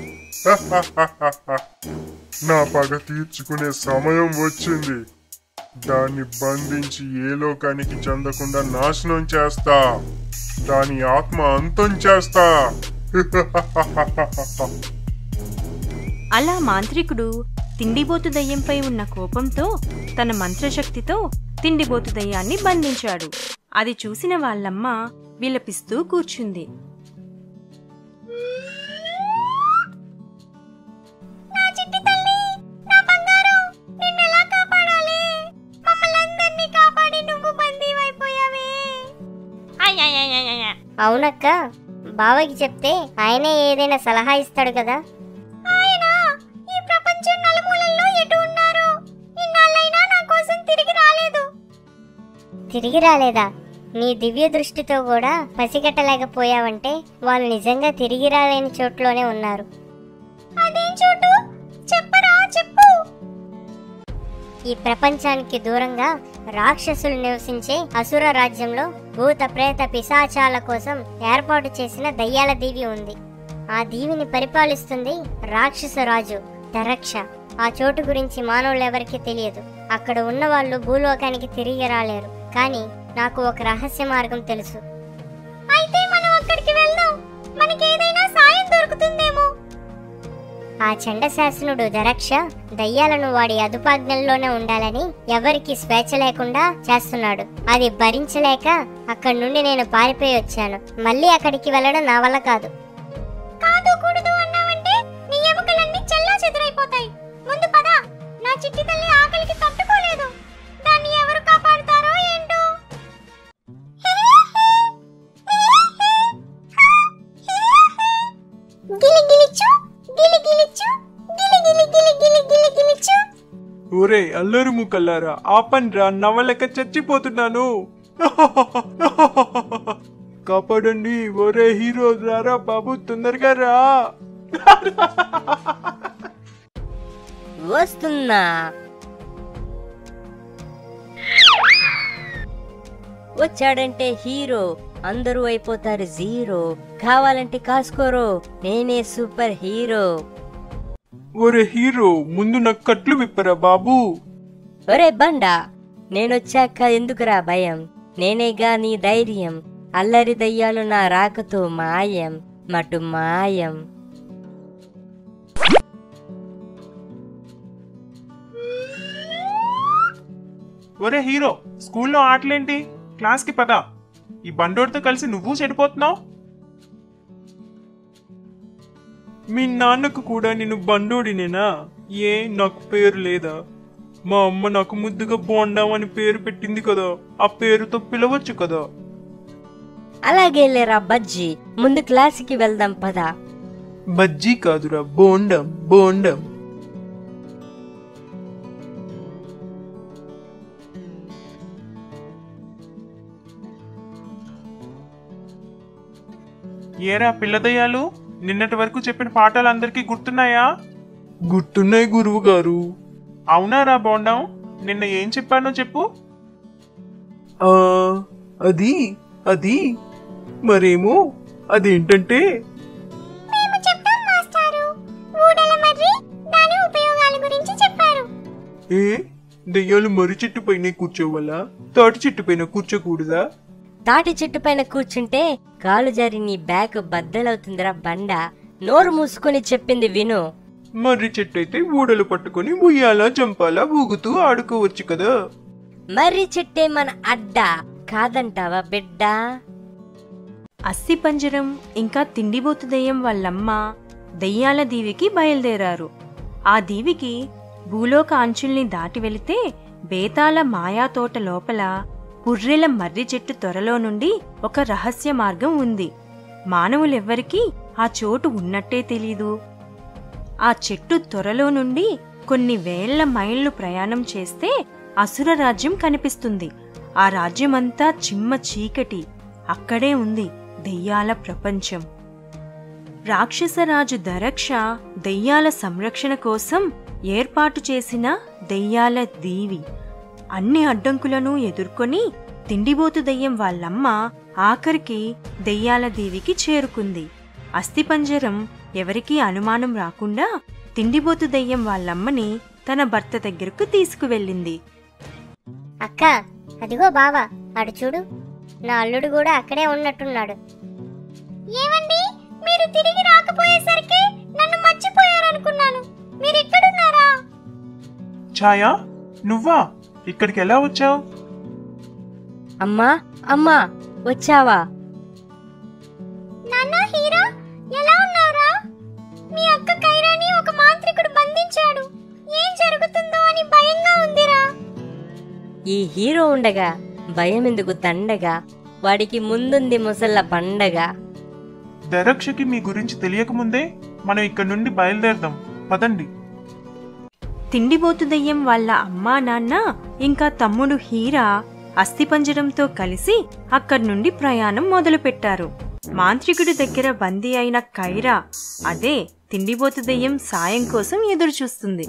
Speaker 2: నా పగ తీర్చుకునే సమయం వచ్చింది దాన్ని బంధించి ఏ లోకానికి చెందకుండా నాశనం చేస్తా దాని ఆత్మ అంతం చేస్తా
Speaker 1: అలా మాంత్రికుడు తిండిబోతు దయ్యంపై ఉన్న కోపంతో తన మంత్రశక్తితో తిండిబోతు దయ్యాన్ని బంధించాడు అది చూసిన వాళ్ళమ్మ విలపిస్తూ కూర్చుంది
Speaker 3: నా చిట్టి తల్లి నా బంగారం నిన్ను ఎలా కాపాడాలి మమ్మల్ని అందరినీ కాపాడి నువ్వు బందీవైపోయావే
Speaker 9: అవునక్క బావకి చెప్తే ఆయనే ఏదైనా సలహా ఇస్తాడు కదా
Speaker 3: ఆయన ఈ ప్రపంచం నలుమూలల్లో ఎటు ఉన్నారు ఇన్నాళ్ళైనా నా కోసం తిరిగి రాలేదు
Speaker 9: తిరిగి రాలేదా నీ దివ్య దృష్టితో కూడా పసిగట్టలేకపోయావంటే వాళ్ళు నిజంగా తిరిగి రాలేని చోట్లోనే ఉన్నారు
Speaker 3: అదేం చోటు చెప్పరా చెప్పు
Speaker 9: ఈ ప్రపంచానికి దూరంగా రాక్షసులు నివసించే అసుర రాజ్యంలో భూత ప్రేత పిశాచాల కోసం ఏర్పాటు చేసిన దయ్యాల దీవి ఉంది ఆ దీవిని పరిపాలిస్తుంది రాక్షస రాజు దరక్ష ఆ చోటు గురించి మానవులెవరికీ తెలియదు అక్కడ ఉన్న వాళ్ళు భూలోకానికి తిరిగి రాలేరు కానీ నాకు ఒక రహస్య మార్గం తెలుసు
Speaker 3: అయితే మనం అక్కడికి వెళ్దాం మనకి ఏదైనా సాయం దొరుకుతుందేమో
Speaker 9: ఆ చండశాసనుడు దరక్ష దయ్యాలను వాడి అదుపాజ్ఞల్లోనే ఉండాలని ఎవరికి స్వేచ్ఛ లేకుండా చేస్తున్నాడు అది భరించలేక అక్కడి నుండి నేను పారిపోయి వచ్చాను మళ్ళీ అక్కడికి వెళ్ళడం నా వల్ల కాదు
Speaker 3: కాదు కూడదు అన్నావంటే నీ ఎముకలన్నీ చెల్లా చెదురైపోతాయి ముందు పద నా చిట్టి తల్లి ఆకలికి తట్టుకోలేదు దాన్ని ఎవరు కాపాడుతారో ఏంటో గిలి గిలిచు గిలి గిలిచు గిలి గిలి గిలి గిలి గిలి గిలిచు
Speaker 7: ఒరే అల్లరు ముక్కల్లారా ఆపండ్రా నవ్వలేక చచ్చిపోతున్నాను కాపాడండి ఒరే హీరో రారా బాబు తొందరగా రా
Speaker 8: వస్తున్నా వచ్చాడంటే హీరో అందరూ అయిపోతారు జీరో కావాలంటే కాసుకోరో నేనే సూపర్ హీరో
Speaker 7: ఒరే హీరో ముందు నాకు కట్లు విప్పరా బాబు
Speaker 8: ఒరే బండా నేనొచ్చాక ఎందుకురా భయం నేనేగా నీ ధైర్యం అల్లరి దయ్యాలు నా రాకతో మాయం మటు మాయం
Speaker 5: ఒరే హీరో స్కూల్లో ఆటలేంటి క్లాస్కి పద ఈ బండోడితో కలిసి నువ్వు చెడిపోతున్నావు
Speaker 7: మీ నాన్నకు కూడా నేను బండోడినేనా ఏ నాకు పేరు లేదా మా అమ్మ నాకు ముద్దుగా బోండాం అని పేరు పెట్టింది కదా ఆ పేరుతో పిలవచ్చు కదా
Speaker 8: అలాగే లేరా బజ్జీ ముందు క్లాస్కి వెళ్దాం పద
Speaker 7: బజ్జీ కాదురా బోండం బోండం
Speaker 5: ఏరా పిల్లదయ్యాలు నిన్నటి వరకు చెప్పిన పాఠాలు అందరికీ గుర్తున్నాయా
Speaker 7: గుర్తున్నాయి గురువు గారు
Speaker 5: అవునారా బోండం నిన్న ఏం చెప్పానో చెప్పు
Speaker 7: ఆ అది అది మరేమో అదేంటంటే
Speaker 3: మేము చెప్పాం మాస్టారు ఊడల మర్రి దాని ఉపయోగాల గురించి చెప్పారు
Speaker 7: ఏ దెయ్యాలు మర్రి చెట్టు పైన కూర్చోవాలా తాటి చెట్టు పైన కూర్చోకూడదా
Speaker 8: తాటి చెట్టు పైన కూర్చుంటే కాలు జారి నీ బ్యాగ్ బద్దలవుతుందిరా బండ నోరు మూసుకొని చెప్పింది విను
Speaker 7: మర్రి చెట్టు అయితే ఊడలు పట్టుకొని ఉయ్యాలా చంపాలా ఊగుతూ ఆడుకోవచ్చు కదా
Speaker 8: మర్రి చెట్టే మన అడ్డా కాదంటావా బిడ్డా
Speaker 1: అస్థిపంజరం ఇంకా తిండిబోతు దెయ్యం వాళ్ళమ్మ దెయ్యాల దీవికి బయలుదేరారు ఆ దీవికి భూలోక అంచుల్ని దాటి వెళితే బేతాళ మాయా తోట లోపల పుర్రెల మర్రి చెట్టు త్వరలో నుండి ఒక రహస్య మార్గం ఉంది మానవులెవ్వరికీ ఆ చోటు ఉన్నట్టే తెలీదు ఆ చెట్టు త్వరలో నుండి కొన్ని వేల మైళ్ళు ప్రయాణం చేస్తే అసుర రాజ్యం కనిపిస్తుంది ఆ రాజ్యమంతా చిమ్మ చీకటి అక్కడే ఉంది దెయ్యాల ప్రపంచం రాక్షసరాజు దరక్ష దెయ్యాల సంరక్షణ కోసం ఏర్పాటు చేసిన దెయ్యాల దీవి అన్ని అడ్డంకులను ఎదుర్కొని తిండిబోతు దెయ్యం వాళ్ళమ్మ ఆఖరికి దెయ్యాల దీవికి చేరుకుంది అస్థిపంజరం ఎవరికీ అనుమానం రాకుండా తిండిబోతు దెయ్యం వాళ్ళమ్మని తన భర్త దగ్గరకు తీసుకువెళ్ళింది
Speaker 9: అక్క అదిగో బావ అటు చూడు నా అల్లుడు కూడా అక్కడే ఉన్నట్టున్నాడు
Speaker 3: ఏమండి మీరు తిరిగి రాకపోయేసరికి నన్ను మర్చిపోయారనుకున్నాను మీరు ఎక్కడున్నారా
Speaker 5: ఛాయా నువ్వా ఇక్కడికి ఎలా వచ్చావు
Speaker 8: అమ్మా అమ్మా వచ్చావా
Speaker 3: నాన్న హీరా ఎలా ఉన్నారా మీ అక్క కైరాని ఒక మాంత్రికుడు బంధించాడు ఏం జరుగుతుందో అని భయంగా ఉందిరా
Speaker 8: ఈ హీరో ఉండగా భయం ఎందుకు తండగా వాడికి ముందుంది ముసళ్ళ పండగ
Speaker 5: దరక్షకి మీ గురించి తెలియకముందే మనం ఇక్కడ నుండి బయలుదేరదాం పదండి
Speaker 1: తిండిబోతు దయ్యం వాళ్ళ అమ్మా నాన్న ఇంకా తమ్ముడు హీరా అస్థిపంజరంతో కలిసి అక్కడి నుండి ప్రయాణం మొదలుపెట్టారు మాంత్రికుడి దగ్గర బందీ అయిన కైరా అదే తిండిబోతు దయ్యం సాయం కోసం ఎదురుచూస్తుంది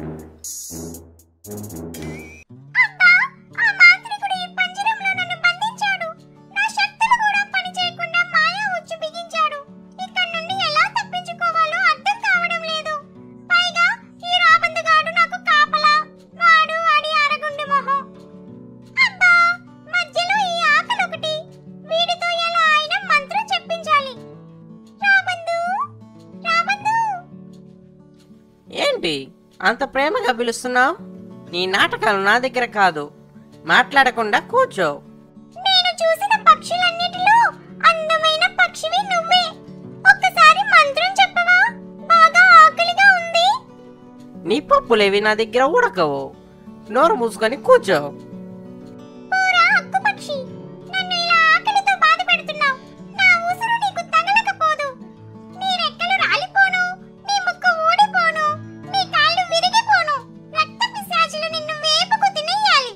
Speaker 3: ఆ మాంత్రికుడు ఈ పంజరంలో నన్ను బంధించాడు నా శక్తులు కూడా పనిచేయకుండా మాయా ఉచ్చు బిగించాడు ఇక్కడ నుండి ఎలా తప్పించుకోవాలో అర్థం కావడం లేదు పైగా ఈ రాబందుగాడు నాకు కాపలా వాడు వాడి అరగుండు మొహం అబ్బా మధ్యలో ఈ ఆకలి ఒకటి వీడితో ఎలా అయినా మంత్రం చెప్పించాలి రాబందు రాబందు
Speaker 10: ఏంటి అంత ప్రేమగా పిలుస్తున్నావు నీ నాటకాలు నా దగ్గర కాదు మాట్లాడకుండా కూర్చో
Speaker 3: నేను చూసిన పక్షులన్నిటిలో అందమైన పక్షివి నువ్వే ఒక్కసారి మంత్రం చెప్పవా బాగా ఆకలిగా ఉంది
Speaker 10: నీ పప్పులేవి నా దగ్గర ఉడకవు నోరు మూసుకొని కూర్చో
Speaker 3: పోరా హక్కు పక్షి నన్ను ఇలా ఆకలితో బాధ పెడుతున్నావు నా ఊసురు నీకు తగలకపోదు నీ రెక్కలు రాలిపోను నీ ముక్కు ఊడిపోను నీ కాళ్ళు విరిగిపోను రక్త పిశాచులు నిన్ను వేపుకు తినేయాలి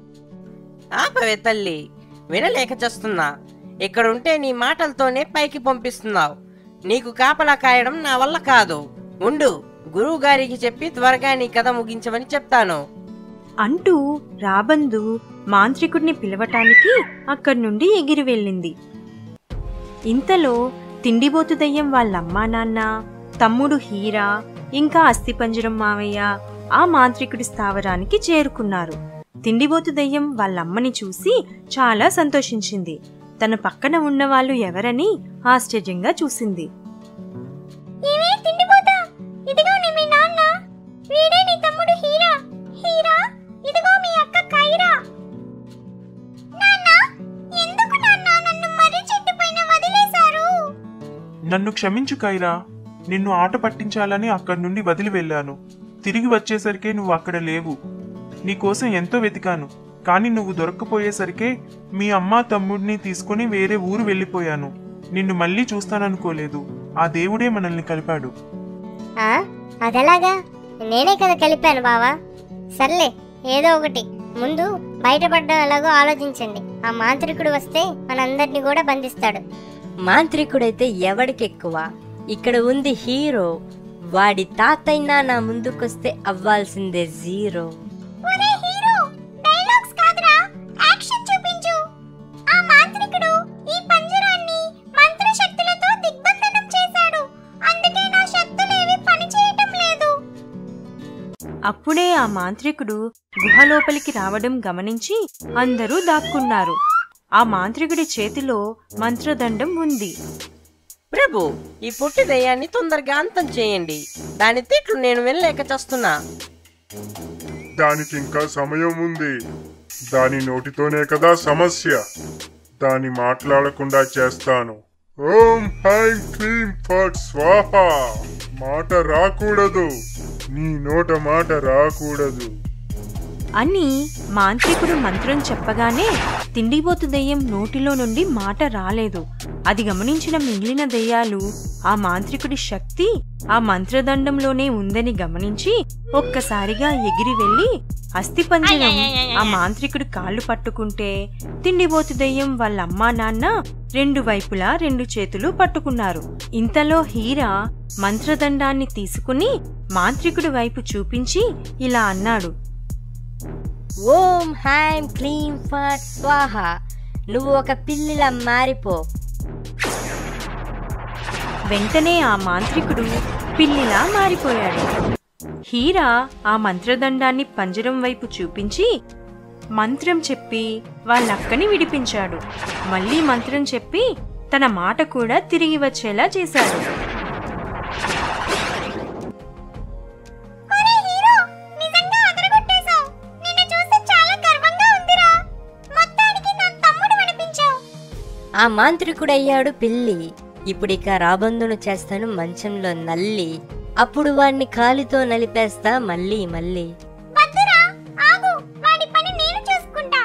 Speaker 10: ఆపవే తల్లి వినలేక చేస్తున్నా ఇక్కడుంటే నీ మాటలతోనే పైకి పంపిస్తున్నావు నీకు కాపలా కాయడం నా వల్ల కాదు ఉండు గురువు గారికి చెప్పి త్వరగా నీ కథ ముగించమని చెప్తాను
Speaker 1: అంటూ రాబందు మాంత్రికుడిని పిలవటానికి అక్కడి నుండి ఎగిరి వెళ్ళింది ఇంతలో తిండిబోతు దయ్యం వాళ్ళ అమ్మా నాన్న తమ్ముడు హీరా ఇంకా అస్థిపంజరం మావయ్య ఆ మాంత్రికుడి స్థావరానికి చేరుకున్నారు తిండిబోతు దయ్యం వాళ్ళమ్మని చూసి చాలా సంతోషించింది తన పక్కన ఉన్న వాళ్ళు ఎవరని ఆశ్చర్యంగా చూసింది
Speaker 3: ఏమే తిండిపోతా ఇదిగో నీ మీ నాన్న వీడే నీ తమ్ముడు హీరా హీరా ఇదిగో మీ అక్క కైరా నాన్న ఎందుకు నాన్న నన్ను మర్రి చెట్టు పైన వదిలేశారు
Speaker 5: నన్ను క్షమించు కైరా నిన్ను ఆట పట్టించాలని అక్కడి నుండి వదిలి వెళ్ళాను తిరిగి వచ్చేసరికే నువ్వు అక్కడ లేవు నీకోసం ఎంతో వెతికాను కానీ నువ్వు దొరక్కపోయేసరికే మీ అమ్మ తమ్ముడిని తీసుకుని వేరే ఊరు వెళ్ళిపోయాను నిన్ను మళ్ళీ చూస్తాననుకోలేదు ఆ దేవుడే మనల్ని కలిపాడు
Speaker 9: ఆ అదెలాగా నేనే కదా కలిపాను బావా సర్లే ఏదో ఒకటి ముందు బయటపడడం ఎలాగో ఆలోచించండి ఆ మాంత్రికుడు వస్తే మనందరినీ కూడా బంధిస్తాడు
Speaker 8: మాంత్రికుడైతే ఎవడికెక్కువ ఇక్కడ ఉంది హీరో వాడి తాతైనా నా ముందుకొస్తే అవ్వాల్సిందే జీరో
Speaker 3: ఒరే హీరో డైలాగ్స్ కాదురా యాక్షన్ చూపించు ఆ మాంత్రికుడు ఈ పంజరాన్ని మంత్ర శక్తులతో దిగ్బంధనం చేశాడు అందుకే నా శక్తులేవి పనిచేయటం లేదు
Speaker 1: అప్పుడే ఆ మాంత్రికుడు గుహ లోపలికి రావడం గమనించి అందరూ దాక్కున్నారు ఆ మాంత్రికుడి చేతిలో మంత్రదండం ఉంది
Speaker 10: ప్రభు ఈ పొట్టి దయ్యాన్ని తొందరగా అంతం చేయండి దాని తిట్లు నేను వినలేక చస్తున్నా
Speaker 2: దానికి ఇంకా సమయం ఉంది దాని నోటితోనే కదా సమస్య దాని మాట్లాడకుండా చేస్తాను ఓం హైం క్లీం ఫట్ స్వాహ మాట రాకూడదు నీ నోట మాట రాకూడదు
Speaker 1: అని మాంత్రికుడు మంత్రం చెప్పగానే తిండిబోతు దెయ్యం నోటిలో నుండి మాట రాలేదు అది గమనించిన మిగిలిన దెయ్యాలు ఆ మాంత్రికుడి శక్తి ఆ మంత్రదండంలోనే ఉందని గమనించి ఒక్కసారిగా ఎగిరి వెళ్లి అస్థిపంజరం ఆ మాంత్రికుడి కాళ్ళు పట్టుకుంటే తిండిబోతు దెయ్యం వాళ్ళ అమ్మా నాన్న రెండు వైపులా రెండు చేతులు పట్టుకున్నారు ఇంతలో హీరా మంత్రదండాన్ని తీసుకుని మాంత్రికుడి వైపు చూపించి ఇలా అన్నాడు
Speaker 8: ఓం హ్యాం క్లీం ఫట్ స్వాహ నువ్వు ఒక పిల్లిలా మారిపో
Speaker 1: వెంటనే ఆ మాంత్రికుడు పిల్లిలా మారిపోయాడు హీరా ఆ మంత్రదండాన్ని పంజరం వైపు చూపించి మంత్రం చెప్పి వాళ్ళక్కని విడిపించాడు మళ్ళీ మంత్రం చెప్పి తన మాట కూడా తిరిగి వచ్చేలా చేశాడు
Speaker 3: ఒరే హీరో నిజంగా అదరగొట్టేశావు నిన్ను చూస్తే చాలా గర్వంగా ఉందిరా మొత్తానికి నా తమ్ముడు అనిపించావు
Speaker 8: ఆ మాంత్రికుడయ్యాడు పిల్లి ఇప్పుడిక రాబందును చేస్తాను మంచంలో నల్లి అప్పుడు వాణ్ణి కాలితో నలిపేస్తా మళ్ళీ మళ్ళీ
Speaker 3: వద్దురా ఆగు వాడి పని నేను చూసుకుంటా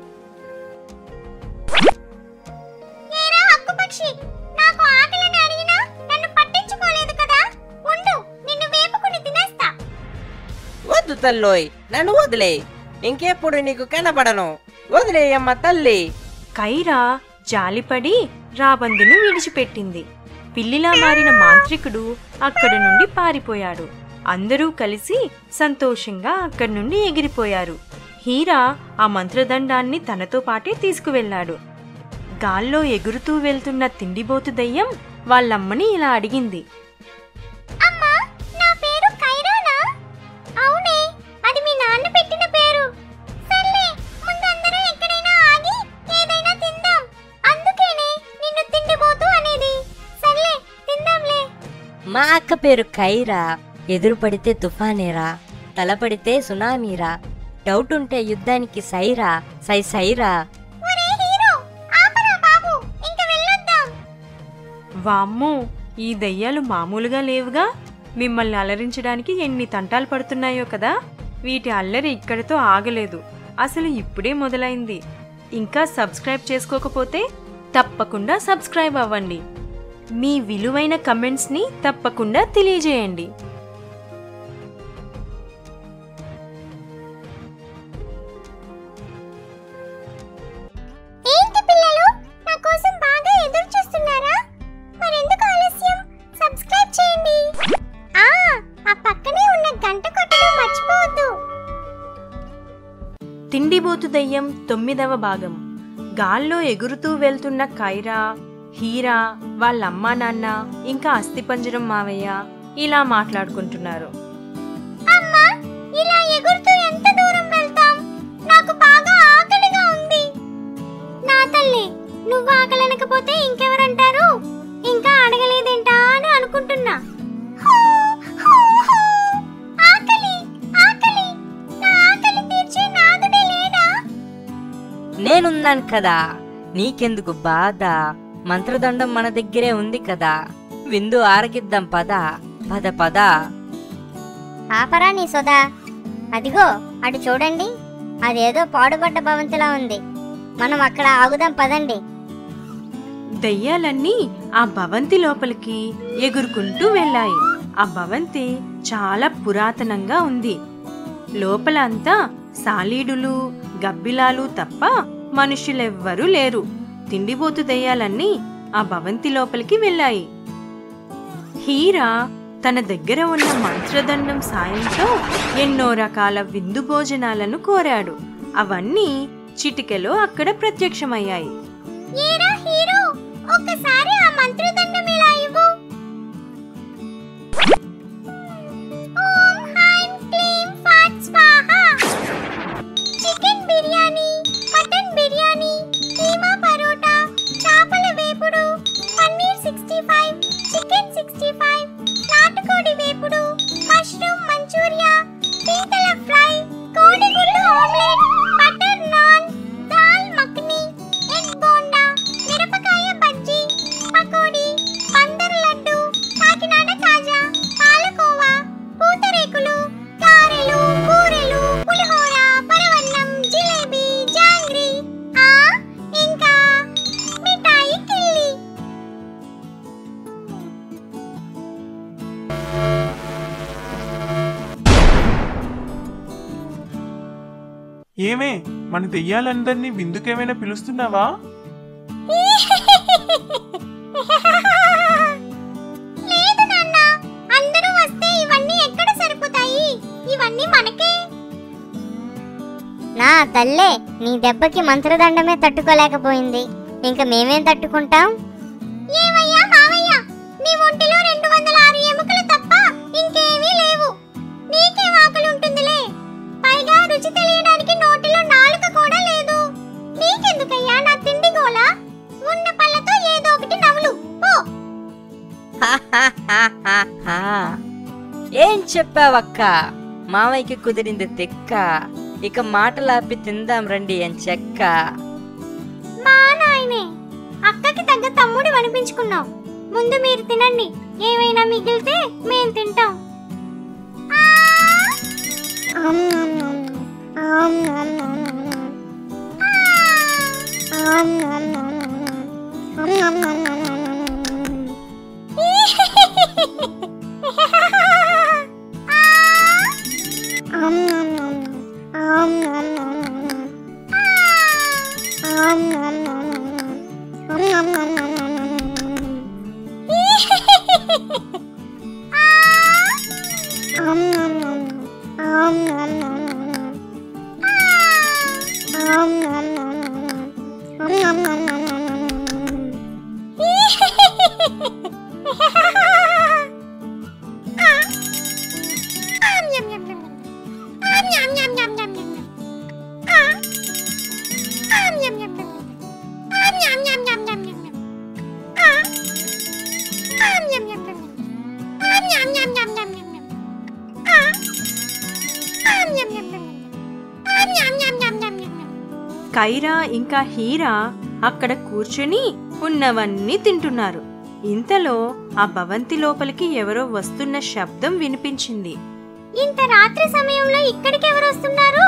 Speaker 3: ఏరా హక్కు పక్షి నాకు ఆకలిని అడిగినా నన్ను పట్టించుకోలేదు కదా ఉండు నిన్ను వేపుకుని తినేస్తా
Speaker 10: వద్దు తల్లోయ్ నన్ను వదిలే ఇంకెప్పుడు నీకు కనబడను వదిలేయమ్మ తల్లి
Speaker 1: కైరా జాలిపడి రాబందును విడిచిపెట్టింది పిల్లిలా మారిన మాంత్రికుడు అక్కడి నుండి పారిపోయాడు అందరూ కలిసి సంతోషంగా అక్కడి నుండి ఎగిరిపోయారు హీరా ఆ మంత్రదండాన్ని తనతో పాటే తీసుకువెళ్ళాడు గాల్లో ఎగురుతూ వెళ్తున్న తిండిబోతు దయ్యం వాళ్ళమ్మని ఇలా అడిగింది
Speaker 3: అమ్మా నా పేరు కైరానా అవునే అది మీ నాన్న పెట్టిన పేరు సర్లే ముందందరూ ఎక్కడైనా ఆగి ఏదైనా తిందాం అందుకేనే నిన్ను తిండిపోతూ అనేది సర్లే తిందాంలే
Speaker 8: మా అక్క పేరు కైరా ఎదురు పడితే తుఫానేరా తలపడితే సునామీరా డౌట్ ఉంటే యుద్ధానికి సైరా సై సైరా
Speaker 3: ఒరే హీరో ఆపరా బాబు ఇంక వెళ్ళొద్దాం
Speaker 1: వామ్మో ఈ దయ్యాలు మామూలుగా లేవుగా మిమ్మల్ని అలరించడానికి ఎన్ని తంటాలు పడుతున్నాయో కదా వీటి అల్లరి ఇక్కడితో ఆగలేదు అసలు ఇప్పుడే మొదలైంది ఇంకా సబ్స్క్రైబ్ చేసుకోకపోతే తప్పకుండా సబ్స్క్రైబ్ అవ్వండి మీ విలువైన కమెంట్స్ని తప్పకుండా తెలియజేయండి
Speaker 3: ఏంటి పిల్లలు నా కోసం బాగా ఎదురు చూస్తున్నారా మరెందుకు ఆలస్యం సబ్స్క్రైబ్ చేయండి ఆ ఆ పక్కనే ఉన్న గంట కొట్టడం మర్చిపోవద్దు
Speaker 1: తిండిబోతు దయ్యం తొమ్మిదవ భాగం గాల్లో ఎగురుతూ వెళ్తున్న కైరా హీరా వాళ్ళ అమ్మా నాన్న ఇంకా అస్థిపంజరం మావయ్య ఇలా మాట్లాడుకుంటున్నారు
Speaker 3: అమ్మా ఇలా ఎగురుతూ ఎంత దూరం వెళ్తాం నాకు బాగా ఆకలిగా ఉంది నా తల్లి నువ్వు ఆకలనకపోతే ఇంకెవరంటారు ఇంకా అడగలేదేంటా అని అనుకుంటున్నా హూ, హూ, హూ. ఆకలి ఆకలి నా ఆకలి తీర్చే నాదుడే లేడా
Speaker 8: నేనున్నాను కదా నీకెందుకు బాధ మంత్రదండం మన దగ్గరే ఉంది కదా విందు ఆరగిద్దాం పద పద పద
Speaker 9: ఆపరా నీ సోదా అదిగో అటు చూడండి అదేదో పాడుబడ్డ భవంతిలా ఉంది మనం అక్కడ ఆగుదాం పదండి
Speaker 1: దయ్యాలన్నీ ఆ భవంతి లోపలికి ఎగురుకుంటూ వెళ్ళాయి ఆ భవంతి చాలా పురాతనంగా ఉంది లోపల అంతా సాలీడులు గబ్బిలాలు తప్ప మనుషులెవ్వరూ లేరు తిండిబోతు దయ్యాలన్నీ ఆ భవంతి లోపలికి వెళ్ళాయి హీరా తన దగ్గర ఉన్న మంత్రదండం సాయంతో ఎన్నో రకాల విందు భోజనాలను కోరాడు అవన్నీ చిటికెలో అక్కడ ప్రత్యక్షమయ్యాయి
Speaker 3: ఏరా హీరో ఒక్కసారి ఆ మంత్రదండం ఇలా ఇవ్వు ఓం హ్రైం క్లీం ఫాట్ స్వాహా చికెన్ బిర్యానీ మటన్ బిర్యానీ కీమా పరోటా చేపల వేపుడు paneer sixty five chicken sixty five నాటుకోడి వేపుడు మష్రూమ్ మంచూరియా పీతల ఫ్రై కోడిగుడ్డు omelette butter naan dal makhani egg bonda మిరపకాయ బజ్జీ పకోడీ బందర్ లడ్డు కాకినాడ కాజా పాలకోవా పూతరేకులు గారెలు కూరెలు పులిహోర పరవన్నం జిలేబీ జాంగ్రీ ఆ ఇంకా మిఠాయి కిల్లి
Speaker 5: ఏమే మన దెయ్యాలందరినీ విందుకేమైనా పిలుస్తున్నావా
Speaker 3: లేదు నాన్న అందరూ వస్తే ఇవన్నీ ఎక్కడ సరిపోతాయి ఇవన్నీ మనకే
Speaker 9: నా తల్లే నీ దెబ్బకి మంత్రదండమే తట్టుకోలేకపోయింది ఇంక మేమేం తట్టుకుంటాం
Speaker 3: ఏమయ్యా మావయ్య నీ ఒంటిలో రెండు వందల ఆరు ఎముకలు తప్ప ఇంకేమీ లేవు నీకేం ఆకలి ఉంటుందిలే పైగా రుచి తెలియడానికి నోటిలో నాలుక
Speaker 8: చెప్పావక్క మామయ్యకి కుదిరింది తిక్క ఇక మాటలాపి తిందాం రండి అని చెక్క
Speaker 3: మా నాయనే అక్కకి తగ్గ తమ్ముడు అనిపించుకున్నావు ముందు మీరు తినండి ఏమైనా మిగిలితే మేం తింటాం
Speaker 1: కైరా ఇంకా హీరా అక్కడ కూర్చుని ఉన్నవన్నీ తింటున్నారు ఇంతలో ఆ భవంతి లోపలికి ఎవరో వస్తున్న శబ్దం వినిపించింది
Speaker 3: ఇంత రాత్రి సమయంలో ఇక్కడికి ఎవరు వస్తున్నారు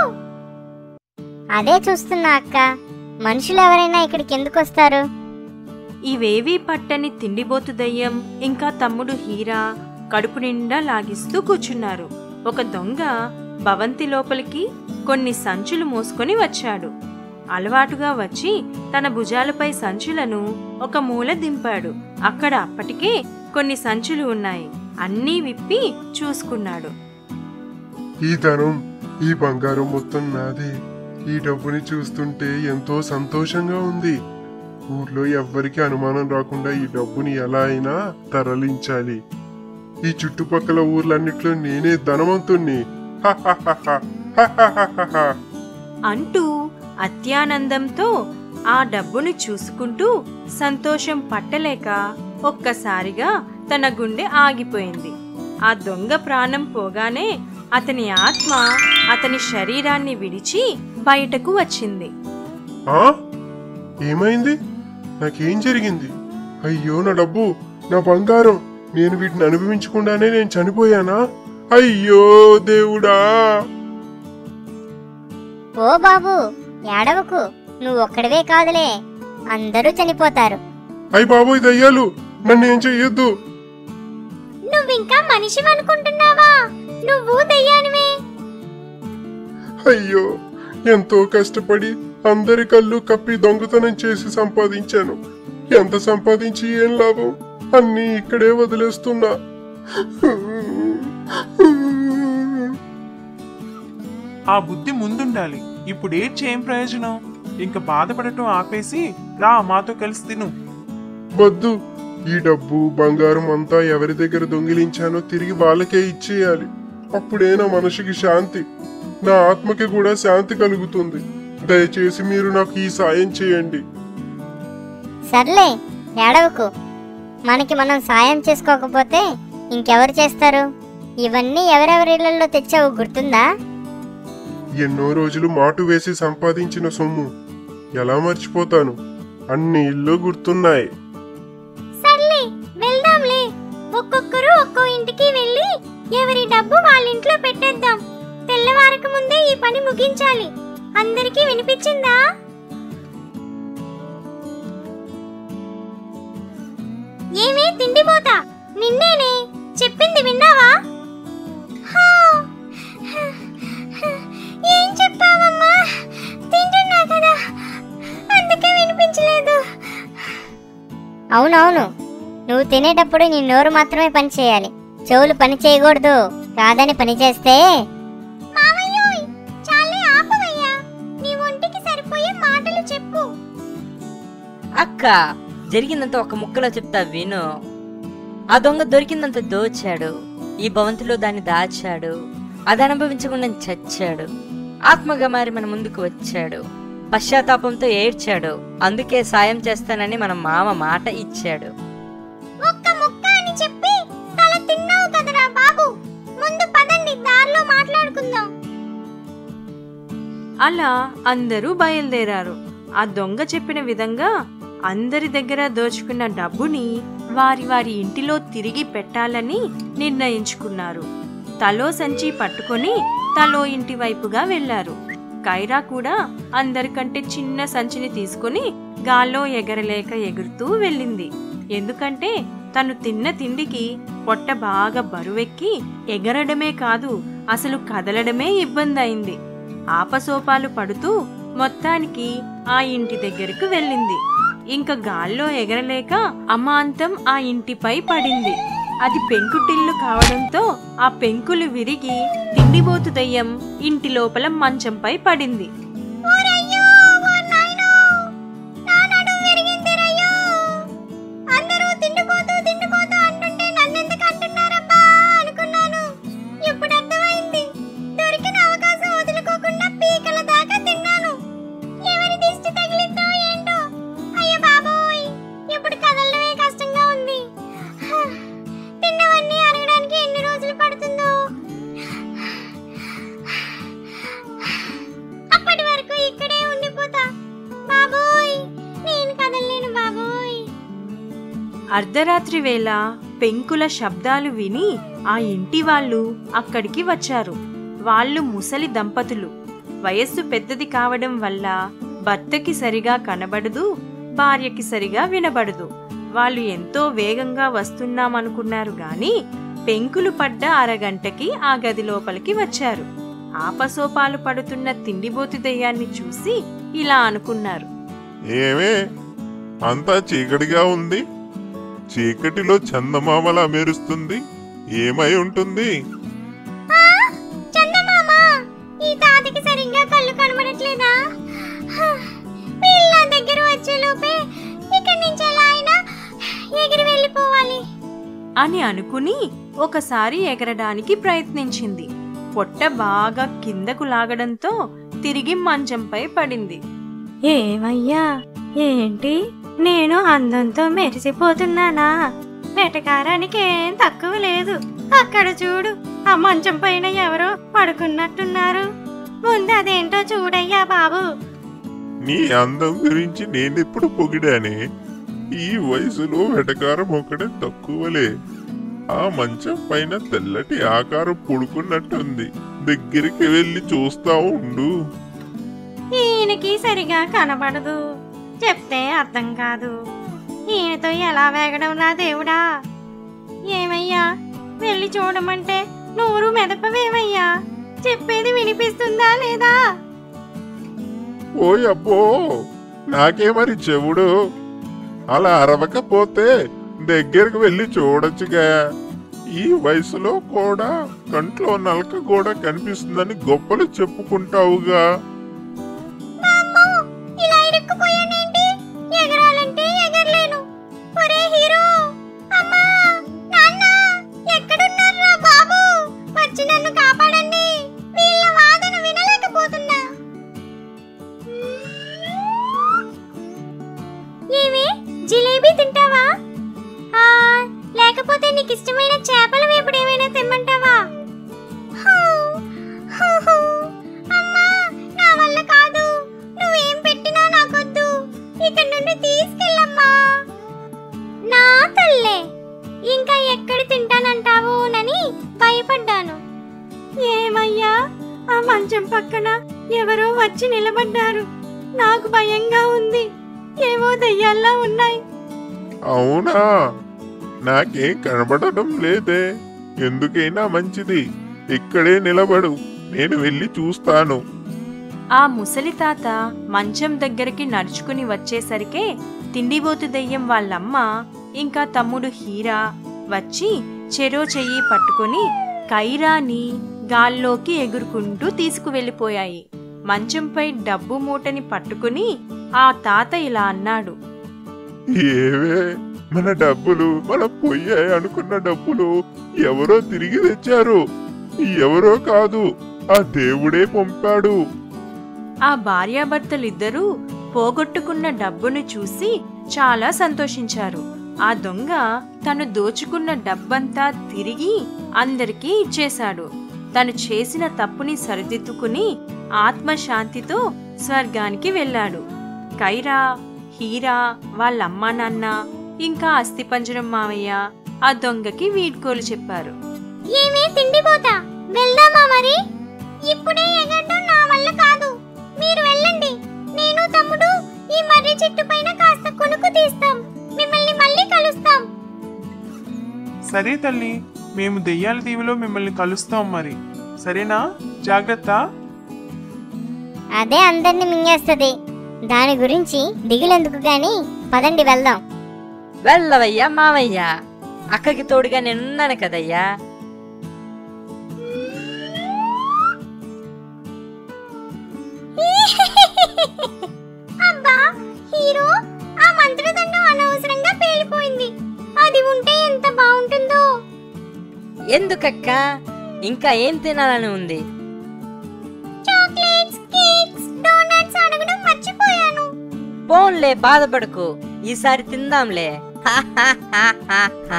Speaker 9: అదే చూస్తున్నా అక్క మనుషులు ఎవరైనా ఇక్కడికి ఎందుకు వస్తారు
Speaker 1: ఇవేవీ పట్టని తిండిబోతు దయ్యం ఇంకా తమ్ముడు హీరా కడుపు నిండా లాగిస్తూ కూర్చున్నారు ఒక దొంగ భవంతి లోపలికి కొన్ని సంచులు మోసుకొని వచ్చాడు అలవాటుగా వచ్చి తన భుజాలపై సంచులను ఒక మూల దింపాడు అక్కడ అప్పటికే కొన్ని సంచులు ఉన్నాయి అన్నీ విప్పి చూసుకున్నాడు
Speaker 11: ఈ ధనం ఈ బంగారం మొత్తం నాదే ఈ డబ్బుని చూస్తుంటే ఎంతో సంతోషంగా ఉంది ఊర్లో ఎవ్వరికి అనుమానం రాకుండా ఈ డబ్బుని ఎలా అయినా తరలించాలి ఈ చుట్టుపక్కల ఊర్లన్నిట్లో నేనే ధనవంతుణ్ణి హహహహ, హహహహహ.
Speaker 1: అంటూ అత్యానందంతో ఆ డబ్బును చూసుకుంటూ సంతోషం పట్టలేక ఒక్కసారిగా తన గుండె ఆగిపోయింది ఆ దొంగ ప్రాణం పోగానే అతని ఆత్మ అతని శరీరాన్ని విడిచి బయటకు వచ్చింది
Speaker 11: ఆ? ఏమైంది నాకేం జరిగింది అయ్యో నా డబ్బు నా బంగారం నేను వీటిని అనుభవించకుండానే నేను చనిపోయానా అయ్యో దేవుడా
Speaker 9: ఓ బాబు ఏడవకు నువ్వు ఒక్కడివే కాదులే అందరూ చనిపోతారు
Speaker 11: అయ్య బాబోయ్ దయ్యాలు నన్ను ఏం చెయ్యొద్దు
Speaker 3: నువ్వింకా మనిషి అనుకుంటున్నావా నువ్వు దయ్యానివే
Speaker 11: అయ్యో ఎంతో కష్టపడి అందరి కళ్ళు కప్పి దొంగతనం చేసి సంపాదించాను ఎంత సంపాదించి ఏం లాభం అన్నీ ఇక్కడే వదిలేస్తున్నా
Speaker 5: ఆ బుద్ధి ముందుండాలి ఇప్పుడు ఏడ్చి ఏం ప్రయోజనం ఇంక బాధపడటం ఆపేసి రా మాతో కలిసి తిను
Speaker 11: వద్దు ఈ డబ్బు బంగారం అంతా ఎవరి దగ్గర దొంగిలించానో తిరిగి వాళ్ళకే ఇచ్చేయాలి అప్పుడే నా మనసుకి శాంతి నా ఆత్మకి కూడా శాంతి కలుగుతుంది దయచేసి మీరు నాకు ఈ సాయం చేయండి
Speaker 9: సర్లే ఏడవకు మనకి మనం సాయం చేసుకోకపోతే ఇంకెవరు చేస్తారు ఇవన్నీ ఎవరెవరి ఇళ్లలో తెచ్చావు గుర్తుందా
Speaker 11: ఎన్నో రోజులు మాటు వేసి సంపాదించిన సొమ్ము ఎలా మర్చిపోతాను అన్ని ఇల్లు గుర్తున్నాయి
Speaker 3: సర్లే వెళ్దాంలే ఒక్కొక్కరు ఒక్కో ఇంటికి వెళ్ళి ఎవరి డబ్బు వాళ్ళ ఇంట్లో పెట్టేద్దాం తెల్లవారక ముందే ఈ పని ముగించాలి అందరికీ వినిపించిందా ఏమే తిండిపోతా నిన్నేనే చెప్పింది విన్నావా హా, ఏం చెప్పావమ్మా తింటున్నా కదా అందుకే వినిపించలేదు
Speaker 9: అవునవును నువ్వు తినేటప్పుడు నీ నోరు మాత్రమే పని చేయాలి చెవులు పని చేయకూడదు కాదని పని చేస్తే
Speaker 3: మామయ్యోయ్ చాలే ఆపవయ్యా నీ ఒంటికి సరిపోయే మాటలు చెప్పు
Speaker 8: అక్క జరిగిందంత ఒక ముక్కలో చెప్తా విను ఆ దొంగ దొరికిందంత దోచాడు ఈ భవంతిలో దాన్ని దాచాడు అది అనుభవించకుండా చచ్చాడు ఆత్మగా మారి మన ముందుకు వచ్చాడు పశ్చాత్తాపంతో ఏడ్చాడు అందుకే సాయం చేస్తానని మన మామ మాట ఇచ్చాడు
Speaker 3: ఒక్క ముక్క అని చెప్పి తల తిన్నావు కదరా బాబు ముందు పని ఆడుకుందాం
Speaker 1: అలా అందరూ బయలుదేరారు ఆ దొంగ చెప్పిన విధంగా అందరి దగ్గర దోచుకున్న డబ్బుని వారి వారి ఇంటిలో తిరిగి పెట్టాలని నిర్ణయించుకున్నారు తలో సంచి పట్టుకొని తలో ఇంటి వైపుగా వెళ్లారు కైరా కూడా అందరికంటే చిన్న సంచిని తీసుకొని గాల్లో ఎగరలేక ఎగురుతూ వెళ్ళింది ఎందుకంటే తను తిన్న తిండికి పొట్ట బాగా బరువెక్కి ఎగరడమే కాదు అసలు కదలడమే ఇబ్బంది అయింది ఆపసోపాలు పడుతూ మొత్తానికి ఆ ఇంటి దగ్గరకు వెళ్ళింది ఇంక గాల్లో ఎగరలేక అమాంతం ఆ ఇంటిపై పడింది అది పెంకుటిల్లు కావడంతో ఆ పెంకులు విరిగి తిండిబోతు దయ్యం ఇంటి లోపల మంచంపై పడింది
Speaker 3: ఓరయ్యో ఓ నాయనో నా నడుము విరిగిందిరయ్యో అందరూ తిండిపోతూ తిండిపోతూ అంటుంటే నన్నెందుకు అంటున్నారబ్బా అనుకున్నాను ఇప్పుడు అర్థమైంది దొరికిన అవకాశం వదులుకోకుండా పీకల దాకా తిన్నాను ఎవరి దిష్టి తగిలిందో ఏంటో అయ్య బాబోయ్ ఇప్పుడు కదలడమే కష్టంగా ఉంది హ, తిన్నవన్నీ అరగడానికి ఎన్ని రోజులు పడుతుందో అప్పటి వరకు ఇక్కడే ఉండిపోతా బాబోయ్ నేను కదలలేను బాబోయ్
Speaker 1: అర్ధరాత్రి వేళ పెంకుల శబ్దాలు విని ఆ ఇంటి వాళ్ళు అక్కడికి వచ్చారు వాళ్ళు ముసలి దంపతులు వయస్సు పెద్దది కావడం వల్ల భర్తకి సరిగా కనబడదు భార్యకి సరిగా వినబడదు వాళ్ళు ఎంతో వేగంగా వస్తున్నామనుకున్నారు గాని పెంకులు పడ్డ అరగంటకి ఆ గది లోపలికి వచ్చారు ఆపసోపాలు పడుతున్న తిండిబోతు దయ్యాన్ని చూసి ఇలా అనుకున్నారు
Speaker 12: ఏమే అంతా చీకటిగా ఉంది చీకటిలో చందమామలా మెరుస్తుంది ఏమై ఉంటుంది
Speaker 3: ఆ, చందమామ ఈ తాతకి సరిగ్గా కళ్ళు కనబడట్లేదా హ, వీళ్ళ నా దగ్గర వచ్చే లోపే ఇక్కడి నుంచి ఎలా అయినా ఎగిరి వెళ్ళిపోవాలి
Speaker 1: అని అనుకుని ఒకసారి ఎగరడానికి ప్రయత్నించింది పొట్ట బాగా కిందకు లాగడంతో తిరిగి మంచంపై పడింది
Speaker 6: ఏమయ్యా ఏంటి నేను అందంతో మెరిసిపోతున్నానా వెటకారానికి ఏం తక్కువ లేదు అక్కడ చూడు ఆ మంచం పైన ఎవరో పడుకున్నట్టున్నారు ముందు అదేంటో చూడయ్యా బాబు
Speaker 12: నీ అందం గురించి నేనెప్పుడు పొగిడానే ఈ వయసులో వెటకారం ఒకటే తక్కువలే ఆ మంచం పైన తెల్లటి ఆకారం పుడుకున్నట్టుంది దగ్గరికి వెళ్ళి చూస్తా ఉండు
Speaker 6: ఈయనకి సరిగా కనబడదు చెప్తే అర్థం కాదు ఈయనతో ఎలా వేగడం నా దేవుడా ఏమయ్యా వెళ్ళి చూడమంటే నోరు మెదపవేమయ్యా చెప్పేది వినిపిస్తుందా లేదా
Speaker 12: ఓయ్ అబ్బో నాకే మరి చెవుడు అలా అరవకపోతే దగ్గరికి వెళ్ళి చూడొచ్చుగా ఈ వయసులో కూడా కంట్లో నలక కూడా కనిపిస్తుందని గొప్పలు చెప్పుకుంటావుగా
Speaker 3: అమ్మో ఇలా ఇరుక్కుపోయానేంటి ఎగరాలంటే ఎగరలేను ఒరే హీరో అమ్మా నాన్న ఎక్కడున్నారా బాబు వచ్చి నన్ను కాపాడండి వీళ్ళ వాదన వినలేకపోతున్నా ఏమి జిలేబీ తింటావా ఆ, లేకపోతే నీకు ఇష్టమైన చేపల వేపుడు ఏమైనా తెమ్మంటావా హూ, హూ, హూ. అమ్మా నా వల్ల కాదు నువ్వేం పెట్టినా నాకొద్దు ఇక్కడ నుండి తీసుకెళ్ళమ్మా నా తల్లే ఇంకా ఎక్కడ తింటానంటావోనని భయపడ్డాను
Speaker 6: ఏమయ్యా ఆ మంచం పక్కన ఎవరో వచ్చి నిలబడ్డారు నాకు భయంగా ఉంది ఏవో దయ్యాల్లా ఉన్నాయి
Speaker 12: అవునా నాకేం కనబడడం లేదే ఎందుకైనా మంచిది ఇక్కడే నిలబడు నేను వెళ్ళి చూస్తాను
Speaker 1: ఆ ముసలి తాత మంచం దగ్గరికి నడుచుకుని వచ్చేసరికే తిండిబోతు దెయ్యం వాళ్ళమ్మ ఇంకా తమ్ముడు హీరా వచ్చి చెరో చెయ్యి పట్టుకొని కైరాని గాల్లోకి ఎగురుకుంటూ తీసుకువెళ్ళిపోయాయి మంచంపై డబ్బు మూటని పట్టుకుని ఆ తాత ఇలా అన్నాడు
Speaker 12: ఏవే మన డబ్బులు మన పొయ్యాయి అనుకున్న డబ్బులు ఎవరో తిరిగి తెచ్చారు ఎవరో కాదు ఆ దేవుడే పంపాడు
Speaker 1: ఆ భార్యాభర్తలిద్దరూ పోగొట్టుకున్న డబ్బును చూసి చాలా సంతోషించారు ఆ దొంగ తను దోచుకున్న డబ్బంతా తిరిగి అందరికీ ఇచ్చేశాడు తను చేసిన తప్పుని సరిదిద్దుకుని ఆత్మశాంతితో స్వర్గానికి వెళ్ళాడు కైరా హీరా వాళ్ళ అమ్మా నాన్న ఇంకా అస్థిపంజరం మావయ్య ఆ దొంగకి వీడ్కోలు చెప్పారు
Speaker 3: ఏమే తిండిపోతా వెళ్దామా మరి ఇప్పుడే ఎగడ్డం నా వల్ల కాదు మీరు వెళ్ళండి నేను తమ్ముడు ఈ మర్రి చెట్టు పైన కాస్త కొనుక్కు తీస్తాం మిమ్మల్ని మళ్ళీ కలుస్తాం
Speaker 5: సరే తల్లి మేము దెయ్యాల దీవిలో మిమ్మల్ని కలుస్తాం మరి సరేనా జాగ్రత్త
Speaker 9: అదే అందరిని మింగేస్తుంది దాని గురించి దిగులెందుకు గాని పదండి వెళ్దాం
Speaker 8: వెళ్ళవయ్యా మావయ్య అక్కకి తోడుగా నేనున్నాను కదయ్యా
Speaker 3: అబ్బా హీరో ఆ మంత్రదండం అనవసరంగా పేలిపోయింది అది ఉంటే ఎంత బాగుంటుందో
Speaker 8: ఎందుకక్క ఇంకా ఏం తినాలని ఉంది
Speaker 3: చాక్లెట్స్ కేక్స్ డోనట్స్ అడగడం మర్చిపోయాను
Speaker 8: పోన్లే బాధపడకు ఈసారి తిందాంలే హా, హా, హా, హా, హా.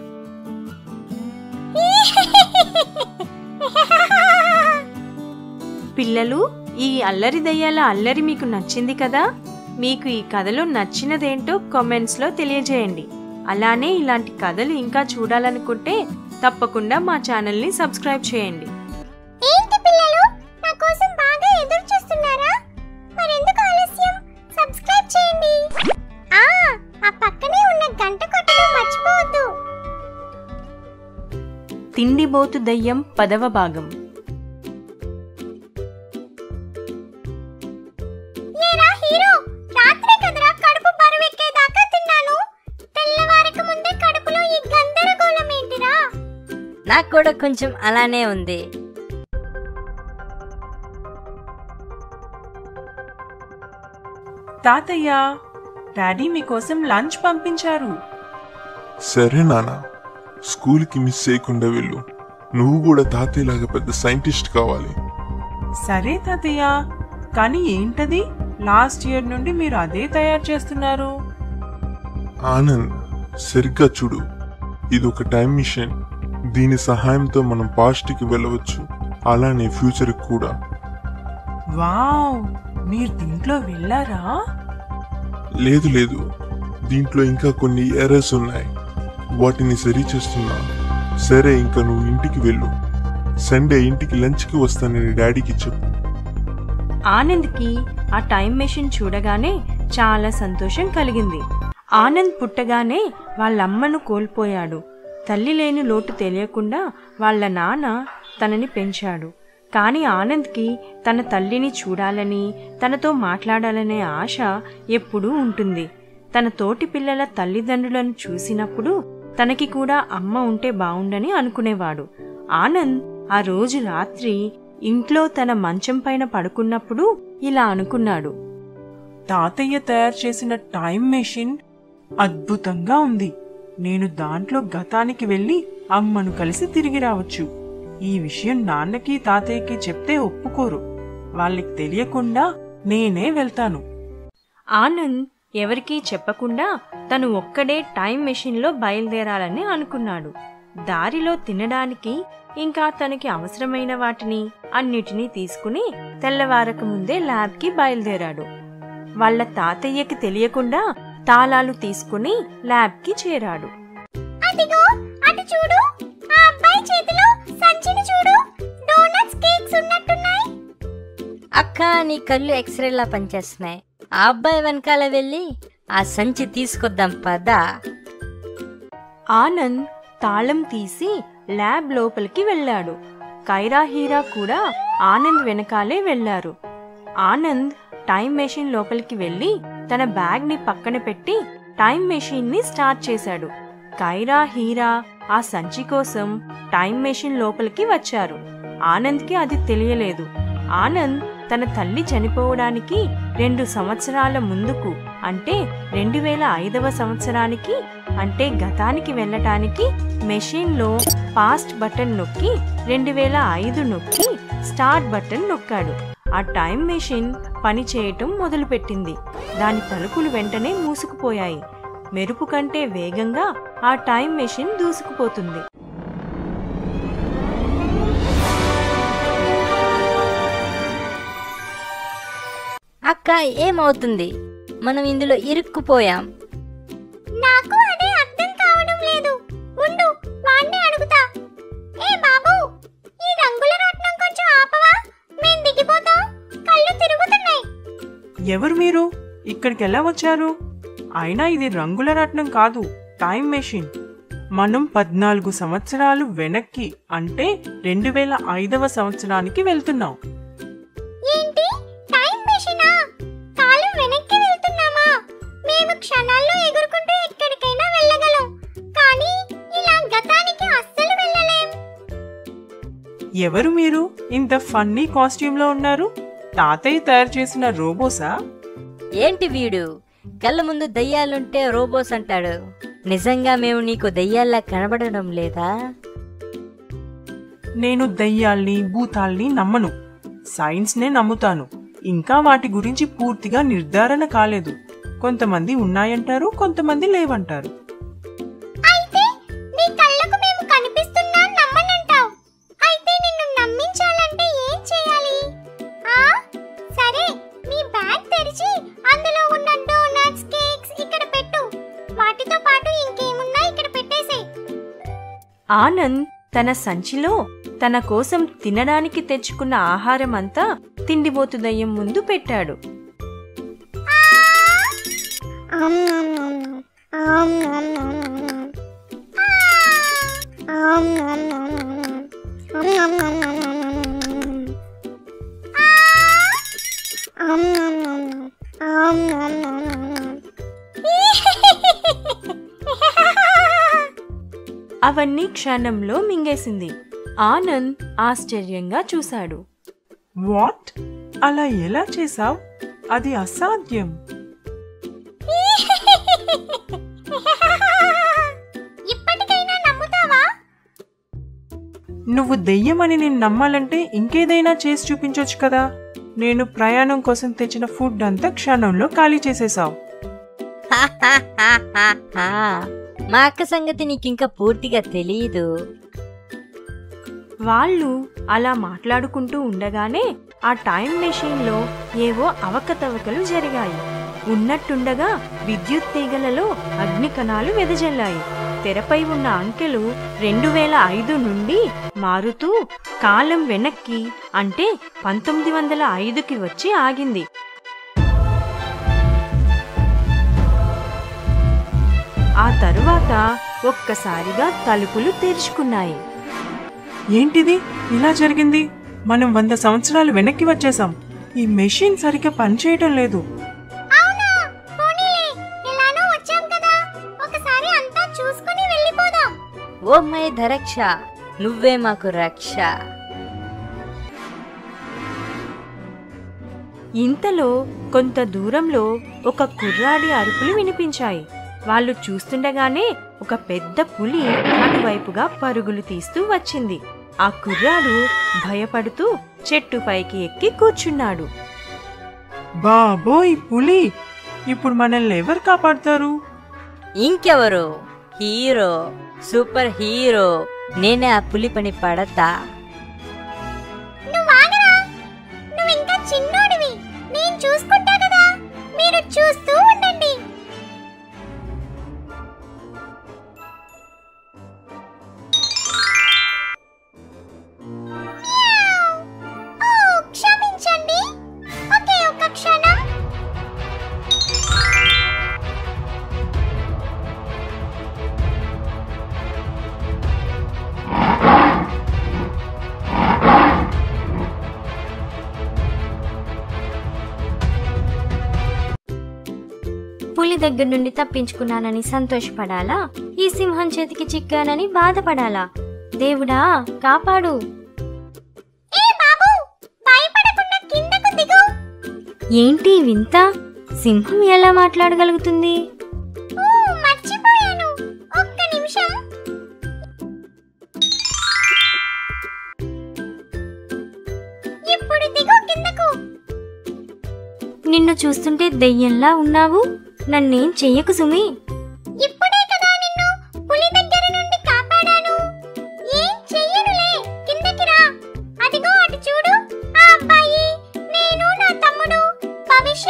Speaker 1: పిల్లలు ఈ అల్లరి దయ్యాల అల్లరి మీకు నచ్చింది కదా మీకు ఈ కథలో నచ్చినదేంటో కామెంట్స్లో తెలియజేయండి అలానే ఇలాంటి కథలు ఇంకా చూడాలనుకుంటే తప్పకుండా మా ఛానల్ని సబ్స్క్రైబ్ చేయండి
Speaker 3: ఏంటి పిల్లలు నా కోసం బాగా ఎదురు చూస్తున్నారా మరెందుకు ఆలస్యం సబ్స్క్రైబ్ చేయండి ఆ ఆ పక్కనే ఉన్న గంట కొట్టడం మర్చిపోవద్దు
Speaker 1: తిండిబోతు దయ్యం పదవ భాగం
Speaker 3: ఏరా హీరో రాత్రి కదరా కడుపు బరువెక్కేదాకా తిన్నాను తెల్లవారక ముందే కడుపులో ఈ గందరగోళం ఏంటిరా
Speaker 8: నాకు కూడా కొంచెం అలానే ఉంది
Speaker 6: తాతయ్య డాడీ మీకోసం లంచ్ పంపించారు
Speaker 12: సరే నాన్న స్కూల్కి మిస్ చేయకుండా వెళ్ళు నువ్వు కూడా తాతయ్యలాగా పెద్ద సైంటిస్ట్ కావాలి
Speaker 6: సరే తాతయ్య కానీ ఏంటది లాస్ట్ ఇయర్ నుండి మీరు అదే తయారు చేస్తున్నారు
Speaker 12: ఆనంద్ సరిగ్గా చూడు ఇది ఒక టైం మిషన్ దీని సహాయంతో మనం పాస్ట్కి వెళ్ళవచ్చు అలానే ఫ్యూచర్ కూడా
Speaker 6: వావ్ మీరు దీంట్లో వెళ్ళారా
Speaker 12: లేదు లేదు దీంట్లో ఇంకా కొన్ని ఎర్రర్స్ ఉన్నాయి వాటిని సరి చేస్తున్నా సరే ఇంకా నువ్వు ఇంటికి వెళ్ళు సండే ఇంటికి లంచ్కి వస్తానని డాడీకి చెప్పు
Speaker 1: ఆనంద్కి ఆ టైం మెషిన్ చూడగానే చాలా సంతోషం కలిగింది ఆనంద్ పుట్టగానే వాళ్ళమ్మను కోల్పోయాడు తల్లి లేని లోటు తెలియకుండా వాళ్ళ నాన్న తనని పెంచాడు కానీ ఆనంద్కి తన తల్లిని చూడాలని తనతో మాట్లాడాలనే ఆశ ఎప్పుడూ ఉంటుంది తన తోటి పిల్లల తల్లిదండ్రులను చూసినప్పుడు తనకి కూడా అమ్మ ఉంటే బావుండని అనుకునేవాడు ఆనంద్ ఆ రోజు రాత్రి ఇంట్లో తన మంచం పైన పడుకున్నప్పుడు ఇలా అనుకున్నాడు
Speaker 6: తాతయ్య తయారు చేసిన టైం మెషిన్ అద్భుతంగా ఉంది నేను దాంట్లో గతానికి వెళ్ళి అమ్మను కలిసి తిరిగి రావచ్చు ఈ విషయం నాన్నకి తాతయ్యకి చెప్తే ఒప్పుకోరు వాళ్ళకి తెలియకుండా నేనే వెళ్తాను
Speaker 1: ఆనంద్ ఎవరికీ చెప్పకుండా తను ఒక్కడే టైం మెషిన్లో బయలుదేరాలని అనుకున్నాడు దారిలో తినడానికి ఇంకా తనకి అవసరమైన వాటిని అన్నిటినీ తీసుకుని తెల్లవారక ముందే ల్యాబ్కి బయలుదేరాడు వాళ్ళ తాతయ్యకి తెలియకుండా తాళాలు తీసుకుని ల్యాబ్కి చేరాడు
Speaker 3: అదిగో అటు చూడు ఆ అబ్బాయి చేతిలో సంచిని చూడు డోనట్స్ కేక్స్ ఉన్నట్టున్నాయి
Speaker 8: అక్క నీ కళ్ళు ఎక్స్రేలా పనిచేస్తున్నాయి ఆ అబ్బాయి వెనకాల వెళ్ళి ఆ సంచి తీసుకొద్దాం పదా
Speaker 1: ఆనంద్ తాళం తీసి ల్యాబ్ లోపలికి వెళ్ళాడు కైరా హీరా కూడా ఆనంద్ వెనకాలే వెళ్లారు ఆనంద్ టైం మెషిన్ లోపలికి వెళ్ళి తన బ్యాగ్ని పక్కన పెట్టి టైం మెషిన్ని స్టార్ట్ చేశాడు కైరా హీరా ఆ సంచి కోసం టైం మెషిన్ లోపలికి వచ్చారు ఆనంద్కి అది తెలియలేదు ఆనంద్ తన తల్లి చనిపోవడానికి రెండు సంవత్సరాల ముందుకు అంటే రెండు వేల ఐదవ సంవత్సరానికి అంటే గతానికి వెళ్ళటానికి మెషిన్లో పాస్ట్ బటన్ నొక్కి రెండు వేల ఐదు నొక్కి స్టార్ట్ బటన్ నొక్కాడు ఆ టైం మెషిన్ పని చేయటం మొదలుపెట్టింది దాని తలుపులు వెంటనే మూసుకుపోయాయి మెరుపు కంటే వేగంగా ఆ టైం మెషిన్ దూసుకుపోతుంది
Speaker 8: అక్క ఏమవుతుంది మనం ఇందులో ఇరుక్కుపోయాం
Speaker 3: నాకు అదే అర్థం కావడం లేదు ఉండు వాణ్ణి అడుగుతా ఏ బాబు ఈ రంగుల రాట్నం కొంచెం ఆపవా మేం దిగిపోతాం కళ్ళు తిరుగుతున్నాయి
Speaker 6: ఎవరు మీరు ఇక్కడికి ఎలా వచ్చారు అయినా ఇది రంగుల రత్నం కాదు టైం మెషిన్ మనం పద్నాలుగు సంవత్సరాలు వెనక్కి అంటే రెండు వేల ఐదవ సంవత్సరానికి వెళ్తున్నాం
Speaker 3: ఏంటి టైం మెషినా కాలం వెనక్కి వెళ్తున్నామా మేము క్షణాల్లో ఎగురుకుంటూ ఎక్కడికైనా వెళ్ళగలం కానీ ఇలా గతానికి అస్సలు వెళ్ళలేం
Speaker 6: ఎవరు మీరు ఇంత ఫన్నీ కాస్ట్యూమ్ లో ఉన్నారు తాతయ్య తయారు చేసిన రోబోసా
Speaker 8: ఏంటి వీడు కళ్ళ ముందు దయ్యాలుంటే రోబోస్ అంటాడు నిజంగా మేము నీకు దయ్యాల్లా కనబడడం లేదా
Speaker 6: నేను దయ్యాల్ని భూతాల్ని నమ్మను సైన్స్నే నమ్ముతాను ఇంకా వాటి గురించి పూర్తిగా నిర్ధారణ కాలేదు కొంతమంది ఉన్నాయంటారు కొంతమంది లేవంటారు
Speaker 3: అయితే నీ కళ్ళకు మేము కనిపిస్తున్నా నమ్మనంటావు అయితే నిన్ను నమ్మించాలంటే ఏం చేయాలి ఆ సరే నీ బ్యాగ్ తెరిచి అందులో ఉన్న డోనట్స్ కేక్స్ ఇక్కడ పెట్టు వాటితో పాటు ఇంకేమున్నా ఇక్కడ పెట్టేసేయ్
Speaker 1: ఆనంద్ తన సంచిలో తన కోసం తినడానికి తెచ్చుకున్న ఆహారం అంతా తిండిబోతు దయ్యం ముందు పెట్టాడు అవన్నీ క్షణంలో మింగేసింది ఆనంద్ ఆశ్చర్యంగా చూశాడు
Speaker 6: వాట్ అలా ఎలా చేసావ్ అది అసాధ్యం
Speaker 3: ఇప్పటికైనా నమ్ముతావా
Speaker 6: నువ్వు దెయ్యమని నేను నమ్మాలంటే ఇంకేదైనా చేసి చూపించొచ్చు కదా నేను ప్రయాణం కోసం తెచ్చిన ఫుడ్ అంతా క్షణంలో ఖాళీ చేసేసావు
Speaker 8: మా అక్క సంగతి నీకింకా పూర్తిగా తెలియదు
Speaker 1: వాళ్ళు అలా మాట్లాడుకుంటూ ఉండగానే ఆ టైం మెషిన్లో ఏవో అవకతవకలు జరిగాయి ఉన్నట్టుండగా విద్యుత్ తీగలలో అగ్ని కణాలు వెదజల్లాయి తెరపై ఉన్న అంకెలు రెండు వేల ఐదు నుండి మారుతూ కాలం వెనక్కి అంటే పంతొమ్మిది వందల ఐదుకి వచ్చి ఆగింది ఆ తరువాత ఒక్కసారిగా తలుపులు తెరుచుకున్నాయి
Speaker 6: ఏంటిది ఇలా జరిగింది మనం వంద సంవత్సరాలు వెనక్కి వచ్చేసాం ఈ మెషిన్ సరిగ్గా పనిచేయటం లేదు
Speaker 3: అవునా పోనీలే ఎలానో వచ్చాం కదా ఒకసారి అంతా చూసుకుని వెళ్ళిపోదాం
Speaker 8: ఓ మై ధరక్ష నువ్వే మాకు రక్ష
Speaker 1: ఇంతలో కొంత దూరంలో ఒక కుర్రాడి అరుపులు వినిపించాయి వాళ్ళు చూస్తుండగానే ఒక పెద్ద పులి అటువైపుగా పరుగులు తీస్తూ వచ్చింది ఆ కుర్రాడు భయపడుతూ చెట్టు పైకి ఎక్కి కూర్చున్నాడు
Speaker 6: బాబోయ్ పులి ఇప్పుడు మనల్ని ఎవరు కాపాడతారు
Speaker 8: ఇంకెవరు హీరో సూపర్ హీరో నేనే ఆ పులి పని పడతా
Speaker 3: నువ్వు ఆగరా నువ్వు ఇంకా చిన్నోడివి నేను చూసుకుంటా కదా మీరు చూస్తూ ఉండండి మ్యావ్. ఓ, క్షమించండి ఒకే ఒక్క క్షణం
Speaker 9: పులి దగ్గర నుండి తప్పించుకున్నానని సంతోషపడాలా ఈ సింహం చేతికి చిక్కానని బాధపడాలా దేవుడా కాపాడు
Speaker 3: ఏ బాబు భయపడకుండా కిందకు దిగు
Speaker 9: ఏంటి ఈ వింత సింహం ఎలా మాట్లాడగలుగుతుంది
Speaker 3: ఓ మర్చిపోయాను ఒక్క నిమిషం ఇప్పుడు దిగు కిందకు
Speaker 9: నిన్ను చూస్తుంటే దెయ్యంలా ఉన్నావు నన్నేం చెయ్యకు సుమి
Speaker 3: ఇప్పుడే కదా నిన్ను పులి దగ్గర నుండి కాపాడాను ఏం చెయ్యనులే కిందకి రా అదిగో అటు చూడు ఆ అబ్బాయి నేను నా తమ్ముడు భవిష్య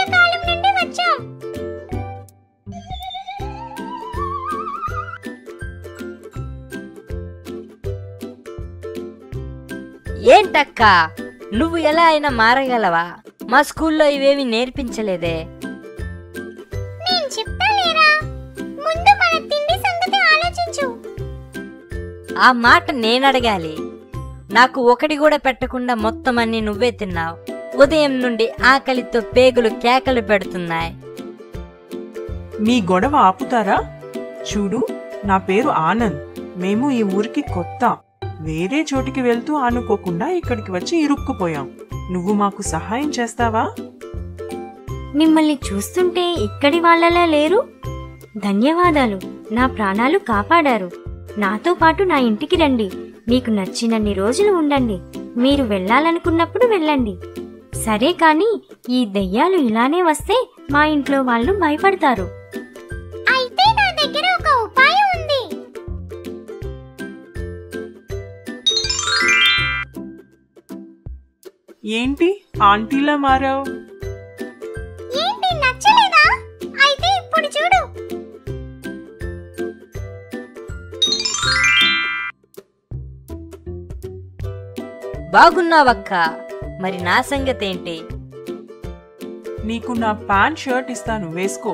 Speaker 8: ఏంటక్క నువ్వు ఎలా అయినా మారగలవా మా స్కూల్లో ఇవేవి నేర్పించలేదే
Speaker 3: నేను చెప్తాలేరా ముందు మన తిండి సంగతి ఆలోచించు
Speaker 8: ఆ మాట నేనడగాలి నాకు ఒకటి కూడా పెట్టకుండా మొత్తం అన్ని నువ్వే తిన్నావు ఉదయం నుండి ఆకలితో పేగులు కేకలు పెడుతున్నాయి
Speaker 6: మీ గొడవ ఆపుతారా చూడు నా పేరు ఆనంద్ మేము ఈ ఊరికి కొత్త వేరే చోటికి వెళ్తూ ఆనుకోకుండా ఇక్కడికి వచ్చి ఇరుక్కుపోయాం నువ్వు మాకు సహాయం చేస్తావా
Speaker 9: మిమ్మల్ని చూస్తుంటే ఇక్కడి వాళ్ళలా లేరు ధన్యవాదాలు నా ప్రాణాలు కాపాడారు నాతో పాటు నా ఇంటికి రండి మీకు నచ్చినన్ని రోజులు ఉండండి మీరు వెళ్ళాలనుకున్నప్పుడు వెళ్ళండి సరే కానీ ఈ దెయ్యాలు ఇలానే వస్తే మా ఇంట్లో వాళ్ళు భయపడతారు
Speaker 3: అయితే నా దగ్గర ఒక ఉపాయం ఉంది
Speaker 6: ఏంటి ఆంటీలా మారావు
Speaker 3: ఏంటి నచ్చలేదా అయితే ఇప్పుడు చూడు
Speaker 8: బాగున్నావక్క మరి నా సంగతి ఏంటి
Speaker 6: నీకు నా ప్యాంట్ షర్ట్ ఇస్తాను వేసుకో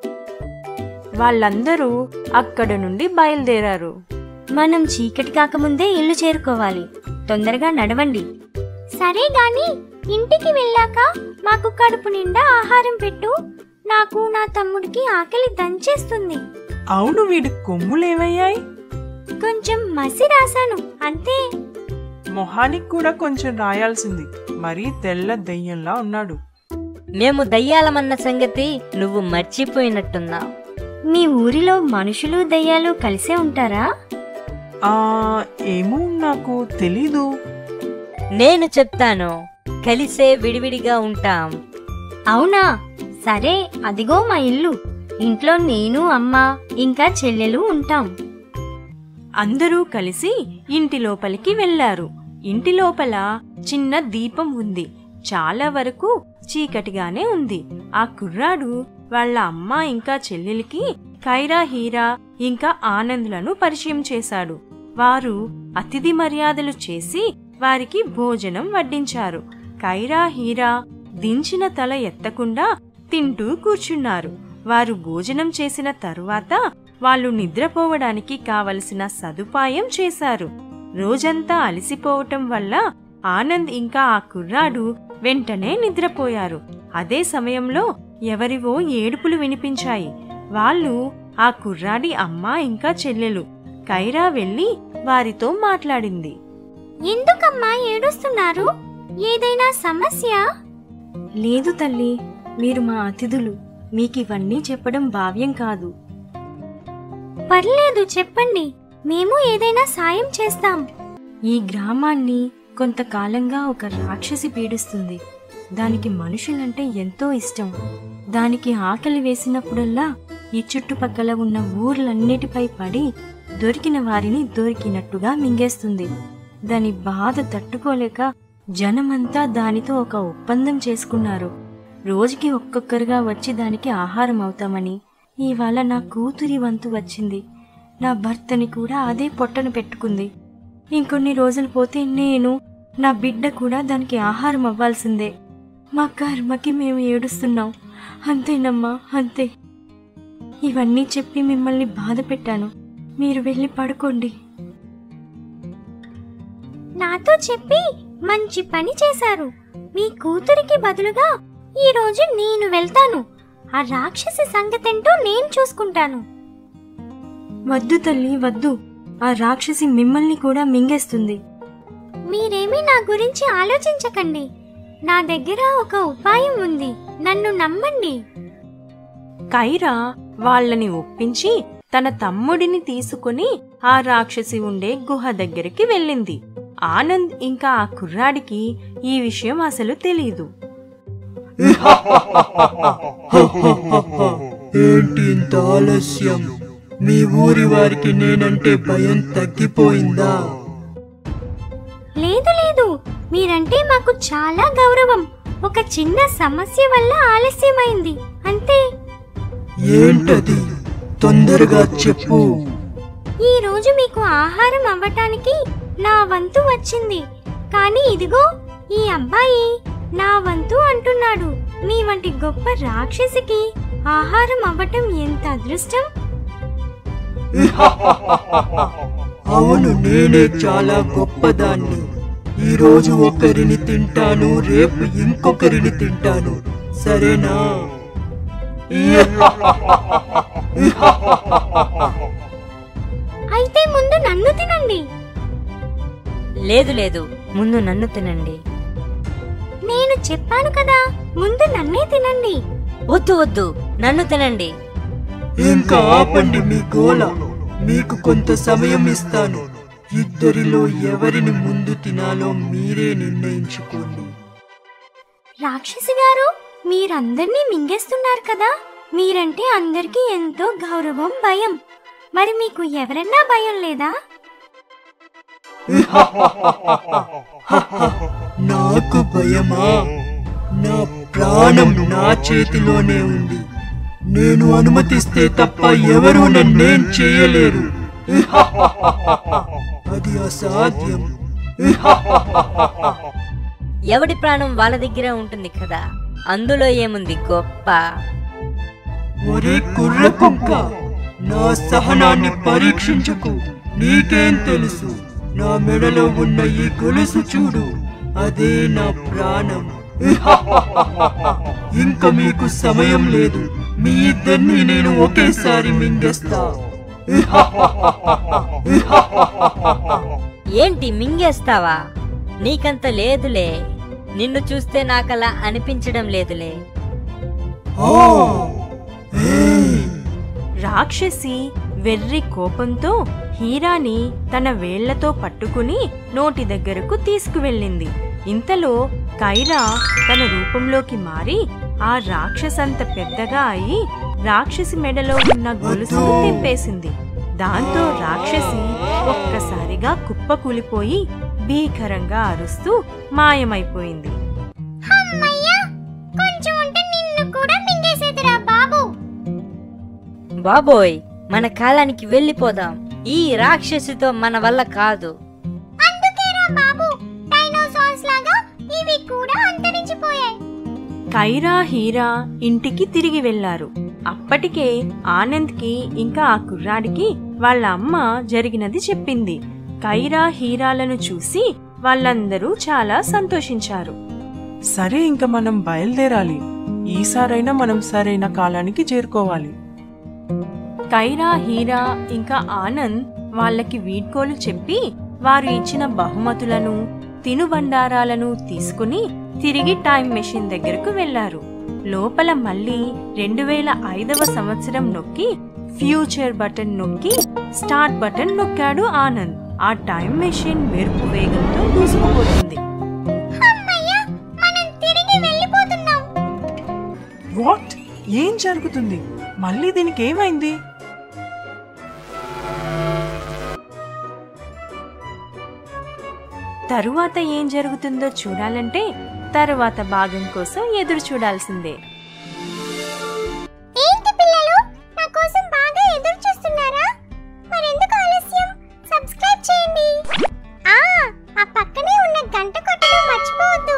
Speaker 1: వాళ్ళందరూ అక్కడ నుండి బయలుదేరారు
Speaker 9: మనం చీకటి కాకముందే ఇల్లు చేరుకోవాలి తొందరగా నడవండి
Speaker 3: సరే గాని ఇంటికి వెళ్ళాక మాకు కడుపు నిండా ఆహారం పెట్టు నాకు నా తమ్ముడికి ఆకలి దంచేస్తుంది
Speaker 6: అవును వీడి కొమ్ములేమయ్యాయి
Speaker 3: కొంచెం మసి రాశాను అంతే
Speaker 6: మొహానికి కూడా కొంచెం రాయాల్సింది మరీ తెల్ల దెయ్యంలా ఉన్నాడు
Speaker 8: మేము దయ్యాలమన్న సంగతి నువ్వు మర్చిపోయినట్టున్నావు
Speaker 9: మీ ఊరిలో మనుషులు దెయ్యాలు కలిసే ఉంటారా
Speaker 6: ఆ ఏమో నాకు తెలీదు
Speaker 8: నేను చెప్తాను కలిసే విడివిడిగా ఉంటాం
Speaker 9: అవునా సరే అదిగో మా ఇల్లు ఇంట్లో నేను అమ్మ ఇంకా చెల్లెలు ఉంటాం
Speaker 1: అందరూ కలిసి ఇంటి లోపలికి వెళ్లారు ఇంటి లోపల చిన్న దీపం ఉంది చాలా వరకు చీకటిగానే ఉంది ఆ కుర్రాడు వాళ్ళ అమ్మ ఇంకా చెల్లెలికి కైరా హీరా ఇంకా ఆనంద్లను పరిచయం చేశాడు వారు అతిథి మర్యాదలు చేసి వారికి భోజనం వడ్డించారు కైరా హీరా దించిన తల ఎత్తకుండా తింటూ కూర్చున్నారు వారు భోజనం చేసిన తరువాత వాళ్ళు నిద్రపోవడానికి కావలసిన సదుపాయం చేశారు రోజంతా అలసిపోవటం వల్ల ఆనంద్ ఇంకా ఆ కుర్రాడు వెంటనే నిద్రపోయారు అదే సమయంలో ఎవరివో ఏడుపులు వినిపించాయి వాళ్ళు ఆ కుర్రాడి అమ్మ ఇంకా చెల్లెలు కైరా వెళ్ళి వారితో మాట్లాడింది
Speaker 3: ఎందుకమ్మా ఏడుస్తున్నారు ఏదైనా సమస్య
Speaker 9: లేదు తల్లి మీరు మా అతిథులు మీకివన్నీ చెప్పడం భావ్యం కాదు
Speaker 3: పర్లేదు చెప్పండి మేము ఏదైనా సాయం చేస్తాం
Speaker 9: ఈ గ్రామాన్ని కొంతకాలంగా ఒక రాక్షసి పీడిస్తుంది దానికి మనుషులంటే ఎంతో ఇష్టం దానికి ఆకలి వేసినప్పుడల్లా ఈ చుట్టుపక్కల ఉన్న ఊర్లన్నిటిపై పడి దొరికిన వారిని దొరికినట్టుగా మింగేస్తుంది దాని బాధ తట్టుకోలేక జనమంతా దానితో ఒక ఒప్పందం చేసుకున్నారు రోజుకి ఒక్కొక్కరుగా వచ్చి దానికి ఆహారం అవుతామని ఇవాళ నా కూతురి వంతు వచ్చింది నా భర్తని కూడా అదే పొట్టను పెట్టుకుంది ఇంకొన్ని రోజులు పోతే నేను నా బిడ్డ కూడా దానికి ఆహారం అవ్వాల్సిందే మా కర్మకి మేము ఏడుస్తున్నాం అంతేనమ్మా అంతే ఇవన్నీ చెప్పి మిమ్మల్ని బాధ పెట్టాను మీరు వెళ్ళి పడుకోండి
Speaker 3: నాతో చెప్పి మంచి పని చేశారు మీ కూతురికి బదులుగా ఈ రోజు నేను వెళ్తాను ఆ రాక్షసి సంగతేంటో నేను చూసుకుంటాను
Speaker 9: వద్దు తల్లి వద్దు ఆ రాక్షసి మిమ్మల్ని కూడా మింగేస్తుంది
Speaker 3: మీరేమీ నా గురించి ఆలోచించకండి నా దగ్గర ఒక ఉపాయం ఉంది నన్ను నమ్మండి
Speaker 1: కైరా వాళ్ళని ఒప్పించి తన తమ్ముడిని తీసుకుని ఆ రాక్షసి ఉండే గుహ దగ్గరికి వెళ్ళింది ఆనంద్ ఇంకా ఆ కుర్రాడికి ఈ విషయం అసలు తెలీదు
Speaker 7: ఏంటి ఇంత ఆలస్యం మీ ఊరి వారికి నేనంటే భయం తగ్గిపోయిందా
Speaker 3: లేదు లేదు మీరంటే మాకు చాలా గౌరవం ఒక చిన్న సమస్య వల్ల ఆలస్యమైంది అంతే
Speaker 7: ఏంటది తొందరగా చెప్పు
Speaker 3: ఈ రోజు మీకు ఆహారం అవ్వటానికి నా వంతు వచ్చింది కానీ ఇదిగో ఈ అబ్బాయి నా వంతు అంటున్నాడు మీ వంటి గొప్ప రాక్షసికి ఆహారం అవ్వటం ఎంత అదృష్టం
Speaker 7: అవును నేనే చాలా గొప్పదాన్ని ఈరోజు ఒకరిని తింటాను రేపు ఇంకొకరిని తింటాను సరేనా
Speaker 3: అయితే ముందు నన్ను తినండి
Speaker 8: లేదు లేదు ముందు నన్ను తినండి
Speaker 3: నేను చెప్పాను కదా ముందు నన్నే తినండి
Speaker 8: వద్దు వద్దు నన్ను తినండి
Speaker 7: ఇంకా ఆపండి మీ గోల మీకు కొంత సమయం ఇస్తాను ఇద్దరిలో ఎవరిని ముందు తినాలో మీరే నిర్ణయించుకోండి
Speaker 3: రాక్షసి గారు మీరందరినీ మింగేస్తున్నారు కదా మీరంటే అందరికీ ఎంతో గౌరవం భయం మరి మీకు ఎవరన్నా భయం లేదా
Speaker 7: నాకు భయమా నా ప్రాణం నా చేతిలోనే ఉంది నేను అనుమతిస్తే తప్ప ఎవరు నన్నేం చేయలేరు అది అసాధ్యం
Speaker 8: ఎవడి ప్రాణం వాళ్ళ దగ్గరే ఉంటుంది కదా అందులో ఏముంది గొప్ప
Speaker 7: ఒరే కుర్ర కుక్క నా సహనాన్ని పరీక్షించకు నీకేం తెలుసు నా మెడలో ఉన్న ఈ గొలుసు చూడు అదే నా ప్రాణం ఇంకా మీకు సమయం లేదు మీ ఇద్దరిని నేను ఒకేసారి మింగేస్తా
Speaker 8: ఏంటి మింగేస్తావా నీకంత లేదులే నిన్ను చూస్తే నాకలా అనిపించడం లేదులే
Speaker 1: రాక్షసి వెర్రి కోపంతో హీరాని తన వేళ్లతో పట్టుకుని నోటి దగ్గరకు తీసుకువెళ్ళింది ఇంతలో కైరా తన రూపంలోకి మారి ఆ రాక్షసంత పెద్దగా అయి రాక్షసి మెడలో ఉన్న గొలుసును తెంపేసింది దాంతో రాక్షసి ఒక్కసారిగా కుప్పకూలిపోయి భీకరంగా అరుస్తూ మాయమైపోయింది
Speaker 3: అమ్మయ్యా కొంచెం ఉంటే నిన్ను కూడా మింగేసేదిరా బాబు
Speaker 8: బాబోయ్ మన కాలానికి వెళ్ళిపోదాం ఈ రాక్షసితో మన వల్ల కాదు
Speaker 3: అందుకేరా బాబు డైనోసార్స్ లాగా ఇవి కూడా అంతరించిపోయాయి
Speaker 1: కైరా హీరా ఇంటికి తిరిగి వెళ్లారు అప్పటికే ఆనంద్కి ఇంకా ఆ కుర్రాడికి వాళ్ళ అమ్మ జరిగినది చెప్పింది కైరా హీరాలను చూసి వాళ్ళందరూ చాలా సంతోషించారు
Speaker 5: సరే ఇంక మనం బయలుదేరాలి ఈసారైనా మనం సరైన కాలానికి చేరుకోవాలి
Speaker 1: కైరా హీరా ఇంకా ఆనంద్ వాళ్ళకి వీడ్కోలు చెప్పి వారు ఇచ్చిన బహుమతులను తినుబండారాలను తీసుకుని తిరిగి టైం మెషిన్ దగ్గరకు వెళ్లారు లోపల మళ్ళీ రెండు వేల ఐదవ సంవత్సరం నొక్కి ఫ్యూచర్ బటన్ నొక్కి స్టార్ట్ బటన్ నొక్కాడు ఆనంద్ ఆ టైం మెషిన్ మెరుపు వేగంతో దూసుకుపోతుంది
Speaker 3: అమ్మయ్యా మనం తిరిగి వెళ్ళిపోతున్నాం
Speaker 5: వాట్ ఏం జరుగుతుంది మళ్ళీ దీనికి ఏమైంది
Speaker 1: తరువాత ఏం జరుగుతుందో చూడాలంటే తరువాత భాగం కోసం ఎదురు చూడాల్సిందే
Speaker 3: ఏంటి పిల్లలు నా కోసం బాగా ఎదురు చూస్తున్నారా మరెందుకు ఆలస్యం సబ్స్క్రైబ్ చేయండి ఆ ఆ పక్కనే ఉన్న గంట కొట్టడం మర్చిపోవద్దు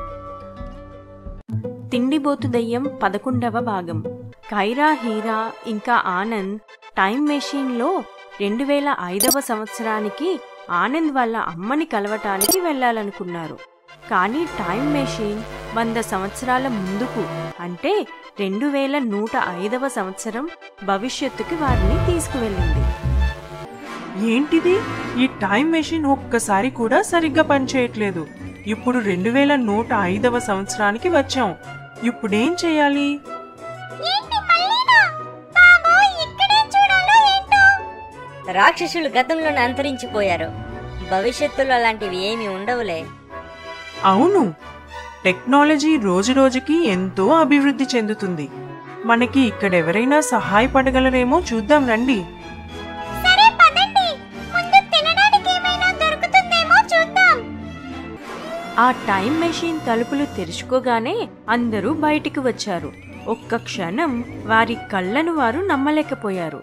Speaker 1: తిండిబోతు దయ్యం పదకొండవ భాగం కైరా హీరా ఇంకా ఆనంద్ టైం మెషిన్లో రెండు వేల ఐదవ సంవత్సరానికి ఆనంద్ వాళ్ళ అమ్మని కలవటానికి వెళ్ళాలనుకున్నారు కానీ టైం మెషిన్ వంద సంవత్సరాల ముందుకు అంటే రెండు వేల నూట ఐదవ సంవత్సరం భవిష్యత్తుకి వారిని తీసుకువెళ్ళింది
Speaker 5: ఏంటిది ఈ టైం మెషిన్ ఒక్కసారి కూడా సరిగ్గా పనిచేయట్లేదు ఇప్పుడు రెండు వేల నూట ఐదవ సంవత్సరానికి వచ్చాం ఇప్పుడేం చేయాలి
Speaker 3: ఏంటి మళ్ళీనా బాబోయ్ ఇక్కడే చూడాలో ఏంటో
Speaker 8: రాక్షసులు గతంలోనే అంతరించిపోయారు భవిష్యత్తులో అలాంటివి ఏమీ ఉండవులే
Speaker 5: అవును టెక్నాలజీ రోజురోజుకి ఎంతో అభివృద్ధి చెందుతుంది మనకి ఇక్కడెవరైనా సహాయపడగలరేమో చూద్దాం రండి
Speaker 3: సరే పదండి ముందు తినడానికి ఏమైనా దొరుకుతుందేమో చూద్దాం
Speaker 1: ఆ టైం మెషిన్ తలుపులు తెరుచుకోగానే అందరూ బయటికి వచ్చారు ఒక్క క్షణం వారి కళ్ళను వారు నమ్మలేకపోయారు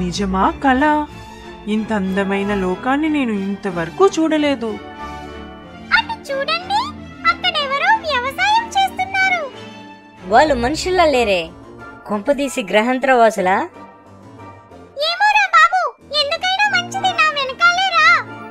Speaker 6: నిజమా కళ ఇంత అందమైన లోకాన్ని నేను ఇంతవరకు చూడలేదు
Speaker 3: అటు చూడండి అక్కడెవరో వ్యవసాయం చేస్తున్నారు
Speaker 8: వాళ్ళు మనుషుల్లా లేరే కొంపదీసి గ్రహాంతర వాసులా
Speaker 3: ఏమోరా బాబు ఎందుకైనా మంచిది నా వెనకాలే రా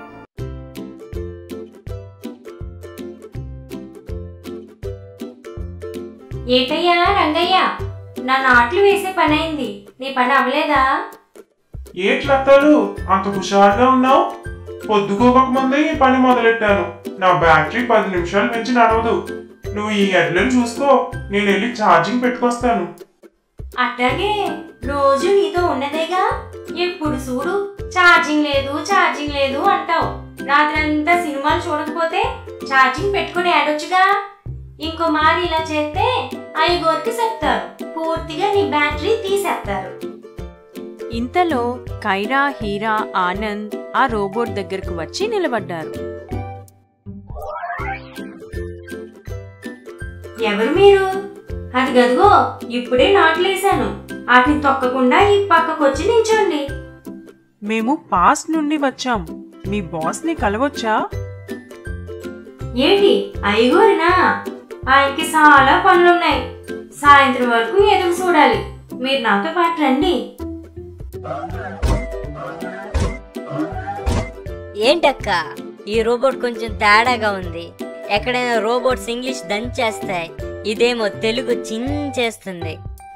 Speaker 1: ఏటయ్యా రంగయ్య నా నాట్లు వేసే పని అయింది నీ పని అవ్వలేదా
Speaker 5: ఏట్లత్తాలు అంత హుషారుగా ఉన్నావు పొద్దుకోక ముందే ఈ పని మొదలెట్టాను నా బ్యాటరీ పది నిమిషాలు మించి నడవదు నువ్వు ఈ ఎడ్లను చూసుకో నేను వెళ్ళి ఛార్జింగ్ పెట్టుకొస్తాను
Speaker 1: అట్లాగే రోజు నీతో ఉన్నదేగా ఎప్పుడు చూడు ఛార్జింగ్ లేదు ఛార్జింగ్ లేదు అంటావు రాత్రంతా సినిమాలు చూడకపోతే ఛార్జింగ్ పెట్టుకుని ఆడొచ్చుగా ఇంకో మారి ఇలా చేస్తే ఐగోరికి చెప్తారు పూర్తిగా నీ బ్యాటరీ తీసేస్తారు ఇంతలో కైరా హీరా ఆనంద్ ఆ రోబోట్ దగ్గరకు వచ్చి నిలబడ్డారు ఎవరు మీరు అది గదిగో ఇప్పుడే నాట్లేశాను వాటిని తొక్కకుండా ఈ పక్కకొచ్చి నించోండి
Speaker 6: మేము పాస్ నుండి వచ్చాం మీ బాస్ని కలవచ్చా
Speaker 1: ఏంటి ఐగోరినా ఆయనకి చాలా పనులున్నాయి సాయంత్రం వరకు ఎదురు చూడాలి మీరు నాతో పాటు రండి
Speaker 8: ఏంటక్క ఈ రోబోట్ కొంచెం తేడాగా ఉంది ఎక్కడైనా రోబోట్స్ ఇంగ్లీష్ దంచేస్తాయి ఇదేమో తెలుగు చించేస్తుంది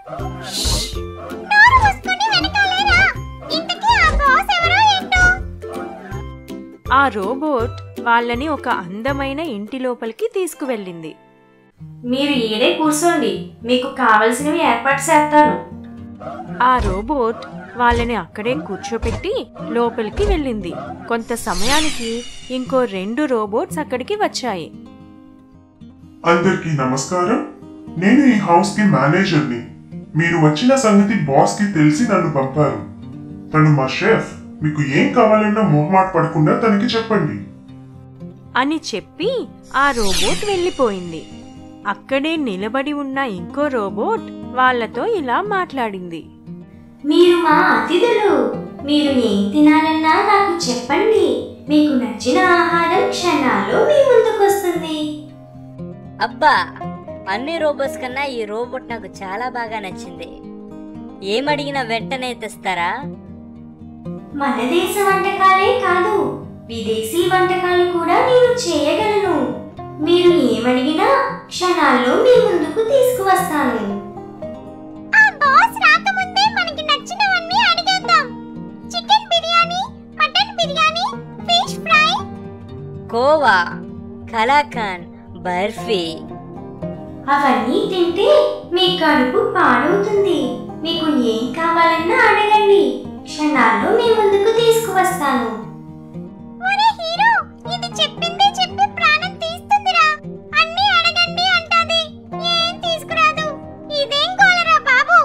Speaker 3: నోరు మూసుకొని వెనకాలే రా ఇంతకీ ఆ బాస్ ఎవరో ఏంటో
Speaker 1: ఆ రోబోట్ వాళ్ళని ఒక అందమైన ఇంటి లోపలికి తీసుకువెళ్ళింది మీరు ఈడే కూర్చోండి మీకు కావలసినవి ఏర్పాటు చేస్తాను ఆ రోబోట్ వాళ్ళని అక్కడే కూర్చోపెట్టి లోపలికి వెళ్ళింది కొంత సమయానికి ఇంకో రెండు రోబోట్స్ అక్కడికి వచ్చాయి
Speaker 12: అందరికీ నమస్కారం నేను ఈ హౌస్ కి మేనేజర్ని మీరు వచ్చిన సంగతి బాస్ కి తెలిసి నన్ను పంపారు తను మా షెఫ్ మీకు ఏం కావాలన్నా మొహమాట పడకుండా తనకి చెప్పండి
Speaker 1: అని చెప్పి ఆ రోబోట్ వెళ్ళిపోయింది అక్కడే నిలబడి ఉన్న ఇంకో రోబోట్ వాళ్ళతో ఇలా మాట్లాడింది
Speaker 13: మీరు మా అతిథులు మీరు ఏం తినాలన్నా నాకు చెప్పండి మీకు నచ్చిన ఆహారం క్షణాల్లో మీ ముందుకొస్తుంది
Speaker 8: అబ్బా అన్ని రోబోట్స్ కన్నా ఈ రోబోట్ నాకు చాలా బాగా నచ్చింది ఏమడిగినా వెంటనే తెస్తారా
Speaker 13: మన దేశ వంటకాలే కాదు విదేశీ వంటకాలు కూడా నేను చేయగలను మీరు ఏమడిగినా క్షణాల్లో మీ ముందుకు తీసుకువస్తాను
Speaker 3: ఆ బాస్ రాకముందే మనకి నచ్చినవన్నీ అడిగేద్దాం chicken biryani mutton biryani fish fry
Speaker 8: kova kalakand barfi
Speaker 13: అవన్నీ తింటే మీ కడుపు పాడవుతుంది మీకు ఏం కావాలన్నా అడగండి క్షణాల్లో మీ ముందుకు తీసుకువస్తాను
Speaker 3: ఒరే హీరో ఇది చెప్పిందే చెప్పి ప్రాణం తీస్తుందిరా అన్ని అడగండి అంటాది ఏం తీసుకురాదు ఇదేం కోలరా బాబు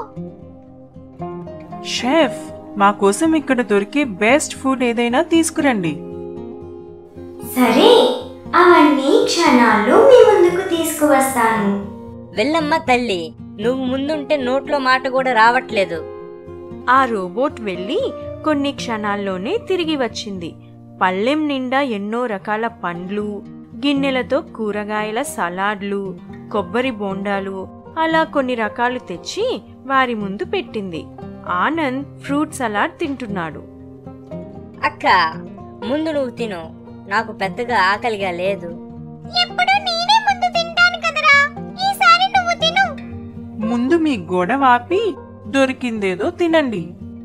Speaker 6: షెఫ్ మా కోసం ఇక్కడ దొరికే బెస్ట్ ఫుడ్ ఏదైనా తీసుకురండి
Speaker 13: సరే అవన్నీ క్షణాల్లో మీ ముందుకు తీసుకువస్తాను
Speaker 8: వెళ్ళమ్మా తల్లి నువ్వు ముందుంటే నోట్లో మాట కూడా రావట్లేదు
Speaker 1: ఆ రోబోట్ వెళ్ళి కొన్ని క్షణాల్లోనే తిరిగి వచ్చింది పళ్ళెం నిండా ఎన్నో రకాల పండ్లు గిన్నెలతో కూరగాయల సలాడ్లు కొబ్బరి బోండాలు అలా కొన్ని రకాలు తెచ్చి వారి ముందు పెట్టింది ఆనంద్ ఫ్రూట్ సలాడ్ తింటున్నాడు
Speaker 8: అక్క ముందు నువ్వు తిను నాకు పెద్దగా ఆకలిగా లేదు
Speaker 3: ఎప్పుడు నేనే ముందు తింటాను కదరా ఈసారి నువ్వు తిను
Speaker 6: ముందు మీ గొడవ ఆపి దొరికిందేదో తినండి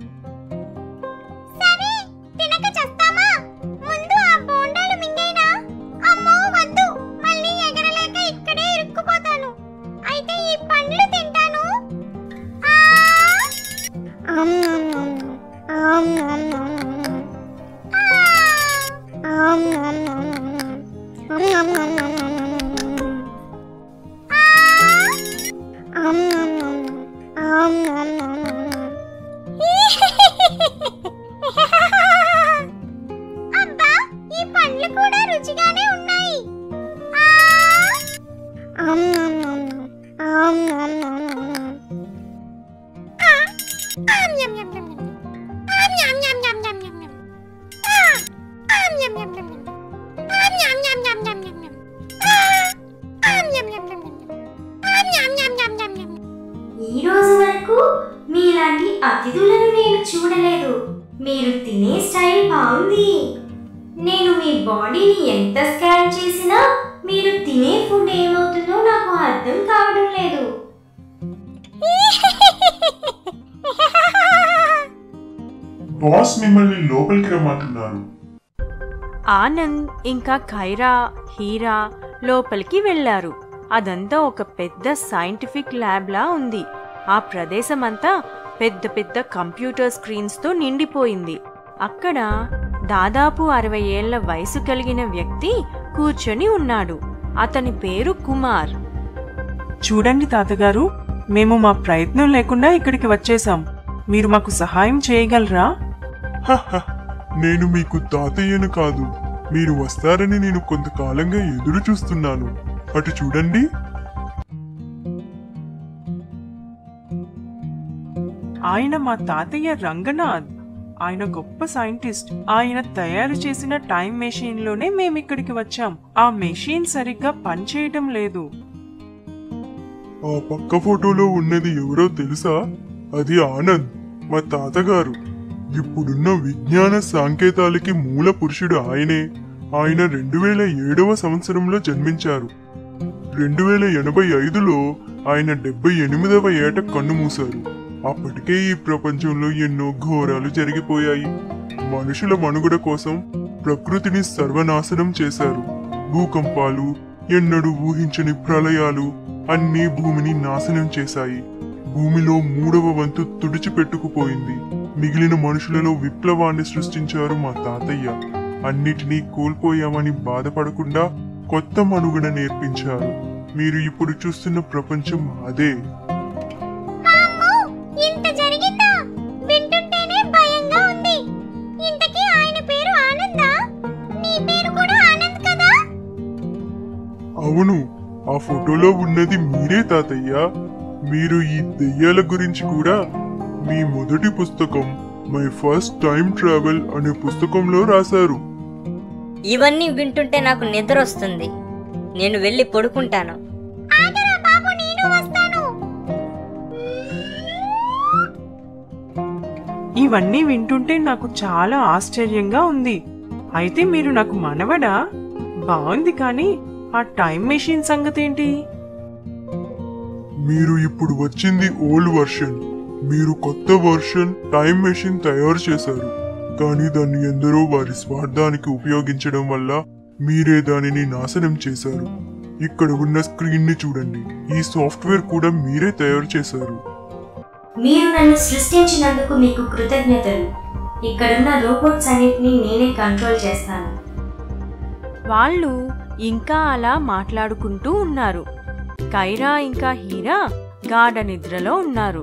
Speaker 3: సరే తినక చస్తామా ముందు ఆ బోండాలు మింగేనా అమ్మో వద్దు మళ్ళీ ఎగరలేక ఇక్కడే ఇరుక్కుపోతాను అయితే ఈ పండ్లు తింటాను ఆ! అబ్బా ఈ పండ్లు కూడా రుచిగానే ఉన్నాయి ఆ! ఆ! ఆమ్ యమ్ యమ్ యమ్ యమ్. ఆమ్
Speaker 13: ఈ రోజు వరకు మీలాంటి అతిథులను నేను చూడలేదు మీరు తినే స్టైల్ బాగుంది నేను మీ బాడీని ఎంత స్కాన్ చేసినా మీరు తినే ఫుడ్ ఏమవుతుందో నాకు అర్థం కావడం లేదు
Speaker 12: బాస్ మిమ్మల్ని లోపలికి రమ్మంటున్నారు
Speaker 1: ఆనంద్ ఇంకా ఖైరా హీరా లోపలికి వెళ్ళారు అదంతా ఒక పెద్ద సైంటిఫిక్ ల్యాబ్లా ఉంది ఆ ప్రదేశం అంతా పెద్ద పెద్ద కంప్యూటర్ స్క్రీన్స్తో నిండిపోయింది అక్కడ దాదాపు అరవై ఏళ్ల వయసు కలిగిన వ్యక్తి కూర్చొని ఉన్నాడు అతని పేరు కుమార్
Speaker 5: చూడండి తాతగారు మేము మా ప్రయత్నం లేకుండా ఇక్కడికి వచ్చేసాం మీరు మాకు సహాయం చేయగలరా
Speaker 12: హహ, నేను మీకు తాతయ్యను కాదు మీరు వస్తారని నేను కొంతకాలంగా ఎదురు చూస్తున్నాను అటు చూడండి
Speaker 5: ఆయన మా తాతయ్య రంగనాథ్ ఆయన గొప్ప సైంటిస్ట్ ఆయన తయారు చేసిన టైం మెషిన్ లోనే మేము ఇక్కడికి వచ్చాం ఆ మెషిన్ సరిగ్గా పనిచేయటం లేదు
Speaker 12: ఆ పక్క ఫోటోలో ఉన్నది ఎవరో తెలుసా అది ఆనంద్ మా తాతగారు ఇప్పుడున్న విజ్ఞాన సాంకేతాలకి మూల పురుషుడు ఆయనే ఆయన రెండు వేల ఏడవ సంవత్సరంలో జన్మించారు రెండు వేల ఎనభై ఐదులో ఆయన డెబ్బై ఎనిమిదవ ఏట కన్ను మూశారు అప్పటికే ఈ ప్రపంచంలో ఎన్నో ఘోరాలు జరిగిపోయాయి మనుషుల మనుగడ కోసం ప్రకృతిని సర్వనాశనం చేశారు భూకంపాలు ఎన్నడూ ఊహించని ప్రళయాలు అన్నీ భూమిని నాశనం చేశాయి భూమిలో మూడవ వంతు తుడిచిపెట్టుకుపోయింది మిగిలిన మనుషులలో విప్లవాన్ని సృష్టించారు మా తాతయ్య అన్నిటినీ కోల్పోయామని బాధపడకుండా కొత్త మనుగడ నేర్పించారు మీరు ఇప్పుడు చూస్తున్న ప్రపంచం అదే
Speaker 3: అమ్మో, ఇంత జరిగిందా వింటుంటేనే భయంగా ఉంది ఇంతకీ ఆయన పేరు ఆనందా నీ పేరు కూడా ఆనంద్ కదా
Speaker 12: అవును ఆ ఫోటోలో ఉన్నది మీరే తాతయ్య మీరు ఈ దెయ్యాల గురించి కూడా మీ మొదటి పుస్తకం మై ఫస్ట్ టైం ట్రావెల్ అనే పుస్తకంలో రాశారు
Speaker 8: ఇవన్నీ వింటుంటే నాకు నిద్ర వస్తుంది నేను వెళ్ళి పడుకుంటాను
Speaker 3: ఆగరా బాబు నేను వస్తాను
Speaker 5: ఇవన్నీ వింటుంటే నాకు చాలా ఆశ్చర్యంగా ఉంది అయితే మీరు నాకు మనవడా బాగుంది కానీ ఆ టైం మెషిన్ సంగతేంటి
Speaker 12: మీరు ఇప్పుడు వచ్చింది ఓల్డ్ వర్షన్ మీరు కొత్త వర్షన్ టైం మెషిన్ తయారు చేశారు కానీ దాన్ని ఎందరో వారి స్వార్థానికి ఉపయోగించడం వల్ల మీరే దానిని నాశనం చేశారు ఇక్కడ ఉన్న స్క్రీన్ ని చూడండి ఈ సాఫ్ట్వేర్ కూడా మీరే తయారు చేశారు
Speaker 13: మీరు నన్ను సృష్టించినందుకు మీకు కృతజ్ఞతలు ఇక్కడున్న రోబోట్స్ అన్నిటిని నేనే కంట్రోల్ చేస్తాను
Speaker 1: వాళ్ళు ఇంకా అలా మాట్లాడుకుంటూ ఉన్నారు కైరా ఇంకా హీరా గాఢ నిద్రలో ఉన్నారు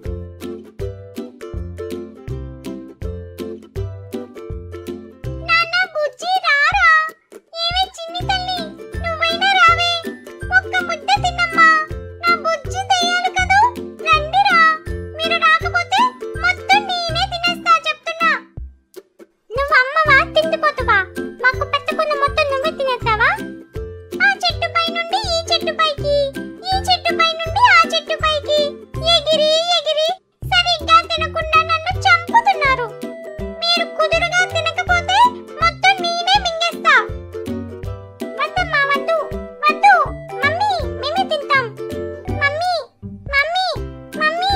Speaker 3: నాన్న బుజ్జి రారా ఏవే చిన్ని తల్లి నువ్వైనా రావే ఒక్క ముద్ద తిన్నమ్మా నా బుజ్జి దయ్యాలు కదూ రండిరా మీరు రాకపోతే మొత్తం నేనే తినేస్తా చెప్తున్నా నువ్వు అమ్మవా తిండిపోతువా మాకు పెట్టకుండా మొత్తం నువ్వే తినేస్తావా ఆ చెట్టు పై నుండి ఈ చెట్టు పైకి ఈ చెట్టు పై నుండి ఆ చెట్టు పైకి ఎగిరి ఎగిరి సరిగ్గా తినకుండా నన్ను చంపుతున్నారు మీరు కుదురుగా తినకపోతే మొత్తం నేనే మింగేస్తా వద్దమ్మా వద్దు వద్దు మమ్మీ మేమే తింటాం మమ్మీ మమ్మీ మమ్మీ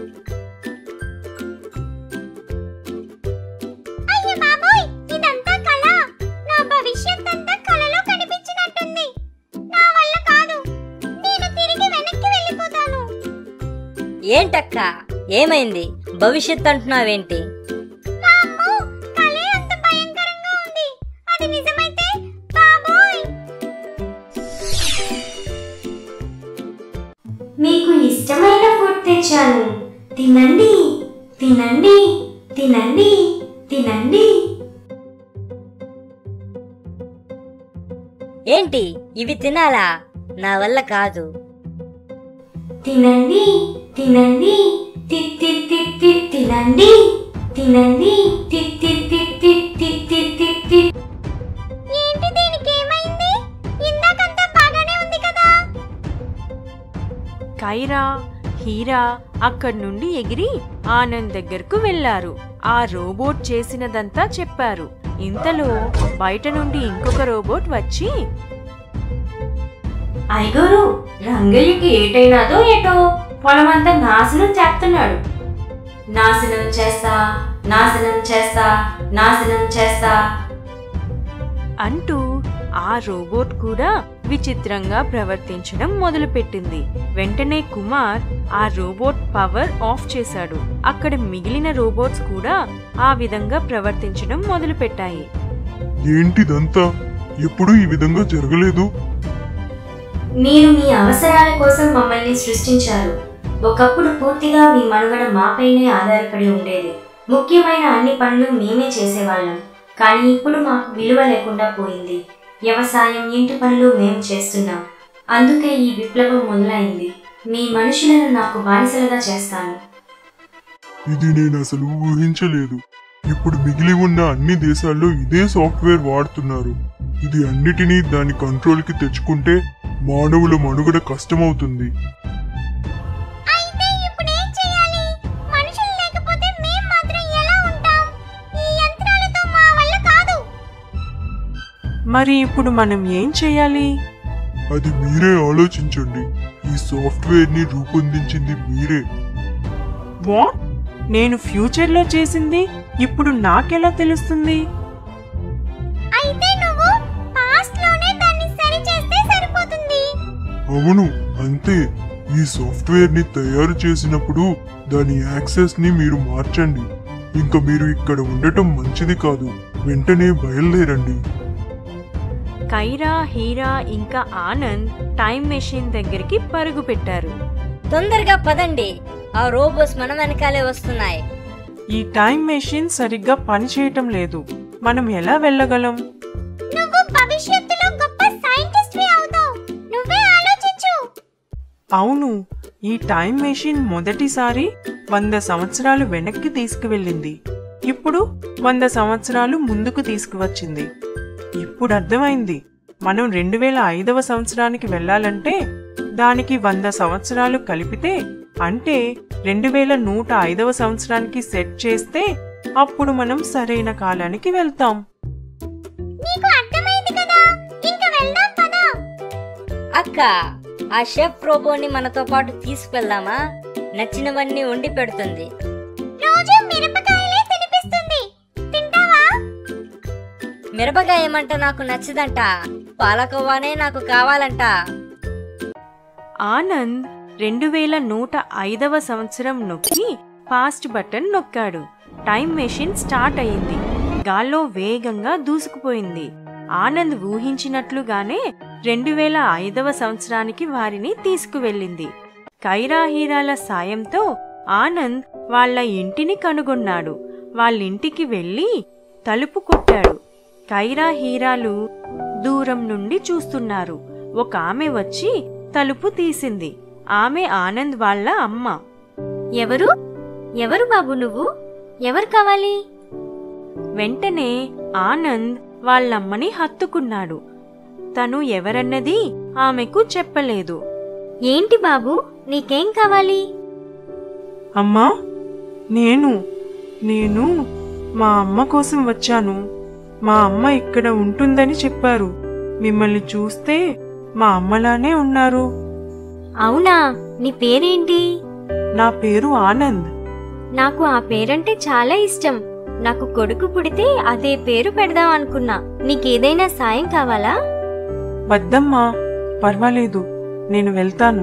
Speaker 3: అయ్యో బాబోయ్ ఇదంతా కళ నా భవిష్యత్ అంతా కళలో కనిపించినట్టుంది నా వల్ల కాదు నేను తిరిగి వెనక్కి వెళ్ళిపోతాను
Speaker 8: ఏంటక్క ఏమైంది భవిష్యత్ అంటున్నావేంటి
Speaker 3: వామ్మో, కళే అంత భయంకరంగా ఉంది అది నిజమైతే బాబోయ్
Speaker 13: మీకు ఇష్టమైన ఫుడ్ తెచ్చాను తినండి తినండి తినండి తినండి
Speaker 8: ఏంటి ఇవి తినాలా నా వల్ల కాదు
Speaker 13: తినండి తినండి తి తి తి తి తినండి తినండి తి తి తి తి తి తి తి తి
Speaker 1: కైరా హీరా అక్కడి నుండి ఎగిరి ఆనంద్ దగ్గరకు వెళ్లారు ఆ రోబోట్ చేసినదంతా చెప్పారు ఇంతలో బయట నుండి ఇంకొక రోబోట్ వచ్చి
Speaker 13: ఐగోరు రంగయ్యకి ఏటైనాదో ఏటో పొలమంతా నాశనం చేస్తున్నాడు నాశనం చేస్తా నాశనం చేస్తా నాశనం చేస్తా
Speaker 1: అంటూ ఆ రోబోట్ కూడా విచిత్రంగా ప్రవర్తించడం మొదలుపెట్టింది వెంటనే కుమార్ ఆ రోబోట్ పవర్ ఆఫ్ చేశాడు అక్కడ మిగిలిన రోబోట్స్ కూడా ఆ విధంగా ప్రవర్తించడం మొదలుపెట్టాయి
Speaker 12: ఏంటిదంతా ఎప్పుడూ ఈ విధంగా జరగలేదు
Speaker 13: మీరు మీ అవసరాల కోసం మమ్మల్ని సృష్టించారు ఒకప్పుడు పూర్తిగా మీ మనుగడ మాపైనే ఆధారపడి ఉండేది ముఖ్యమైన అన్ని పనులు మేమే చేసేవాళ్ళం కానీ ఇప్పుడు మాకు విలువ లేకుండా పోయింది వ్యవసాయం ఇంటి పనులు మేము చేస్తున్నాం అందుకే ఈ విప్లవం మొదలైంది మీ మనుషులను నాకు బానిసలుగా చేస్తాను
Speaker 12: ఇది నేను అసలు ఊహించలేదు ఇప్పుడు మిగిలి ఉన్న అన్ని దేశాల్లో ఇదే సాఫ్ట్వేర్ వాడుతున్నారు ఇది అన్నిటినీ దాని కంట్రోల్కి తెచ్చుకుంటే మానవుల మనుగడ కష్టమవుతుంది
Speaker 3: అయితే ఇప్పుడు ఏం చేయాలి మనుషులు లేకపోతే మేం మాత్రం ఎలా ఉంటాం ఈ యంత్రాలతో మా వల్ల కాదు
Speaker 6: మరి ఇప్పుడు మనం ఏం చేయాలి
Speaker 12: అది మీరే ఆలోచించండి ఈ సాఫ్ట్వేర్ని రూపొందించింది మీరే
Speaker 6: వాట్ నేను ఫ్యూచర్లో చేసింది ఇప్పుడు నాకెలా తెలుస్తుంది
Speaker 3: అయితే నువ్వు పాస్ట్ లోనే దాన్ని సరి చేస్తే సరిపోతుంది
Speaker 12: అవును అంతే ఈ సాఫ్ట్వేర్ ని తయారు చేసినప్పుడు దాని యాక్సెస్ ని మీరు మార్చండి ఇంకా మీరు ఇక్కడ ఉండటం మంచిది కాదు వెంటనే బయలుదేరండి
Speaker 1: కైరా హీరా ఇంకా ఆనంద్ టైం మెషిన్ దగ్గరికి పరుగు పెట్టారు
Speaker 8: తొందరగా పదండి ఆ రోబోస్ మన వెనకాలే వస్తున్నాయి
Speaker 6: ఈ టైం మెషిన్ సరిగ్గా పనిచేయటం లేదు మనం ఎలా వెళ్ళగలం
Speaker 3: నువ్వు భవిష్యత్తులో గొప్ప సైంటిస్ట్ అవుతావు నువ్వే ఆలోచించు
Speaker 6: అవును ఈ టైం మెషిన్ మొదటిసారి వంద సంవత్సరాలు వెనక్కి తీసుకువెళ్ళింది ఇప్పుడు వంద సంవత్సరాలు ముందుకు తీసుకువచ్చింది ఇప్పుడు అర్థమైంది మనం రెండు వేల ఐదవ సంవత్సరానికి వెళ్ళాలంటే దానికి వంద సంవత్సరాలు కలిపితే అంటే రెండు వేల నూట ఐదవ సంవత్సరానికి సెట్ చేస్తే అప్పుడు మనం సరైన కాలానికి వెళ్తాం
Speaker 3: నీకు అర్థమైంది కదా ఇంక వెళ్దాం పదా
Speaker 8: అక్క ఆ షెఫ్ రోబోని మనతో పాటు తీసుకెళ్దామా నచ్చినవన్నీ వండి పెడుతుంది
Speaker 3: రోజు మిరపకాయలే తినిపిస్తుంది తింటావా
Speaker 8: మిరపకాయ ఏమంట నాకు నచ్చదంట పాలకోవానే నాకు కావాలంట
Speaker 1: ఆనంద్ రెండు వేల నూట ఐదవ సంవత్సరం నొక్కి ఫాస్ట్ బటన్ నొక్కాడు టైం మెషిన్ స్టార్ట్ అయింది గాల్లో వేగంగా దూసుకుపోయింది ఆనంద్ ఊహించినట్లుగానే రెండు వేల ఐదవ సంవత్సరానికి వారిని తీసుకువెళ్ళింది కైరా హీరాల సాయంతో ఆనంద్ వాళ్ళ ఇంటిని కనుగొన్నాడు వాళ్ళింటికి వెళ్ళి తలుపు కొట్టాడు కైరా హీరాలు దూరం నుండి చూస్తున్నారు ఒక ఆమె వచ్చి తలుపు తీసింది ఆమె ఆనంద్ వాళ్ళ అమ్మ
Speaker 9: ఎవరు ఎవరు బాబు నువ్వు ఎవరు కావాలి
Speaker 1: వెంటనే ఆనంద్ వాళ్ళమ్మని హత్తుకున్నాడు తను ఎవరన్నది ఆమెకు చెప్పలేదు
Speaker 9: ఏంటి బాబు నీకేం కావాలి
Speaker 6: అమ్మా నేను నేను మా అమ్మ కోసం వచ్చాను మా అమ్మ ఇక్కడ ఉంటుందని చెప్పారు మిమ్మల్ని చూస్తే మా అమ్మలానే ఉన్నారు
Speaker 9: అవునా నీ పేరేంటి
Speaker 6: నా పేరు ఆనంద్
Speaker 9: నాకు ఆ పేరంటే చాలా ఇష్టం నాకు కొడుకు పుడితే అదే పేరు పెడదాం అనుకున్నా నీకేదైనా సాయం కావాలా
Speaker 6: వద్దమ్మా పర్వాలేదు నేను వెళ్తాను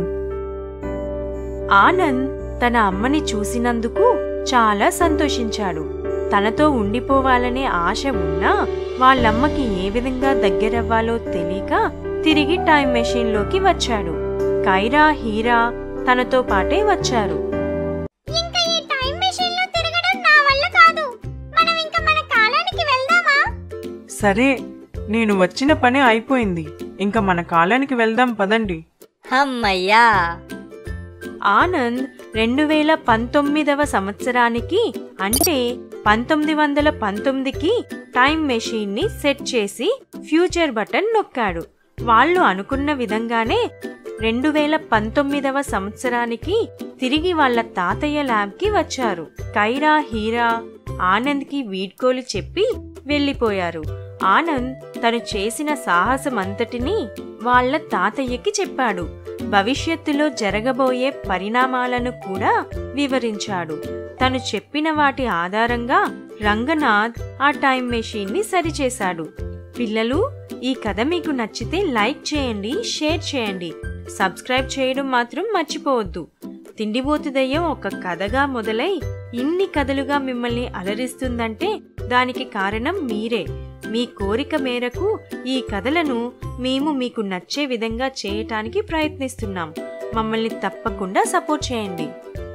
Speaker 1: ఆనంద్ తన అమ్మని చూసినందుకు చాలా సంతోషించాడు తనతో ఉండిపోవాలనే ఆశ ఉన్నా వాళ్ళమ్మకి ఏ విధంగా దగ్గరవ్వాలో తెలియక తిరిగి టైం మెషిన్లోకి వచ్చాడు కైరా హీరా తనతో పాటే వచ్చారు
Speaker 3: ఇంకా ఈ టైం మెషిన్ లో తిరగడం నా వల్ల కాదు మనం ఇంకా మన కాలానికి వెళ్దామా
Speaker 6: సరే నేను వచ్చిన పని అయిపోయింది ఇంకా మన కాలానికి వెళ్దాం పదండి
Speaker 8: అమ్మయ్యా
Speaker 1: ఆనంద్ రెండు వేల పంతొమ్మిదవ సంవత్సరానికి అంటే పంతొమ్మిది వందల పంతొమ్మిదికి టైం మెషిన్ ని సెట్ చేసి ఫ్యూచర్ బటన్ నొక్కాడు వాళ్ళు అనుకున్న విధంగానే రెండు వేల పంతొమ్మిదవ సంవత్సరానికి తిరిగి వాళ్ళ తాతయ్య ల్యాబ్కి వచ్చారు కైరా హీరా ఆనంద్కి వీడ్కోలు చెప్పి వెళ్ళిపోయారు ఆనంద్ తను చేసిన సాహసమంతటినీ వాళ్ళ తాతయ్యకి చెప్పాడు భవిష్యత్తులో జరగబోయే పరిణామాలను కూడా వివరించాడు తను చెప్పిన వాటి ఆధారంగా రంగనాథ్ ఆ టైం మెషిన్ ని సరిచేశాడు పిల్లలు ఈ కథ మీకు నచ్చితే లైక్ చేయండి షేర్ చేయండి సబ్స్క్రైబ్ చేయడం మాత్రం మర్చిపోవద్దు తిండిబోతు దయ్యం ఒక కథగా మొదలై ఇన్ని కథలుగా మిమ్మల్ని అలరిస్తుందంటే దానికి కారణం మీరే మీ కోరిక మేరకు ఈ కథలను మేము మీకు నచ్చే విధంగా చేయటానికి ప్రయత్నిస్తున్నాం మమ్మల్ని తప్పకుండా సపోర్ట్ చేయండి